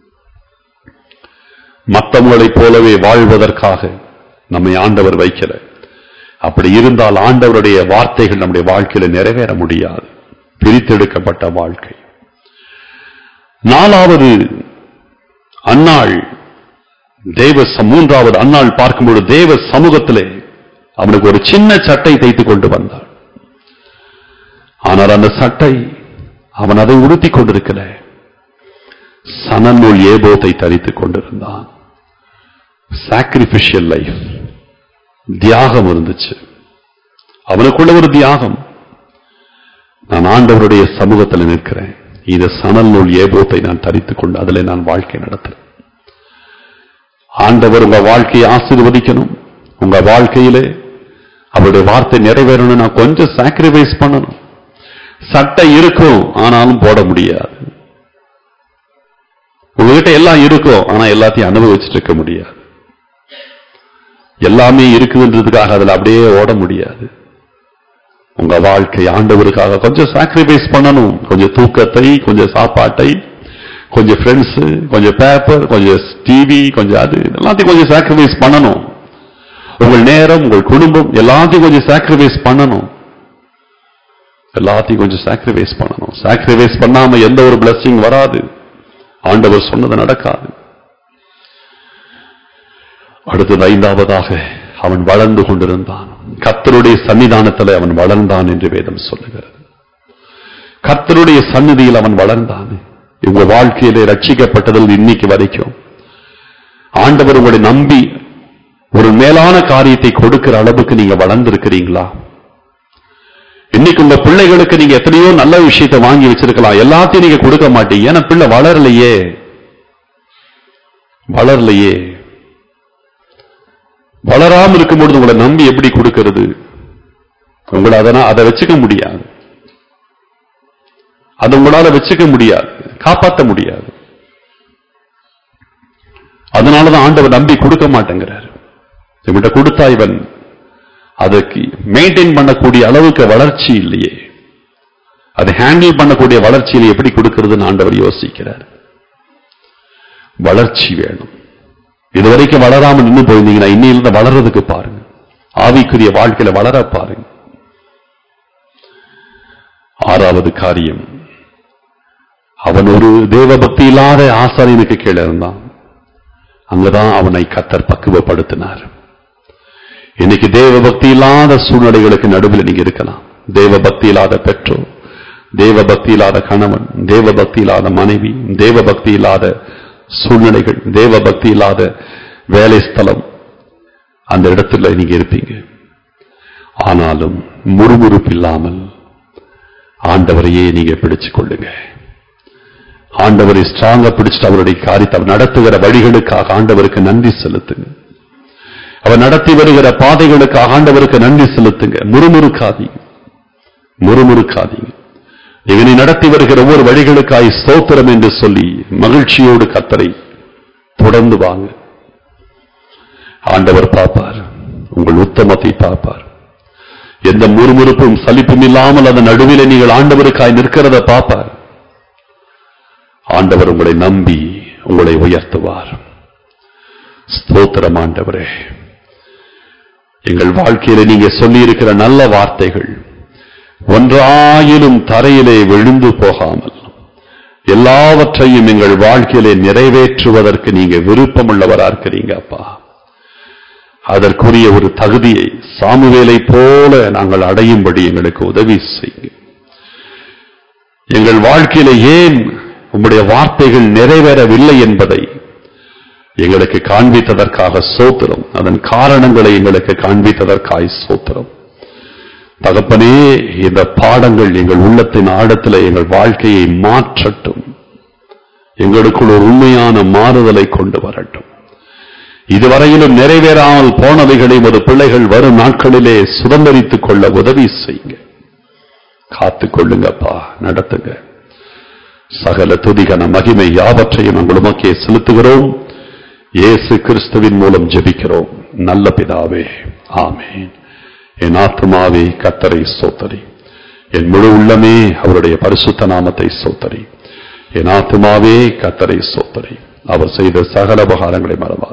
மற்றவங்களைப் போலவே வாழ்வதற்காக நம்மை ஆண்டவர் வைக்கல அப்படி இருந்தால் ஆண்டவருடைய வார்த்தைகள் நம்முடைய வாழ்க்கையில நிறைவேற முடியாது பிரித்தெடுக்கப்பட்ட வாழ்க்கை நாலாவது அன்னாள் தேவ ச- மூன்றாவது அன்னாள் பார்க்கும்போது தேவ சமூகத்திலே அவனுக்கு ஒரு சின்ன சட்டை தைத்துக் கொண்டு வந்தாள் ஆனால் அந்த சட்டை அவன் அதை உடுத்திக் கொண்டிருக்கல சணநூல் ஏபோத்தை தரித்துக் கொண்டிருந்தான் சாக்ரிபிஷியல் லைஃப் தியாகம் இருந்துச்சு அவனுக்குள்ள ஒரு தியாகம் நான் ஆண்டவருடைய சமூகத்தில் நிற்கிறேன் இந்த சணல் நூல் ஏபோத்தை நான் தரித்துக் கொண்டு அதில் நான் வாழ்க்கை நடத்துறேன் ஆண்டவர் உங்க வாழ்க்கையை ஆசீர்வதிக்கணும் உங்க வாழ்க்கையிலே அவருடைய வார்த்தை நிறைவேறணும் நான் கொஞ்சம் சாக்ரிஃபைஸ் பண்ணணும் சட்டை இருக்கும் ஆனாலும் போட முடியாது உங்ககிட்ட எல்லாம் இருக்கும் ஆனா எல்லாத்தையும் அனுபவிச்சுட்டு இருக்க முடியாது எல்லாமே இருக்குதுன்றதுக்காக அதுல அப்படியே ஓட முடியாது உங்க வாழ்க்கை ஆண்டவருக்காக கொஞ்சம் சாக்ரிஃபைஸ் பண்ணணும் கொஞ்சம் தூக்கத்தை கொஞ்சம் சாப்பாட்டை கொஞ்சம் ஃப்ரெண்ட்ஸ் கொஞ்சம் பேப்பர் கொஞ்சம் டிவி கொஞ்சம் அது எல்லாத்தையும் கொஞ்சம் சாக்ரிஃபைஸ் பண்ணணும் உங்கள் நேரம் உங்கள் குடும்பம் எல்லாத்தையும் கொஞ்சம் சாக்ரிஃபைஸ் பண்ணணும் எல்லாத்தையும் கொஞ்சம் சாக்ரிஃபைஸ் பண்ணணும் சாக்ரிஃபைஸ் பண்ணாம எந்த ஒரு blessing வராது ஆண்டவர் சொன்னது நடக்காது அடுத்தது ஐந்தாவதாக அவன் வளர்ந்து கொண்டிருந்தான் கர்த்தருடைய சன்னிதானத்தில் அவன் வளர்ந்தான் என்று வேதம் சொல்லுகிறது கர்த்தருடைய சந்நிதியில் அவன் வளர்ந்தான் உங்க வாழ்க்கையிலே ரட்சிக்கப்பட்டதில் இன்னைக்கு வரைக்கும் ஆண்டவர் உங்களை நம்பி ஒரு மேலான காரியத்தை கொடுக்கிற அளவுக்கு நீங்க வளர்ந்திருக்கிறீங்களா இன்னைக்கு உங்க பிள்ளைகளுக்கு நீங்க எத்தனையோ நல்ல விஷயத்தை வாங்கி வச்சிருக்கலாம் எல்லாத்தையும் நீங்க கொடுக்க மாட்டீங்க ஏன்னா பிள்ளை வளரலையே வளரலையே வளராம இருக்கும்பொழுது உங்களை நம்பி எப்படி கொடுக்கிறது உங்களை அதனா அதை வச்சுக்க முடியாது அதை உங்களால வச்சுக்க முடியாது காப்பாற்ற முடியாது அதனாலதான் ஆண்டவர் நம்பி கொடுக்க மாட்டேங்கிறார் இவன்கிட்ட கொடுத்தா இவன் அதுக்கு மெயின்டைன் பண்ணக்கூடிய அளவுக்கு வளர்ச்சி இல்லையே அதை ஹேண்டில் பண்ணக்கூடிய வளர்ச்சியில் எப்படி கொடுக்கிறதுன்னு ஆண்டவர் யோசிக்கிறார் வளர்ச்சி வேணும் இதுவரைக்கும் வளராம நின்னு போயிருந்தீங்கன்னா இன்னையிலிருந்து வளர்றதுக்கு பாருங்க ஆவிக்குரிய வாழ்க்கையில வளர பாருங்க ஆறாவது காரியம் அவன் ஒரு தேவ பக்தி இல்லாத ஆசாரியனுக்கு கீழே இருந்தான் அங்கதான் அவனை கத்தர் பக்குவப்படுத்தினார் இன்னைக்கு தேவ பக்தி இல்லாத சூழ்நிலைகளுக்கு நடுவில் நீங்க இருக்கலாம் தேவ பக்தி இல்லாத பெற்றோர் தேவ பக்தி இல்லாத கணவன் தேவ பக்தி இல்லாத மனைவி தேவ பக்தி இல்லாத சூழ்நிலைகள் தேவ பக்தி இல்லாத வேலை ஸ்தலம் அந்த இடத்துல நீங்க இருப்பீங்க ஆனாலும் முறுமுறுப்பு இல்லாமல் ஆண்டவரையே நீங்க பிடிச்சுக் கொள்ளுங்க ஆண்டவரை ஸ்ட்ராங்கா பிடிச்சிட்டு அவருடைய காரியத்தை அவர் நடத்துகிற வழிகளுக்காக ஆண்டவருக்கு நன்றி செலுத்துங்க அவர் நடத்தி வருகிற பாதைகளுக்காக ஆண்டவருக்கு நன்றி செலுத்துங்க முறுமுறுக்காதீங்க முறுமுறுக்காதீங்க இவனை நடத்தி வருகிற ஒவ்வொரு வழிகளுக்காய் ஸ்தோத்திரம் என்று சொல்லி மகிழ்ச்சியோடு கத்தரை தொடர்ந்து வாங்க ஆண்டவர் பார்ப்பார் உங்கள் உத்தமத்தை பார்ப்பார் எந்த முறுமுறுப்பும் சலிப்பும் இல்லாமல் அதன் நடுவில் நீங்கள் ஆண்டவருக்காய் நிற்கிறத பார்ப்பார் ஆண்டவர் உங்களை நம்பி உங்களை உயர்த்துவார் ஸ்தோத்திரம் ஆண்டவரே எங்கள் வாழ்க்கையில நீங்க சொல்லியிருக்கிற நல்ல வார்த்தைகள் ஒன்றாயிலும் தரையிலே விழுந்து போகாமல் எல்லாவற்றையும் எங்கள் வாழ்க்கையிலே நிறைவேற்றுவதற்கு நீங்க விருப்பமுள்ளவரா இருக்கிறீங்க அப்பா அதற்குரிய ஒரு தகுதியை சாமுவேலை போல நாங்கள் அடையும்படி எங்களுக்கு உதவி செய்யுங்க எங்கள் வாழ்க்கையில ஏன் உம்முடைய வார்த்தைகள் நிறைவேறவில்லை என்பதை எங்களுக்கு காண்பித்ததற்காக சோத்திரம் அதன் காரணங்களை எங்களுக்கு காண்பித்ததற்காய் சோத்திரம் தகப்பனே இந்த பாடங்கள் எங்கள் உள்ளத்தின் ஆழத்தில் எங்கள் வாழ்க்கையை மாற்றட்டும் எங்களுக்குள் ஒரு உண்மையான மாறுதலை கொண்டு வரட்டும் இதுவரையிலும் நிறைவேறாமல் போனவைகளை ஒரு பிள்ளைகள் வரும் நாட்களிலே சுதந்திரித்துக் கொள்ள உதவி செய்யுங்க காத்துக் கொள்ளுங்கப்பா நடத்துங்க சகல துதிகன மகிமை யாவற்றையும் நாங்கள் உமக்கே செலுத்துகிறோம் இயேசு கிறிஸ்துவின் மூலம் ஜெபிக்கிறோம் நல்ல பிதாவே ஆமென் என் ஆத்மாவே கத்தரை சோத்தரி என் முழு உள்ளமே அவருடைய பரிசுத்த நாமத்தை சோத்தரி என் ஆத்மாவே கத்தரை சோத்தரி அவர் செய்த சகல உபகாரங்களை மறவா